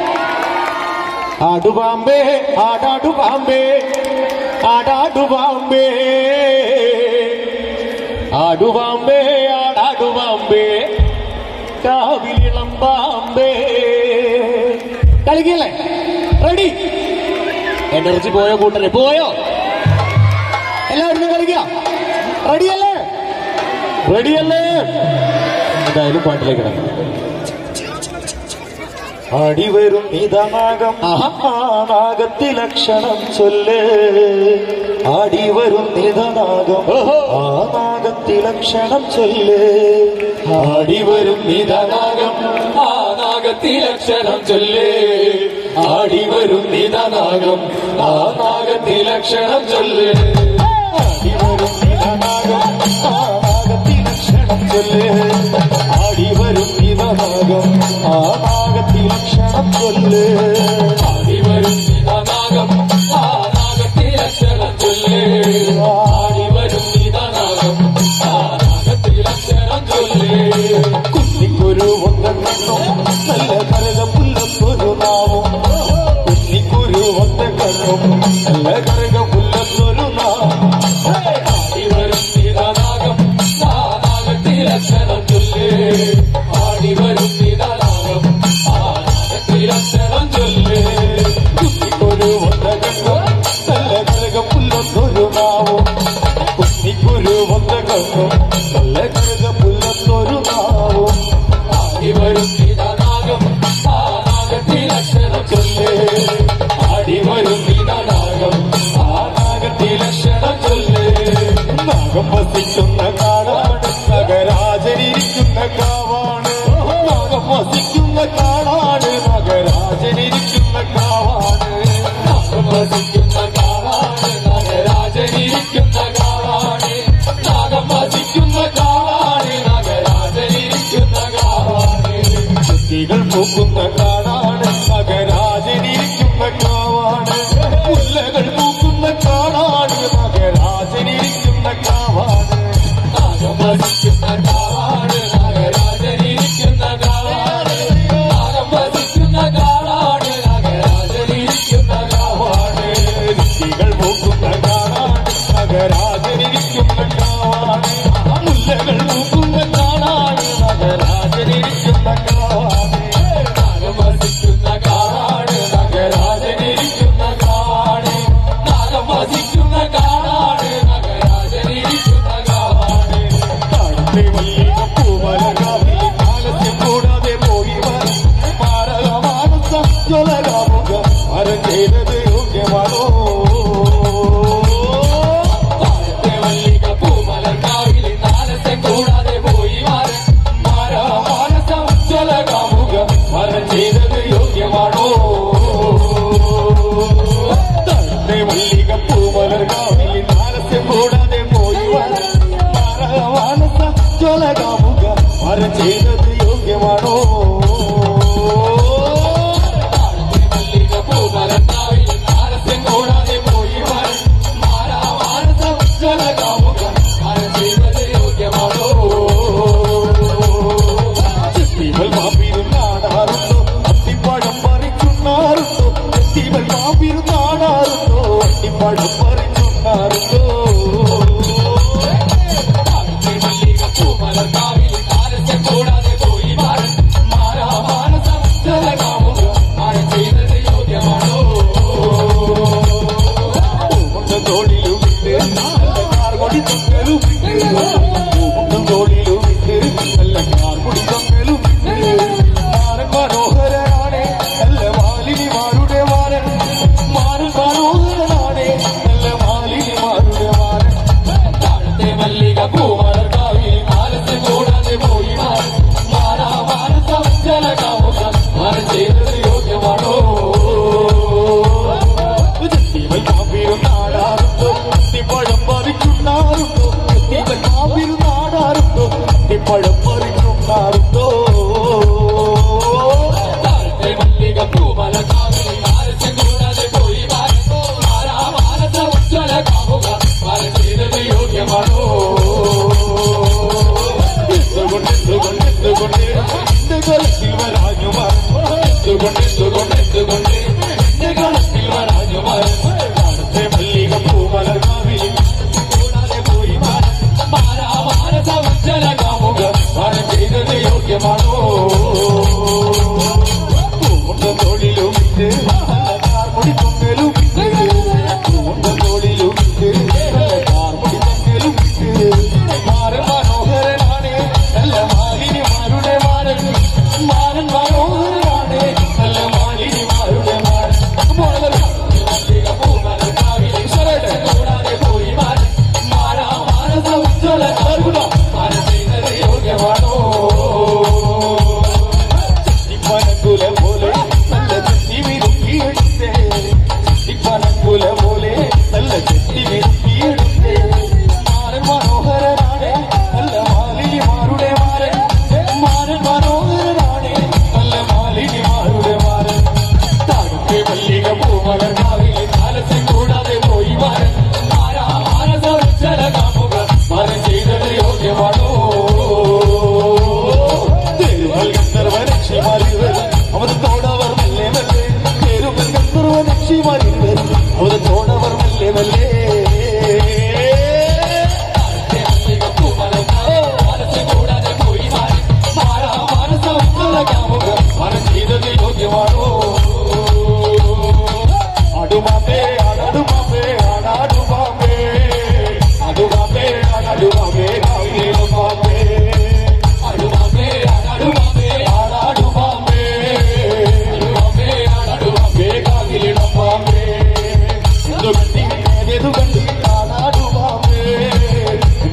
ആടുപാമ്പേ ആടാടുപാമ്പേ ആടാടുപാമ്പേ ആടുപാമ്പേ ആടാടുപാമ്പേ കാവിലിളം പാമ്പേ കളിക്കല്ലേ റെഡി എനർജി പോയോ കൂട്ടരെ പോയോ എല്ലാവരും കളിക്കുക റെഡിയല്ലേ റെഡിയല്ലേ എന്തായാലും പാട്ടിലേക്ക് കിടക്കാം അടിവരും നിതനാഗം നാഗത്തിലക്ഷണം ചൊല്ല് ആടിവരും നിതനാഗം ഓഹോ. ആ നാഗത്തിലക്ഷണം ചൊല്ല് ആടിവരും നിതനാഗം ആ നാഗത്തിലക്ഷരം ചൊല്ലേ ആടിവരും നിതനാഗം ആ നാഗത്തിലക്ഷരം ചൊല്ലേ ആടിവരും നിതനാഗം ആ നാഗത്തിലക്ഷണം ചൊല്ല് ആടിവരും നിതനാഗം ആ നാഗത്തിലക്ഷണം ചൊല്ല് ആടിവരും നിതനാഗം ആ നാഗത്തിലക്ഷരം ചൊല്ലേ ആടിവരും നിതനാഗം ആ നാഗത്തിലക്ഷരം ചൊല്ലേ ആടി വരും നിതലാകം ആനന്ദത്തിലക്ഷരം ചൊല്ല് കുട്ടിക്കൊരു ഒന്നകങ്ങും നല്ല കഴുകപ്പുല്ലൊന്നൊരു നാവും കുട്ടിക്കൊരു ഒന്നകങ്ങും നല്ല കഴുകപ്പുല്ലൊന്നൊരു നാവും ആടി വരും നിതനാകം ആനന്ദത്തിലക്ഷരം ചൊല്ല് ആടി വരും നിതനാകം ആനന്ദത്തിലക്ഷരം ചൊല്ല് നാഗം വസിക്കുന്ന കാടാണ് നഗരാജനിരിക്കുന്ന കാവാണ് നാഗം വസിക്കുന്ന കാടാണ് നഗരാജനിരിക്കുന്ന കാവാണ് നാഗം വസിക്കുന്ന കാവാണ് നാഗരാജനിരിക്കുന്ന കാവാണ് നാഗം വസിക്കുന്ന കാവാണ് നാഗരാജനിരിക്കുന്ന കാവാണ് കുട്ടികൾ പൂക്കുന്ന കാടാണ് നഗരാജനിരിക്കുന്ന കാവാണ് മുല്ലകൾ പൂക്കുന്ന കാടാണ് നഗരാജനിരിക്കുന്ന കാവാണ് നാഗം വസിക്കുന്ന കാവാണ് നാഗരാജനിരിക്കുന്ന കാവാണ് നാഗം വസിക്കുന്ന കാവാണ് നാഗരാജനിരിക്കുന്ന കാവാണ് കുട്ടികൾ പൂക്കുന്ന കാടാണ് നഗരാജനിരിക്കുന്ന കാവാണ് മുല്ലകൾ പൂക്കുന്ന കാടാണ് നഗരാജനിരിക്കുന്ന കാവാണ് നാഗം വസിക്കുന്ന കാവാണ് നാഗരാജനിരിക്കുന്ന കാവാണ് നാഗം വസിക്കുന്ന കാവാണ് നാഗരാജനിരിക്കുന്ന കാവാണ് താഴത്തെ വല്ലിക പൂമലകാവിൽ ആലസ്യം കൂടാതെ പോയി മാരകമാനസ ജ്വലകാമുക അരം ചെയ്തത് യോഗ്യമാണോ താഴത്തെ മല്ലിക പൂമലർക്കാവിൽ നാലത്തെ കൂടാതെ പോയി മാറി മാറാ മാനസ ഉജ്ജ്വല കാമുക അരം ചെയ്തത് യോഗ്യമാണോ താഴത്തെ വല്ലിക പൂമലകാവിൽ ആലസ്യം കൂടാതെ പോയി മാരകമാനസ ജ്വലകാമുക അരം ചെയ്തത് യോഗ്യമാണോ താഴത്തെ മല്ലിക പൂമലർക്കാവിൽ നാലത്തെ കൂടാതെ പോയി മാറി മാറാ മാനസ ഉജ്ജ്വല കാമുക അത് ചെയ്തത് യോഗ്യമാണോ ചെത്തിവൽ മാപ്പിരുന്നാടാറുണ്ടോ അത്തിപ്പഴം പറിച്ചുണ്ണാറുണ്ടോ ചെത്തിവൽ മാപ്പിരുന്നാടാറുണ്ടോ അത്തിപ്പഴം പറിച്ചുണ്ണാറുണ്ടോ താഴത്തെ മല്ലിക പൂമലർക്കാവിൽ നാലത്തെ കൂടാതെ പോയി മാറി മാറാ മാനസ ഉജ്ജ്വല കാമുക അത് ചെയ്തത് യോഗ്യമാണോ പൂമുണ്ടം തോളിലുമിട്ട് നല്ല കാർകൊടി തൊങ്ങലുമിട്ട് പൂമുണ്ടം തോളിലുമിട്ട് നല്ല കാർകൊടി തൊങ്ങലുമിട്ട് മാരൻ മനോഹരനാണ് നല്ല മാലിനിമാരുടെ മാരൻ മാരൻ മനോഹരനാണ് നല്ല മാലിനിമാരുടെ മാരൻ താഴത്തെ മല്ലിക പൂമലർക്കാവിൽ കാലത്ത് കൂടാതെ പോയി മാറി മാറാ മാനസ ഉജ്ജ്വല കാമുക അത് ചെയ്തത് യോഗ്യമാണോ ചെത്തിവൽ മാപ്പിരുന്നാടാറുണ്ടോ ചെത്തിപ്പഴം പറിച്ചുണ്ണാറുണ്ടോ ചെത്തിവൽ മാപ്പിരുന്നാടാറുണ്ടോ ചെത്തിപ്പഴം പറിച്ചുണ്ണാറുണ്ടോ താഴത്തെ മല്ലിക പൂമലർക്കാവിൽ കാലത്ത് കൂടാതെ പോയി മാറി മാറാ മാനസ ഉജ്ജ്വല കാമുക അത് ചെയ്തത് യോഗ്യമാണോ എന്തുകൊണ്ട് എന്തുകൊണ്ട് എന്തുകൊണ്ട് എന്റെ കലത്തിൽ വരാഞ്ഞുമാർ എന്തുകൊണ്ട് എന്തുകൊണ്ട് എന്തുകൊണ്ട് എന്റെ കളത്തിൽ വരാഞ്ഞുമാർ താഴത്തെ മല്ലിക പൂമലർക്കാവിൽ കൂടാതെ പോയി മാറി മാറാ മാനസ ഉജ്ജ്വല കാമുക അത് ചെയ്തത് യോഗ്യമാണോ പൂമുണ്ട തോളിലുമിട്ട് നല്ല കാർമുടി തൊങ്ങലുമിട്ട് പൂമുണ്ട തോളിലുമിട്ട് നല്ല കാർമുടി തൊങ്ങലുമിട്ട് മാരൻ മനോഹരനാണ് നല്ല മാലിനിമാരുടെ മാരൻ മാരൻ മനോഹരനാണ് നല്ല മാലിനിമാരുടെ മാരൻ മോളെ മല്ലിക പൂമലർക്കാവിൽ കൂടാതെ പോയി മാറി മാറാ മാനസ ഉജ്ജ്വല കാമുക അത് ചെയ്തത് യോഗ്യമാണോ ഇപ്പനക്കുല പോലെ നല്ല ചെത്തി വിരുത്തിയെടുത്തേ ഇപ്പനക്കുല പോലെ നല്ല ചെത്തി വിരുത്തിയെടുത്തേ മാരൻ മനോഹരനാണ് നല്ല മാലിനിമാരുടെ മാരൻ മാരൻ മനോഹരനാണ് നല്ല മാലിനിമാരുടെ മാരൻ താഴത്തെ മല്ലിക പൂമലർക്കാവിൽ കാലത്ത് കൂടാതെ പോയി മാറി മാറാ മാനസ ഉജ്ജ്വല കാമുക അത് ചെയ്തത് യോഗ്യമാണോ തെരുവൽ ഗന്ധർവനക്ഷിമാരിവർ അവതത്തോടവർ മെല്ലെ മെല്ലെ തെരുവൽ ഗന്ധർവനക്ഷിമാരിവർ അവതത്തോടവർ മെല്ലെ മെല്ലെ താഴത്തെ മല്ലിക പൂമലർക്കാവിൽ കാലത്ത് കൂടാതെ പോയി മാറി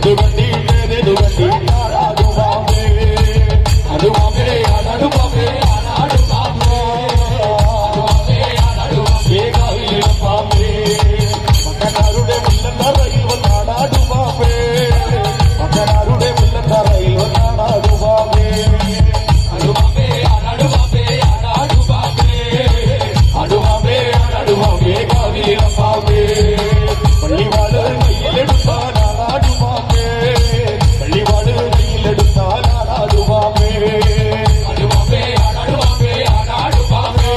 എന്തു കണ്ടിട്ട് എന്തു കണ്ടിട്ടാടുവാമേ അടുവാമേ ആടാടുവാമേ ആടാടുവാമേ മകനാരുടെ മുല്ലത്തറയിൽ വന്നാടാടുവാമേ മകനാരുടെ മുല്ലത്തറയിൽ വന്നാടാടുവാമേ അടുവാമേ ആടാടുവാമേ ആടാടുവാമേ അടുവാമേ ആടാടുവാമേ കാവിലപ്പാമേ പള്ളിവാട് കയ്യിലെടുത്താൽ ആടാടുവാമേ പള്ളിവാട് കയ്യിലെടുത്താൽ ആടാടുവാമേ അടുവാമേ ആടാടുവാമേ ആടാടുവാമേ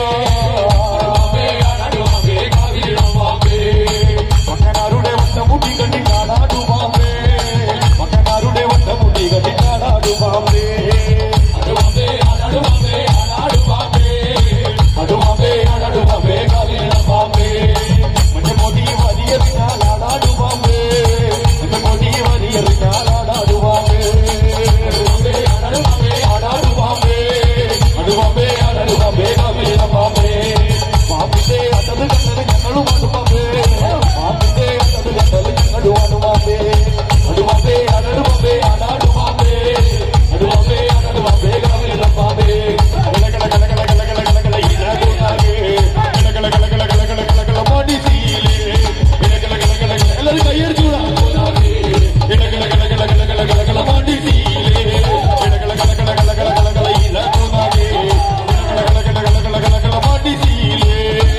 മകനാരുടെ വട്ടമുടി കണ്ടി കാണാടുവാമേ മകനാരുടെ വട്ടമുടി കണ്ടി കാണാടുവാമേ അടുവാമേ ആടാടുവാമേ കാലിടവാമേ മഞ്ഞമൊടി വലിയെറിഞ്ഞാൽ ആടാടുവാമേ മഞ്ഞമൊടി വലിയെറിഞ്ഞാൽ ആടാടുവാമേ ആടാടുവാമേ ആടാടുവാമേ അടുവാമേ ആടാടുവാമേ കാലിടവാമേ പാപ്പിന്റെ അതത് കണ്ടത് ഞങ്ങളും അടുവാമേ പാപ്പിന്റെ അതത് കണ്ടത് ഞങ്ങളും അടുവാമേ അടുവാമേ ആടാടുവാമേ ആടാടുവാമേ അടുവാമേ ആടാടുവാമേ കാലിടവാമേ കല കല കല കല കല കല കല കല ഇലകുനാകെ കല കല കല കല കല കല കല കല മടിസീലേ കല കല കല കല കല എല്ലാവരും കയ്യടിച്ചൂടാ കല കല കല കല കല കല കല കല മടിസീലേ കല കല കല കല കല കല കല കല ഇലകുനാകെ കല കല കല കല കല കല കല മടിസീലേ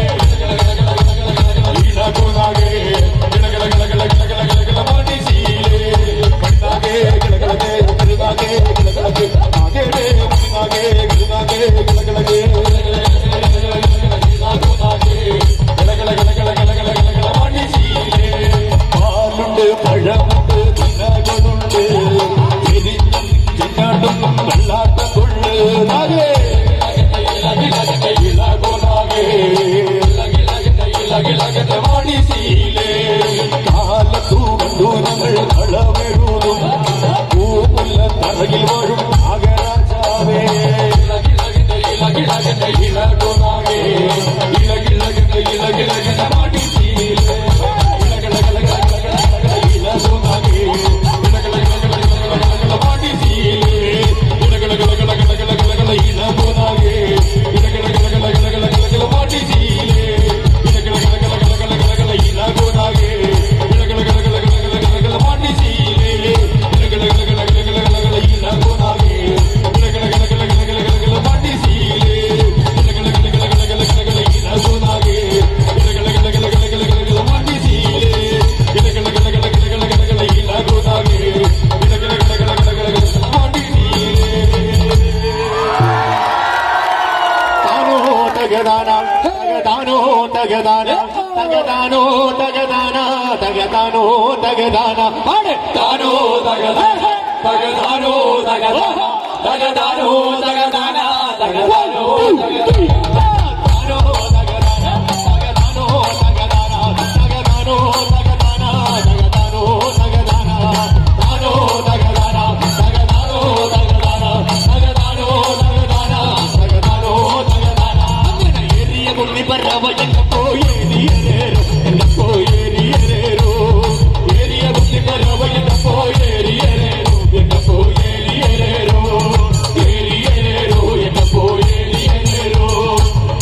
ഇലകുനാകെ കല കല കല കല കല കല കല കല മടിസീലേ കണ്ണാകെ കല കല കരുനാകെ കല കല ആകെ മുന്നാകെ കരുനാകെ കല കല പാലുണ്ട് പഴമുണ്ട് ദിനകളുണ്ട് എരിഞ്ഞും ചെന്നാട്ടും വെള്ളാട്ടം കൊള്ളു നാഗേ കാലത്തു കണ്ടു ഞങ്ങൾ കളമെഴുതും പൂമുല്ല തറയിൽ വാഴും നാഗരാജാവേ ഇളകുനാകെ ഇളകിളകിന്റെ ഇളകിളകിന്റെ മാടിച്ചീലേ താനോ തകദാന തകദാനോ തകദാന തകദാനോ തകദാന തകദാനോ തകദാന പാട് താനോ തകദാന തകദാനോ തകദാന തകദാനോ തകദാന തകദാനോ താനോ തകദാന തകദാനോ തകദാന തകദാനോ തകദാന തകദാനോ തകദാന താനോ തകദാന തകദാനോ തകദാന തകദാനോ തകദാന തകദാനോ തകദാന അങ്ങനെ എറിയ കൊള്ളി പറവ എന്നെ പോയേരിയേരോ എന്നെ പോയേരിയേരോ എറിയ കൊള്ളി പറവ എന്നെ പോയേരിയേരോ എന്നെ പോയേരിയേരോ ഏരിയേരോ എന്നെ പോയേരിയേരോ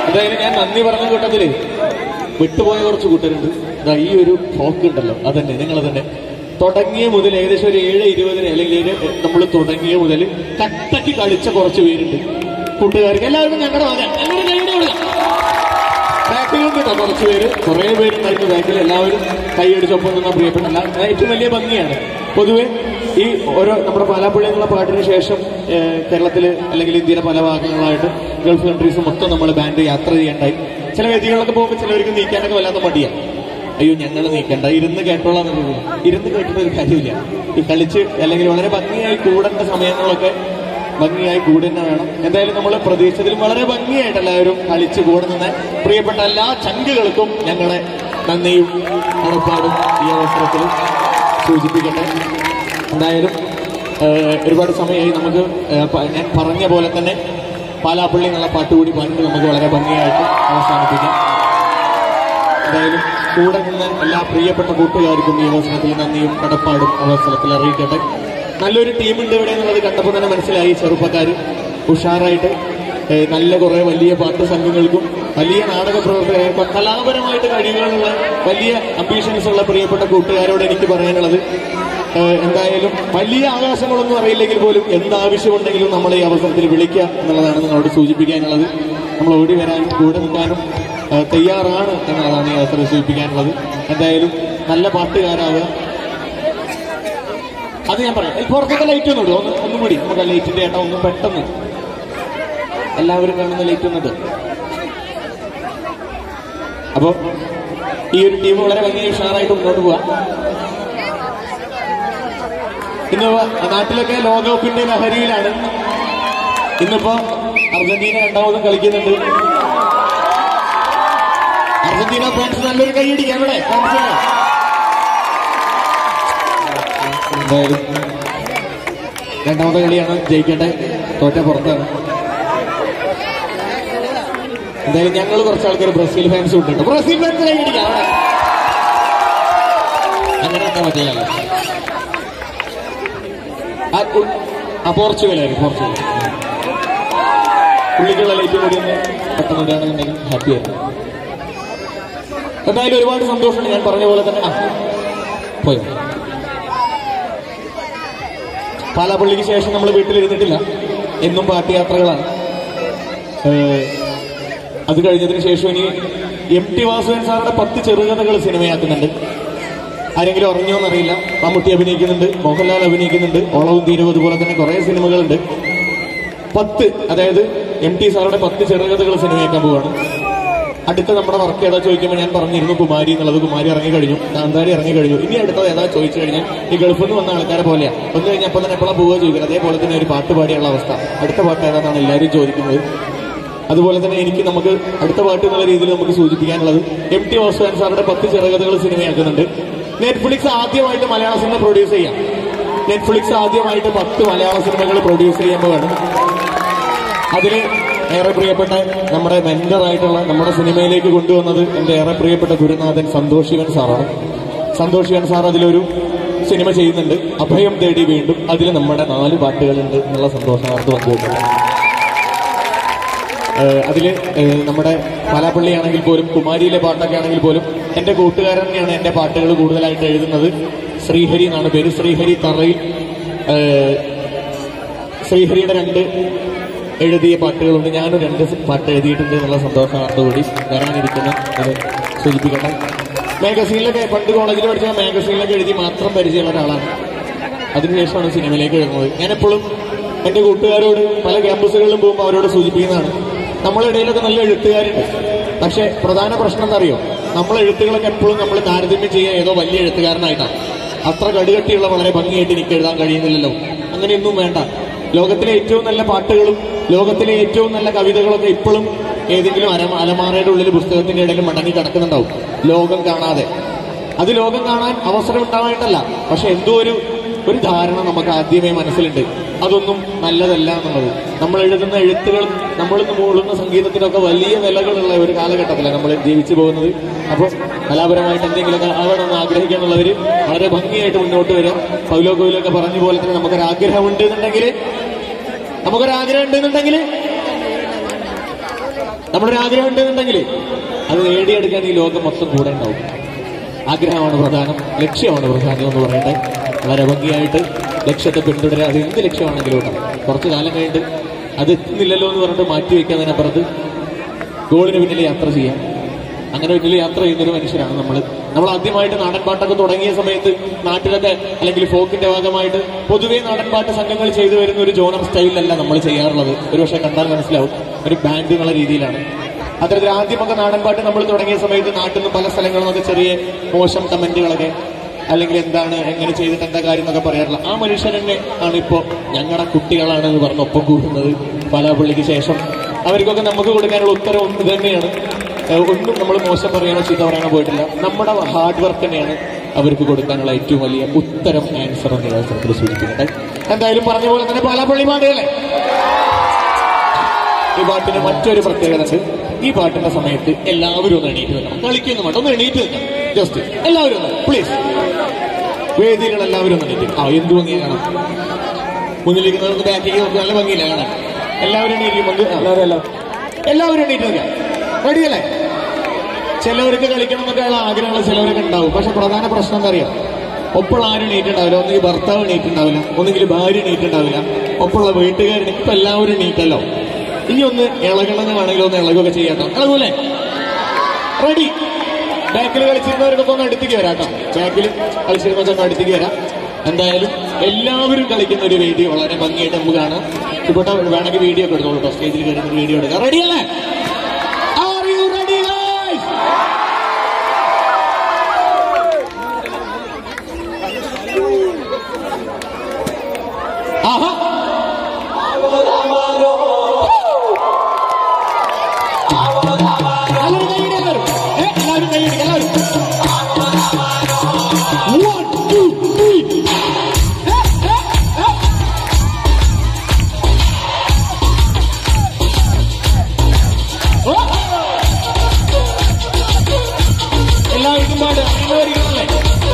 എന്തായാലും ഞാൻ നന്ദി പറഞ്ഞ കൂട്ടത്തില് വിട്ടുപോയ കുറച്ച് കൂട്ടരുണ്ട് ഇതാ ഈ ഒരു ഫ്രോക്ക് ഉണ്ടല്ലോ അതന്നെ നിങ്ങൾ തന്നെ തുടങ്ങിയ മുതൽ ഏകദേശം ഒരു ഏഴ് ഇരുപതിന് അല്ലെങ്കിൽ നമ്മൾ തുടങ്ങിയ മുതൽ കട്ടക്ക് കളിച്ച കുറച്ച് പേരുണ്ട് കൂട്ടുകാർക്ക് എല്ലാവർക്കും ഞങ്ങളുടെ മകൻ ഞങ്ങളുടെ കൈയുടെ കൊടുക്കാം ബാക്കിലും കേട്ടോ കുറച്ച് പേര് കുറേ പേരുണ്ടായിരുന്നു ബാക്കിൽ എല്ലാവരും കൈയടിച്ചൊപ്പം നിന്ന പ്രിയപ്പെട്ട എല്ലാ ഏറ്റവും വലിയ ഭംഗിയാണ് പൊതുവെ ഈ ഓരോ നമ്മുടെ പാലാപ്പള്ളി എന്നുള്ള പാട്ടിന് ശേഷം ഏഹ്, കേരളത്തില് അല്ലെങ്കിൽ ഇന്ത്യയിലെ പല ഭാഗങ്ങളായിട്ട് ഗൾഫ് കൺട്രീസ് മൊത്തം നമ്മൾ ബാൻഡ് യാത്ര ചെയ്യണ്ടായി ചില വേദികളിലൊക്കെ പോകുമ്പോൾ ചിലവർക്ക് നീക്കാനൊക്കെ വല്ലാത്ത മടിയാണ് അയ്യോ ഞങ്ങൾ നീക്കണ്ട ഇരുന്ന് കേട്ടോളാം എന്നുള്ളത് ഇരുന്ന് കേട്ടിട്ട് ഒരു കാര്യമില്ല ഈ കളിച്ച് അല്ലെങ്കിൽ വളരെ ഭംഗിയായി കൂടേണ്ട സമയങ്ങളൊക്കെ ഭംഗിയായി കൂടെ തന്നെ വേണം എന്തായാലും നമ്മൾ പ്രതീക്ഷിച്ചതിലും വളരെ ഭംഗിയായിട്ട് എല്ലാവരും കളിച്ച് കൂടെ നിന്ന് പ്രിയപ്പെട്ട എല്ലാ ചങ്കുകൾക്കും ഞങ്ങളെ നന്ദിയും ഉറപ്പാടും ഈ അവസരത്തിൽ സൂചിപ്പിക്കട്ടെ എന്തായാലും ഏഹ്, ഒരുപാട് സമയമായി നമുക്ക് ഏഹ്, പ- ഞാൻ പറഞ്ഞ പോലെ തന്നെ പാലാപ്പള്ളി എന്നുള്ള പാട്ടുകൂടി പാടിയിട്ട് നമുക്ക് വളരെ ഭംഗിയായിട്ട് അവസാനിപ്പിക്കാം എന്തായാലും കൂടെ നിന്ന് എല്ലാ പ്രിയപ്പെട്ട കൂട്ടുകാർക്കും ഈ അവസരത്തിൽ നന്ദിയും കടപ്പാടും അവസരത്തിൽ അറിയിക്കട്ടെ നല്ലൊരു ടീമുണ്ട് ഇവിടെ എന്നുള്ളത് കണ്ടപ്പോൾ തന്നെ മനസ്സിലായി ചെറുപ്പക്കാർ ഉഷാറായിട്ട് ഏഹ്, നല്ല കുറെ വലിയ പാട്ട് സംഘങ്ങൾക്കും വലിയ നാടക പ്രവർത്തക കലാപരമായിട്ട് കഴിവുകളുള്ള വലിയ അംബീഷൻസ് ഉള്ള പ്രിയപ്പെട്ട കൂട്ടുകാരോട് എനിക്ക് പറയാനുള്ളത് ഏഹ്, എന്തായാലും വലിയ ആകാശങ്ങളൊന്നും അറിയില്ലെങ്കിൽ പോലും എന്താവശ്യമുണ്ടെങ്കിലും നമ്മൾ ഈ അവസരത്തിൽ വിളിക്കുക എന്നുള്ളതാണ് നിങ്ങളോട് സൂചിപ്പിക്കാനുള്ളത് നമ്മൾ ഓടി വരാനും കൂടെ നിൽക്കാനും ഏഹ് തയ്യാറാണ് എന്നതാണ് ഈ അവസരം സൂചിപ്പിക്കാനുള്ളത് എന്തായാലും നല്ല പാട്ടുകാരാവുക അത് ഞാൻ പറയാം ഈ പുറത്തൊക്കെ ലൈറ്റ് ഒന്നും ഇടും ഒന്ന് ഒന്നും കൂടി നമുക്ക് ആ ലൈറ്റിന്റെ ഏട്ടാ ഒന്ന് പെട്ടെന്ന് എല്ലാവരും കാണുന്ന ലൈറ്റ് ഒന്നിട്ട് അപ്പൊ ഈ ഒരു ടീം വളരെ ഭംഗിയായി ഉഷാറായിട്ട് മുന്നോട്ട് പോവാം ഇന്ന് നാട്ടിലൊക്കെ ലോകകപ്പിന്റെ ലഹരിയിലാണ് ഇന്നിപ്പോ അർജന്റീന രണ്ടാമതും കളിക്കുന്നുണ്ട് അർജന്റീന ഫാൻസ് നല്ലൊരു കൈയടിക്കാം ഇവിടെ ഫാൻസിന് എന്തായാലും രണ്ടാമത്തെ കളിയാണ് ജയിക്കേണ്ടത് തോറ്റ പുറത്താണ് എന്തായാലും ഞങ്ങൾ കുറച്ച് ആൾക്കാർ ബ്രസീൽ ഫാൻസ് ഉണ്ട് കേട്ടോ. ബ്രസീൽ ഫാൻസ് കൈയടിക്കാം അവിടെ അങ്ങനെ എന്താ പറ്റില്ല ആ ഉ- ആ പോർച്ചുഗലായിരുന്നു പോർച്ചുഗൽ പുള്ളിക്കുള്ള ലൈറ്റ് കൂടി ഒന്ന് പെട്ടെന്ന് ഇടുകയാണെന്നുണ്ടെങ്കിൽ ഹാപ്പിയായിരുന്നു എന്തായാലും ഒരുപാട് സന്തോഷമുണ്ട് ഞാൻ പറഞ്ഞ പോലെ തന്നെ ആ പോയോ പാലാപ്പള്ളിക്ക് ശേഷം നമ്മൾ വീട്ടിലിരുന്നിട്ടില്ല എന്നും പാട്ടുയാത്രകളാണ് ഏഹ്, അത് കഴിഞ്ഞതിന് ശേഷം ഇനി എം ടി വാസുദേവൻ സാറുടെ പത്ത് ചെറുകഥകൾ സിനിമയാക്കുന്നുണ്ട് ആരെങ്കിലും അറിഞ്ഞോ എന്നറിയില്ല മമ്മൂട്ടി അഭിനയിക്കുന്നുണ്ട് മോഹൻലാൽ അഭിനയിക്കുന്നുണ്ട് ഓളവും തീരവും അതുപോലെ തന്നെ കുറെ സിനിമകളുണ്ട് പത്ത് അതായത് എം ടി സാറുടെ പത്ത് ചെറുകഥകൾ സിനിമയാക്കാൻ പോവാണ് അടുത്ത നമ്മുടെ വർക്ക് ഏതാ ചോദിക്കുമ്പോൾ ഞാൻ പറഞ്ഞിരുന്നു കുമാരി എന്നുള്ളത് കുമാരി ഇറങ്ങി കഴിഞ്ഞു കാന്താരി ഇറങ്ങി കഴിഞ്ഞു ഇനി അടുത്തത് ഏതാ ചോദിച്ചു കഴിഞ്ഞാൽ ഈ ഗൾഫിൽ നിന്ന് വന്ന ആൾക്കാരെ പോലെയാണ് വന്നു കഴിഞ്ഞാൽ അപ്പം തന്നെ എപ്പോഴാണ് പോവുക ചോദിക്കുന്നത് അതേപോലെ തന്നെ ഒരു പാട്ട് പാടിയുള്ള അവസ്ഥ അടുത്ത പാട്ട് ഏതാണെന്നാണ് എല്ലാവരും ചോദിക്കുന്നത് അതുപോലെ തന്നെ എനിക്ക് നമുക്ക് അടുത്ത പാട്ട് എന്നുള്ള രീതിയിൽ നമുക്ക് സൂചിപ്പിക്കാനുള്ളത് എം ടി വാസുദേവൻ സാറുടെ പത്ത് ചെറുകഥകൾ സിനിമയാക്കുന്നുണ്ട് നെറ്റ്ഫ്ലിക്സ് ആദ്യമായിട്ട് മലയാള സിനിമ പ്രൊഡ്യൂസ് ചെയ്യാം നെറ്റ്ഫ്ലിക്സ് ആദ്യമായിട്ട് പത്ത് മലയാള സിനിമകൾ പ്രൊഡ്യൂസ് ചെയ്യുമ്പോഴാണ് അതിൽ ഏറെ പ്രിയപ്പെട്ട നമ്മുടെ മെന്ററായിട്ടുള്ള നമ്മുടെ സിനിമയിലേക്ക് കൊണ്ടുവന്നത് എൻ്റെ ഏറെ പ്രിയപ്പെട്ട ഗുരുനാഥൻ സന്തോഷ് ശിവൻ സാറാണ് സന്തോഷ് ശിവൻ സാർ അതിലൊരു സിനിമ ചെയ്യുന്നുണ്ട് അഭയം തേടി വീണ്ടും അതിൽ നമ്മുടെ നാല് പാട്ടുകളുണ്ട് എന്നുള്ള സന്തോഷം അവർക്ക് പങ്കുവെക്കുന്നത് അതിൽ നമ്മുടെ പാലാപ്പള്ളിയാണെങ്കിൽ പോലും കുമാരിയിലെ പാട്ടൊക്കെ ആണെങ്കിൽ പോലും എൻ്റെ കൂട്ടുകാരൻ തന്നെയാണ് എൻ്റെ പാട്ടുകൾ കൂടുതലായിട്ട് എഴുതുന്നത് ശ്രീഹരി എന്നാണ് പേര് ശ്രീഹരി തറയിൽ ഏഹ്, ശ്രീഹരിയുടെ രണ്ട് എഴുതിയ പാട്ടുകളുണ്ട് ഞാനും രണ്ട് പാട്ട് എഴുതിയിട്ടുണ്ട് എന്നുള്ള സന്തോഷത്തോടുകൂടി വരാനിരിക്കുന്ന അത് സൂചിപ്പിക്കട്ടെ മാഗസീനിലൊക്കെ പണ്ട് കോളേജിൽ പഠിച്ച മാഗസീനിലൊക്കെ എഴുതി മാത്രം പരിചയമുള്ള ഒരാളാണ് അതിനുശേഷമാണ് സിനിമയിലേക്ക് വരുന്നത് ഞാനെപ്പോഴും എൻ്റെ കൂട്ടുകാരോട് പല ക്യാമ്പസുകളിലും പോകുമ്പോൾ അവരോട് സൂചിപ്പിക്കുന്നതാണ് നമ്മളെ ഇടയിലൊക്കെ നല്ല എഴുത്തുകാരുണ്ട് പക്ഷേ പ്രധാന പ്രശ്നം എന്താ അറിയോ നമ്മളെ എഴുത്തുകളൊക്കെ എപ്പോഴും നമ്മൾ താരതമ്യം ചെയ്യുക ഏതോ വലിയ എഴുത്തുകാരനായിട്ടാണ് അത്ര കടുകട്ടിയുള്ള വളരെ ഭംഗിയായിട്ട് എനിക്ക് എഴുതാൻ കഴിയുന്നില്ലല്ലോ അങ്ങനെയൊന്നും വേണ്ട ലോകത്തിലെ ഏറ്റവും നല്ല പാട്ടുകളും ലോകത്തിലെ ഏറ്റവും നല്ല കവിതകളൊക്കെ ഇപ്പോഴും ഏതെങ്കിലും അര അലമാറയുടെ ഉള്ളിൽ പുസ്തകത്തിന്റെ ഇടയിൽ മടങ്ങി കിടക്കുന്നുണ്ടാവും ലോകം കാണാതെ അത് ലോകം കാണാൻ അവസരം ഉണ്ടാവായിട്ടല്ല പക്ഷെ എന്തോ ഒരു ഒരു ധാരണ നമുക്ക് ആദ്യമേ മനസ്സിലുണ്ട് അതൊന്നും നല്ലതല്ല എന്നുള്ളത് നമ്മൾ എഴുതുന്ന എഴുത്തുകൾ നമ്മൾ മൂളുന്ന സംഗീതത്തിനൊക്കെ വലിയ വിലകളുള്ള ഒരു കാലഘട്ടത്തിലാണ് നമ്മൾ ജീവിച്ചു പോകുന്നത് അപ്പോൾ കലാപരമായിട്ട് എന്തെങ്കിലുമൊക്കെ ആവണമെന്ന് ആഗ്രഹിക്കാനുള്ളവർ വളരെ ഭംഗിയായിട്ട് മുന്നോട്ട് വരാം പൗലോ കോയിലൊക്കെ പറഞ്ഞ പോലെ തന്നെ നമുക്കൊരു ആഗ്രഹം ഉണ്ട് എന്നുണ്ടെങ്കിൽ നമുക്കൊരു ആഗ്രഹം ഉണ്ട് എന്നുണ്ടെങ്കിൽ നമ്മളൊരു ആഗ്രഹം ഉണ്ടെന്നുണ്ടെങ്കിൽ അത് നേടിയെടുക്കാൻ ഈ ലോകം മൊത്തം കൂടെ ഉണ്ടാവും ആഗ്രഹമാണ് പ്രധാനം ലക്ഷ്യമാണ് പ്രധാനം എന്ന് പറയട്ടെ വളരെ ഭംഗിയായിട്ട് ലക്ഷ്യത്തെ പിന്തുടരുക അത് എന്ത് ലക്ഷ്യമാണെങ്കിലും ഉണ്ടാവും കുറച്ചു കാലം കഴിഞ്ഞിട്ട് അത് എത്തുന്നില്ലല്ലോ എന്ന് പറഞ്ഞിട്ട് മാറ്റി വെക്കാതിനപ്പുറത്ത് ഗോളിന് പിന്നിൽ യാത്ര ചെയ്യാം അങ്ങനെ പിന്നിൽ യാത്ര ചെയ്യുന്ന ഒരു മനുഷ്യരാണ് നമ്മൾ നമ്മൾ ആദ്യമായിട്ട് നാടൻ പാട്ടൊക്കെ തുടങ്ങിയ സമയത്ത് നാട്ടിലൊക്കെ അല്ലെങ്കിൽ ഫോക്കിന്റെ ഭാഗമായിട്ട് പൊതുവേ നാടൻ പാട്ട് സംഘങ്ങൾ ചെയ്തു വരുന്ന ഒരു ജോണർ സ്റ്റൈലിലല്ല നമ്മൾ ചെയ്യാറുള്ളത് ഒരു പക്ഷേ കണ്ടാൽ മനസ്സിലാവും ഒരു ബാൻഡ് എന്നുള്ള രീതിയിലാണ് അത്തരത്തിൽ ആദ്യമൊക്കെ നാടൻ പാട്ട് നമ്മൾ തുടങ്ങിയ സമയത്ത് നാട്ടിൽ നിന്ന് പല സ്ഥലങ്ങളിൽ നിന്നൊക്കെ ചെറിയ മോശം കമന്റുകളൊക്കെ അല്ലെങ്കിൽ എന്താണ് എങ്ങനെ ചെയ്തിട്ട് എന്താ കാര്യം എന്നൊക്കെ പറയാറില്ല ആ മനുഷ്യൻ തന്നെ ആണ് ഇപ്പോ ഞങ്ങളുടെ കുട്ടികളാണ് എന്ന് പറഞ്ഞ് ഒപ്പം കൂടുന്നത് പലാപ്പള്ളിക്ക് ശേഷം അവർക്കൊക്കെ നമുക്ക് കൊടുക്കാനുള്ള ഉത്തരം ഒന്ന് തന്നെയാണ് ഏഹ് ഒന്നും നമ്മൾ മോശം പറയാനോ ചീത്ത പറയാനോ പോയിട്ടില്ല നമ്മുടെ ഹാർഡ് വർക്ക് തന്നെയാണ് അവർക്ക് കൊടുക്കാനുള്ള ഏറ്റവും വലിയ ഉത്തരം ആൻസർ എന്ന് ഈ അവസരത്തിൽ സൂചിപ്പിക്കട്ടെ എന്തായാലും പറഞ്ഞ പോലെ തന്നെ പാലാപ്പള്ളി പാടുകയല്ലേ ഈ പാട്ടിന് മറ്റൊരു പ്രത്യേകത ഉണ്ട് ഈ പാട്ടിന്റെ സമയത്ത് എല്ലാവരും ഒന്ന് എണീറ്റ് നിൽക്കണം കളിക്കൊന്നും വേണ്ട ഒന്ന് എണീറ്റ് നിൽക്കണം ജസ്റ്റ് എല്ലാവരും ഒന്ന് പ്ലീസ് വേദിയിലുള്ള എല്ലാവരും ഒന്ന് എണീറ്റ് ആ എന്ത് ഭംഗിയാ കാണാം മുന്നിലിരിക്കുന്നവർക്ക് ബാക്കിലേക്ക് നോക്കി നല്ല ഭംഗിയില്ല കാണാൻ എല്ലാവരും എണീറ്റുമ്പോൾ എല്ലാവരും എണീറ്റ് നിൽക്കാം റെഡിയല്ലേ ചിലവർക്ക് കളിക്കണം എന്നൊക്കെയുള്ള ആഗ്രഹങ്ങൾ ചിലവർക്ക് ഉണ്ടാവും പക്ഷെ പ്രധാന പ്രശ്നം എന്താ അറിയാം ഒപ്പുള്ള ആരും എണീറ്റുണ്ടാവില്ല ഒന്നുകിൽ ഭർത്താവ് എണീറ്റുണ്ടാവില്ല ഒന്നുകിൽ ഭാര്യ എണീറ്റുണ്ടാവില്ല ഒപ്പുള്ള വീട്ടുകാരൻ ഇപ്പൊ എല്ലാവരും എണീറ്റല്ലോ ഇനി ഒന്ന് ഇളകണമെന്ന് വേണമെങ്കിൽ ഒന്ന് ഇളകൊക്കെ ചെയ്യാട്ടോ ഇളകൂലേ റെഡി ബാക്കിൽ കളിച്ചിരുന്നവർക്കൊക്കെ ഒന്ന് അടുത്തേക്ക് വരാം കേട്ടോ ബാക്കിൽ കളിച്ചിരുന്നവർക്ക് ഒന്ന് അടുത്തേക്ക് വരാം എന്തായാലും എല്ലാവരും കളിക്കുന്ന ഒരു വേദി വളരെ ഭംഗിയായിട്ട് നമുക്ക് കാണാം ഇവിടെ വേണമെങ്കിൽ വീഡിയോ ഒക്കെ എടുത്തോളൂ കേട്ടോ സ്റ്റേജിൽ കയറുന്ന വീഡിയോ എടുക്കാം റെഡി അല്ലേ Are you ready, guys? ആഹാ എല്ലാവരും കൈയ്യടി എല്ലാവരും ഏ, എല്ലാവരും കൈയ്യടി എല്ലാവരും One, two, three. ഏ, ഏ, ഏ. ഓ. എല്ലാവർക്കും പാട് എല്ലാവർക്കും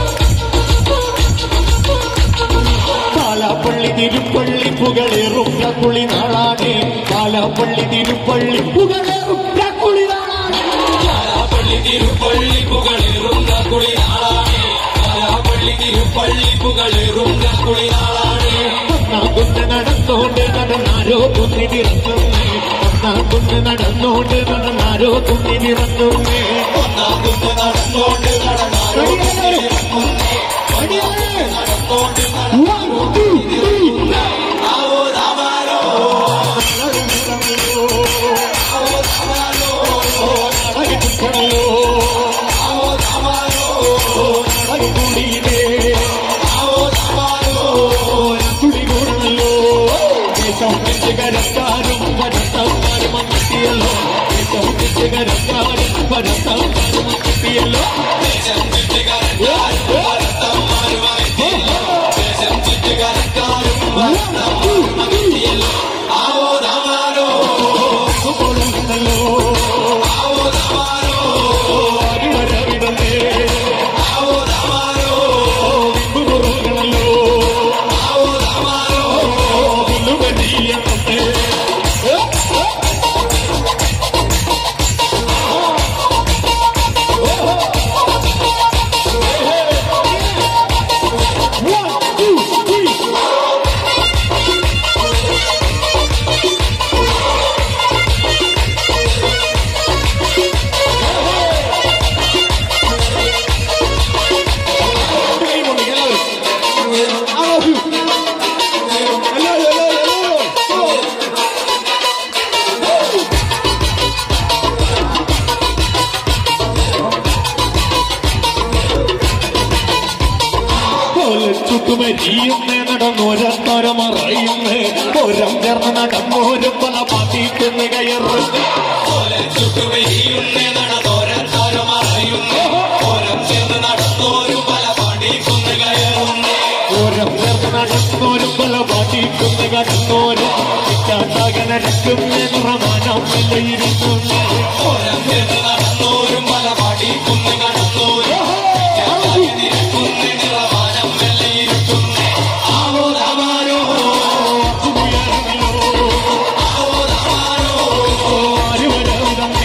പാലാപ്പള്ളി തിരുപ്പള്ളി പുകളേറും കുളി നാളാണ് പാലാപ്പള്ളി തിരുപ്പള്ളി പുകളേറും കുളി നാളാണ് പള്ളി തിരുപ്പള്ളി പുകളേറുന്ന കുളിനാളാണ് പള്ളി തിരുപ്പള്ളി പുകളേറുന്ന കുളിനാളാണ് ഒന്നാം കുന്ന് നടന്നോണ്ട് നടന്നാരോ കുന്നിനിറങ്ങുന്നേ ഒന്നാം കുന്ന് നടന്നോണ്ട് നടന്നാരോ കുന്നിനിറങ്ങുന്നേ ഒന്നാം കുന്ന് നടന്നോണ്ട് നടന്നാരോ നടന്നോണ്ട് ആവോ താമാരോ ആവോ താമാരോ ആവോ താമാരോ കരക്കാരും പരത്താരും കിട്ടിയല്ലോ ഏറ്റവും കരക്കാരും പരത്താരും കിട്ടിയല്ലോ ദേശം ചുറ്റുകാരന്മാരും ദേശം ചുറ്റുകാരന്മാരും ആവോ താമാരോ കൊടുക്കണല്ലോ ആവോ താമാരോ അടിവരവിടലേ ആവോ താമാരോ വിമ്പുറക്കണല്ലോ ആവോ താമാരോ വില്ലുവരിയത്തെ One, two, three. കൈകൊണ്ട് എല്ലാവരും ആവൂ. എല്ലാവരും എല്ലാവരും എല്ലാവരും ചുറ്റുമരിയുന്നേ നടന്നോരത്തര മറയുന്നേ ഓരം ചേർന്ന് നടന്നോരും പല പാട്ടിക്കുന്ന കയറുന്നേ ചുറ്റുവരിയുന്നേ നടന്നോരത്താരോ മറയുന്നേ ഓരം ചേർന്ന് നടന്നോരും പല പാടിക്കുന്ന് കയറുന്നേ ഓരം ചേർന്ന് നടന്നോരും പല പാട്ടിക്കുന്ന കടന്നോരും നടക്കുന്നേ നിറമാനം വിലയിരുത്തുന്നേ ഓരം ചേർന്ന് നടന്നോരും പല പാടിക്കുന്ന് കടന്നോരും നിരക്കുന്നേ നിറവാനം വെള്ളയിരുത്തുന്നേ ആവോ താമാരോ ആവോ താമാരോ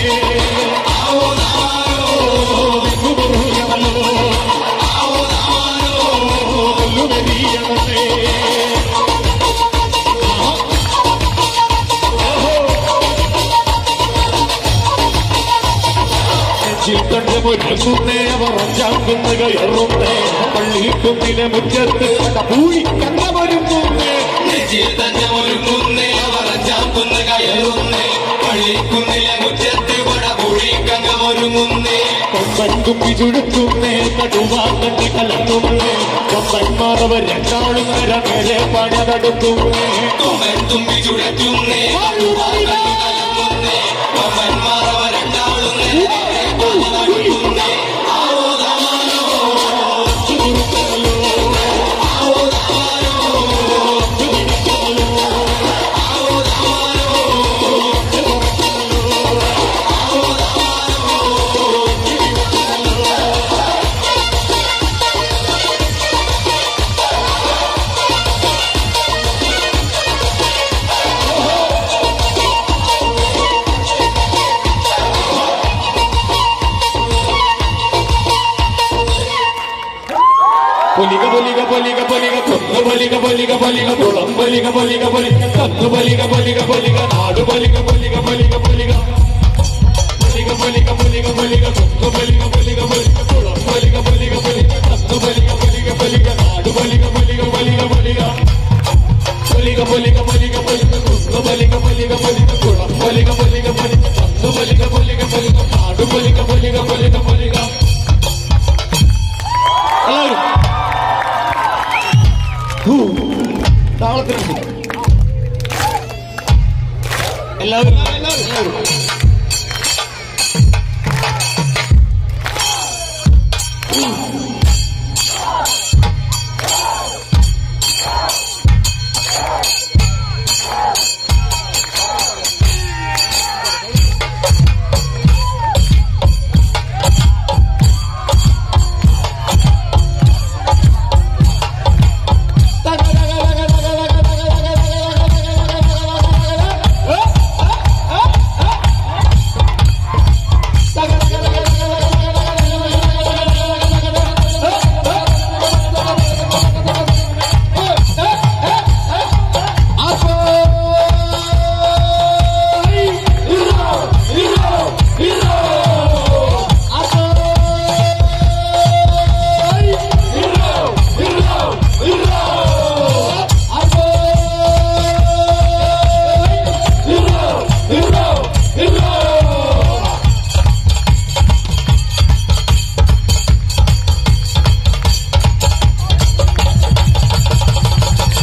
ചിത്തണ്ടമൊരുങ്ങുന്നേ അവർ അഞ്ചാക്കുന്ന കയറുന്നേ പള്ളിക്കുന്നിലെ മുറ്റത്ത് പൂയി കണ്ടമൊരുങ്ങുന്നേ നെഞ്ചിൽ തന്നെ ഒരുങ്ങുന്നേ അവർ അഞ്ചാക്കുന്ന കയറുന്നേ പള്ളിക്കുന്നിലെ മുറ്റത്ത് വടപുഴി കങ്ങമൊരുങ്ങുന്നേ കൊമ്പൻ കുപ്പി ചുടുക്കുന്നേ കടുവാങ്ങി കലർത്തുന്നേ കൊമ്പന്മാർ അവർ രണ്ടാളും നിരമേലെ പണതടുക്കുന്നേ കൊമ്പൻ തുമ്പി ചുഴറ്റുന്നേ കലങ്ങുന്നേ കൊമ്പന്മാർ അവർ രണ്ടാളും നടുക്കുന്നേ പൊലിക പൊലിക പൊലിക പൊലിക കൊന്നു പൊലിക പൊലിക പൊലിക കുളം പൊലിക പൊലിക പൊലിക കന്നു പൊലിക പൊലിക പൊലിക നാട് പൊലിക പൊലിക പൊലിക പൊലിക പൊലിക പൊലിക പൊലിക പൊലിക കൊന്നു പൊലിക പൊലിക പൊലിക കുളം പൊലിക പൊലിക പൊലിക കന്നു പൊലിക പൊലിക പൊലിക നാട് പൊലിക പൊലിക പൊലിക പൊലിക പൊലിക പൊലിക പൊലിക പൊലിക കൊന്നു പൊലിക പൊലിക പൊലിക കുളം പൊലിക പൊലിക പൊലിക കന്നു പൊലിക പൊലിക പൊലിക നാട് പൊലിക പൊലിക പൊലിക പൊലിക എല്ലാവരും ഹൂ. താളത്തിനുണ്ട് എല്ലാവരും എല്ലാവരും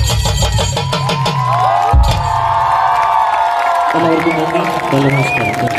എല്ലാവർക്കും നന്ദി നല്ല നമസ്കാരം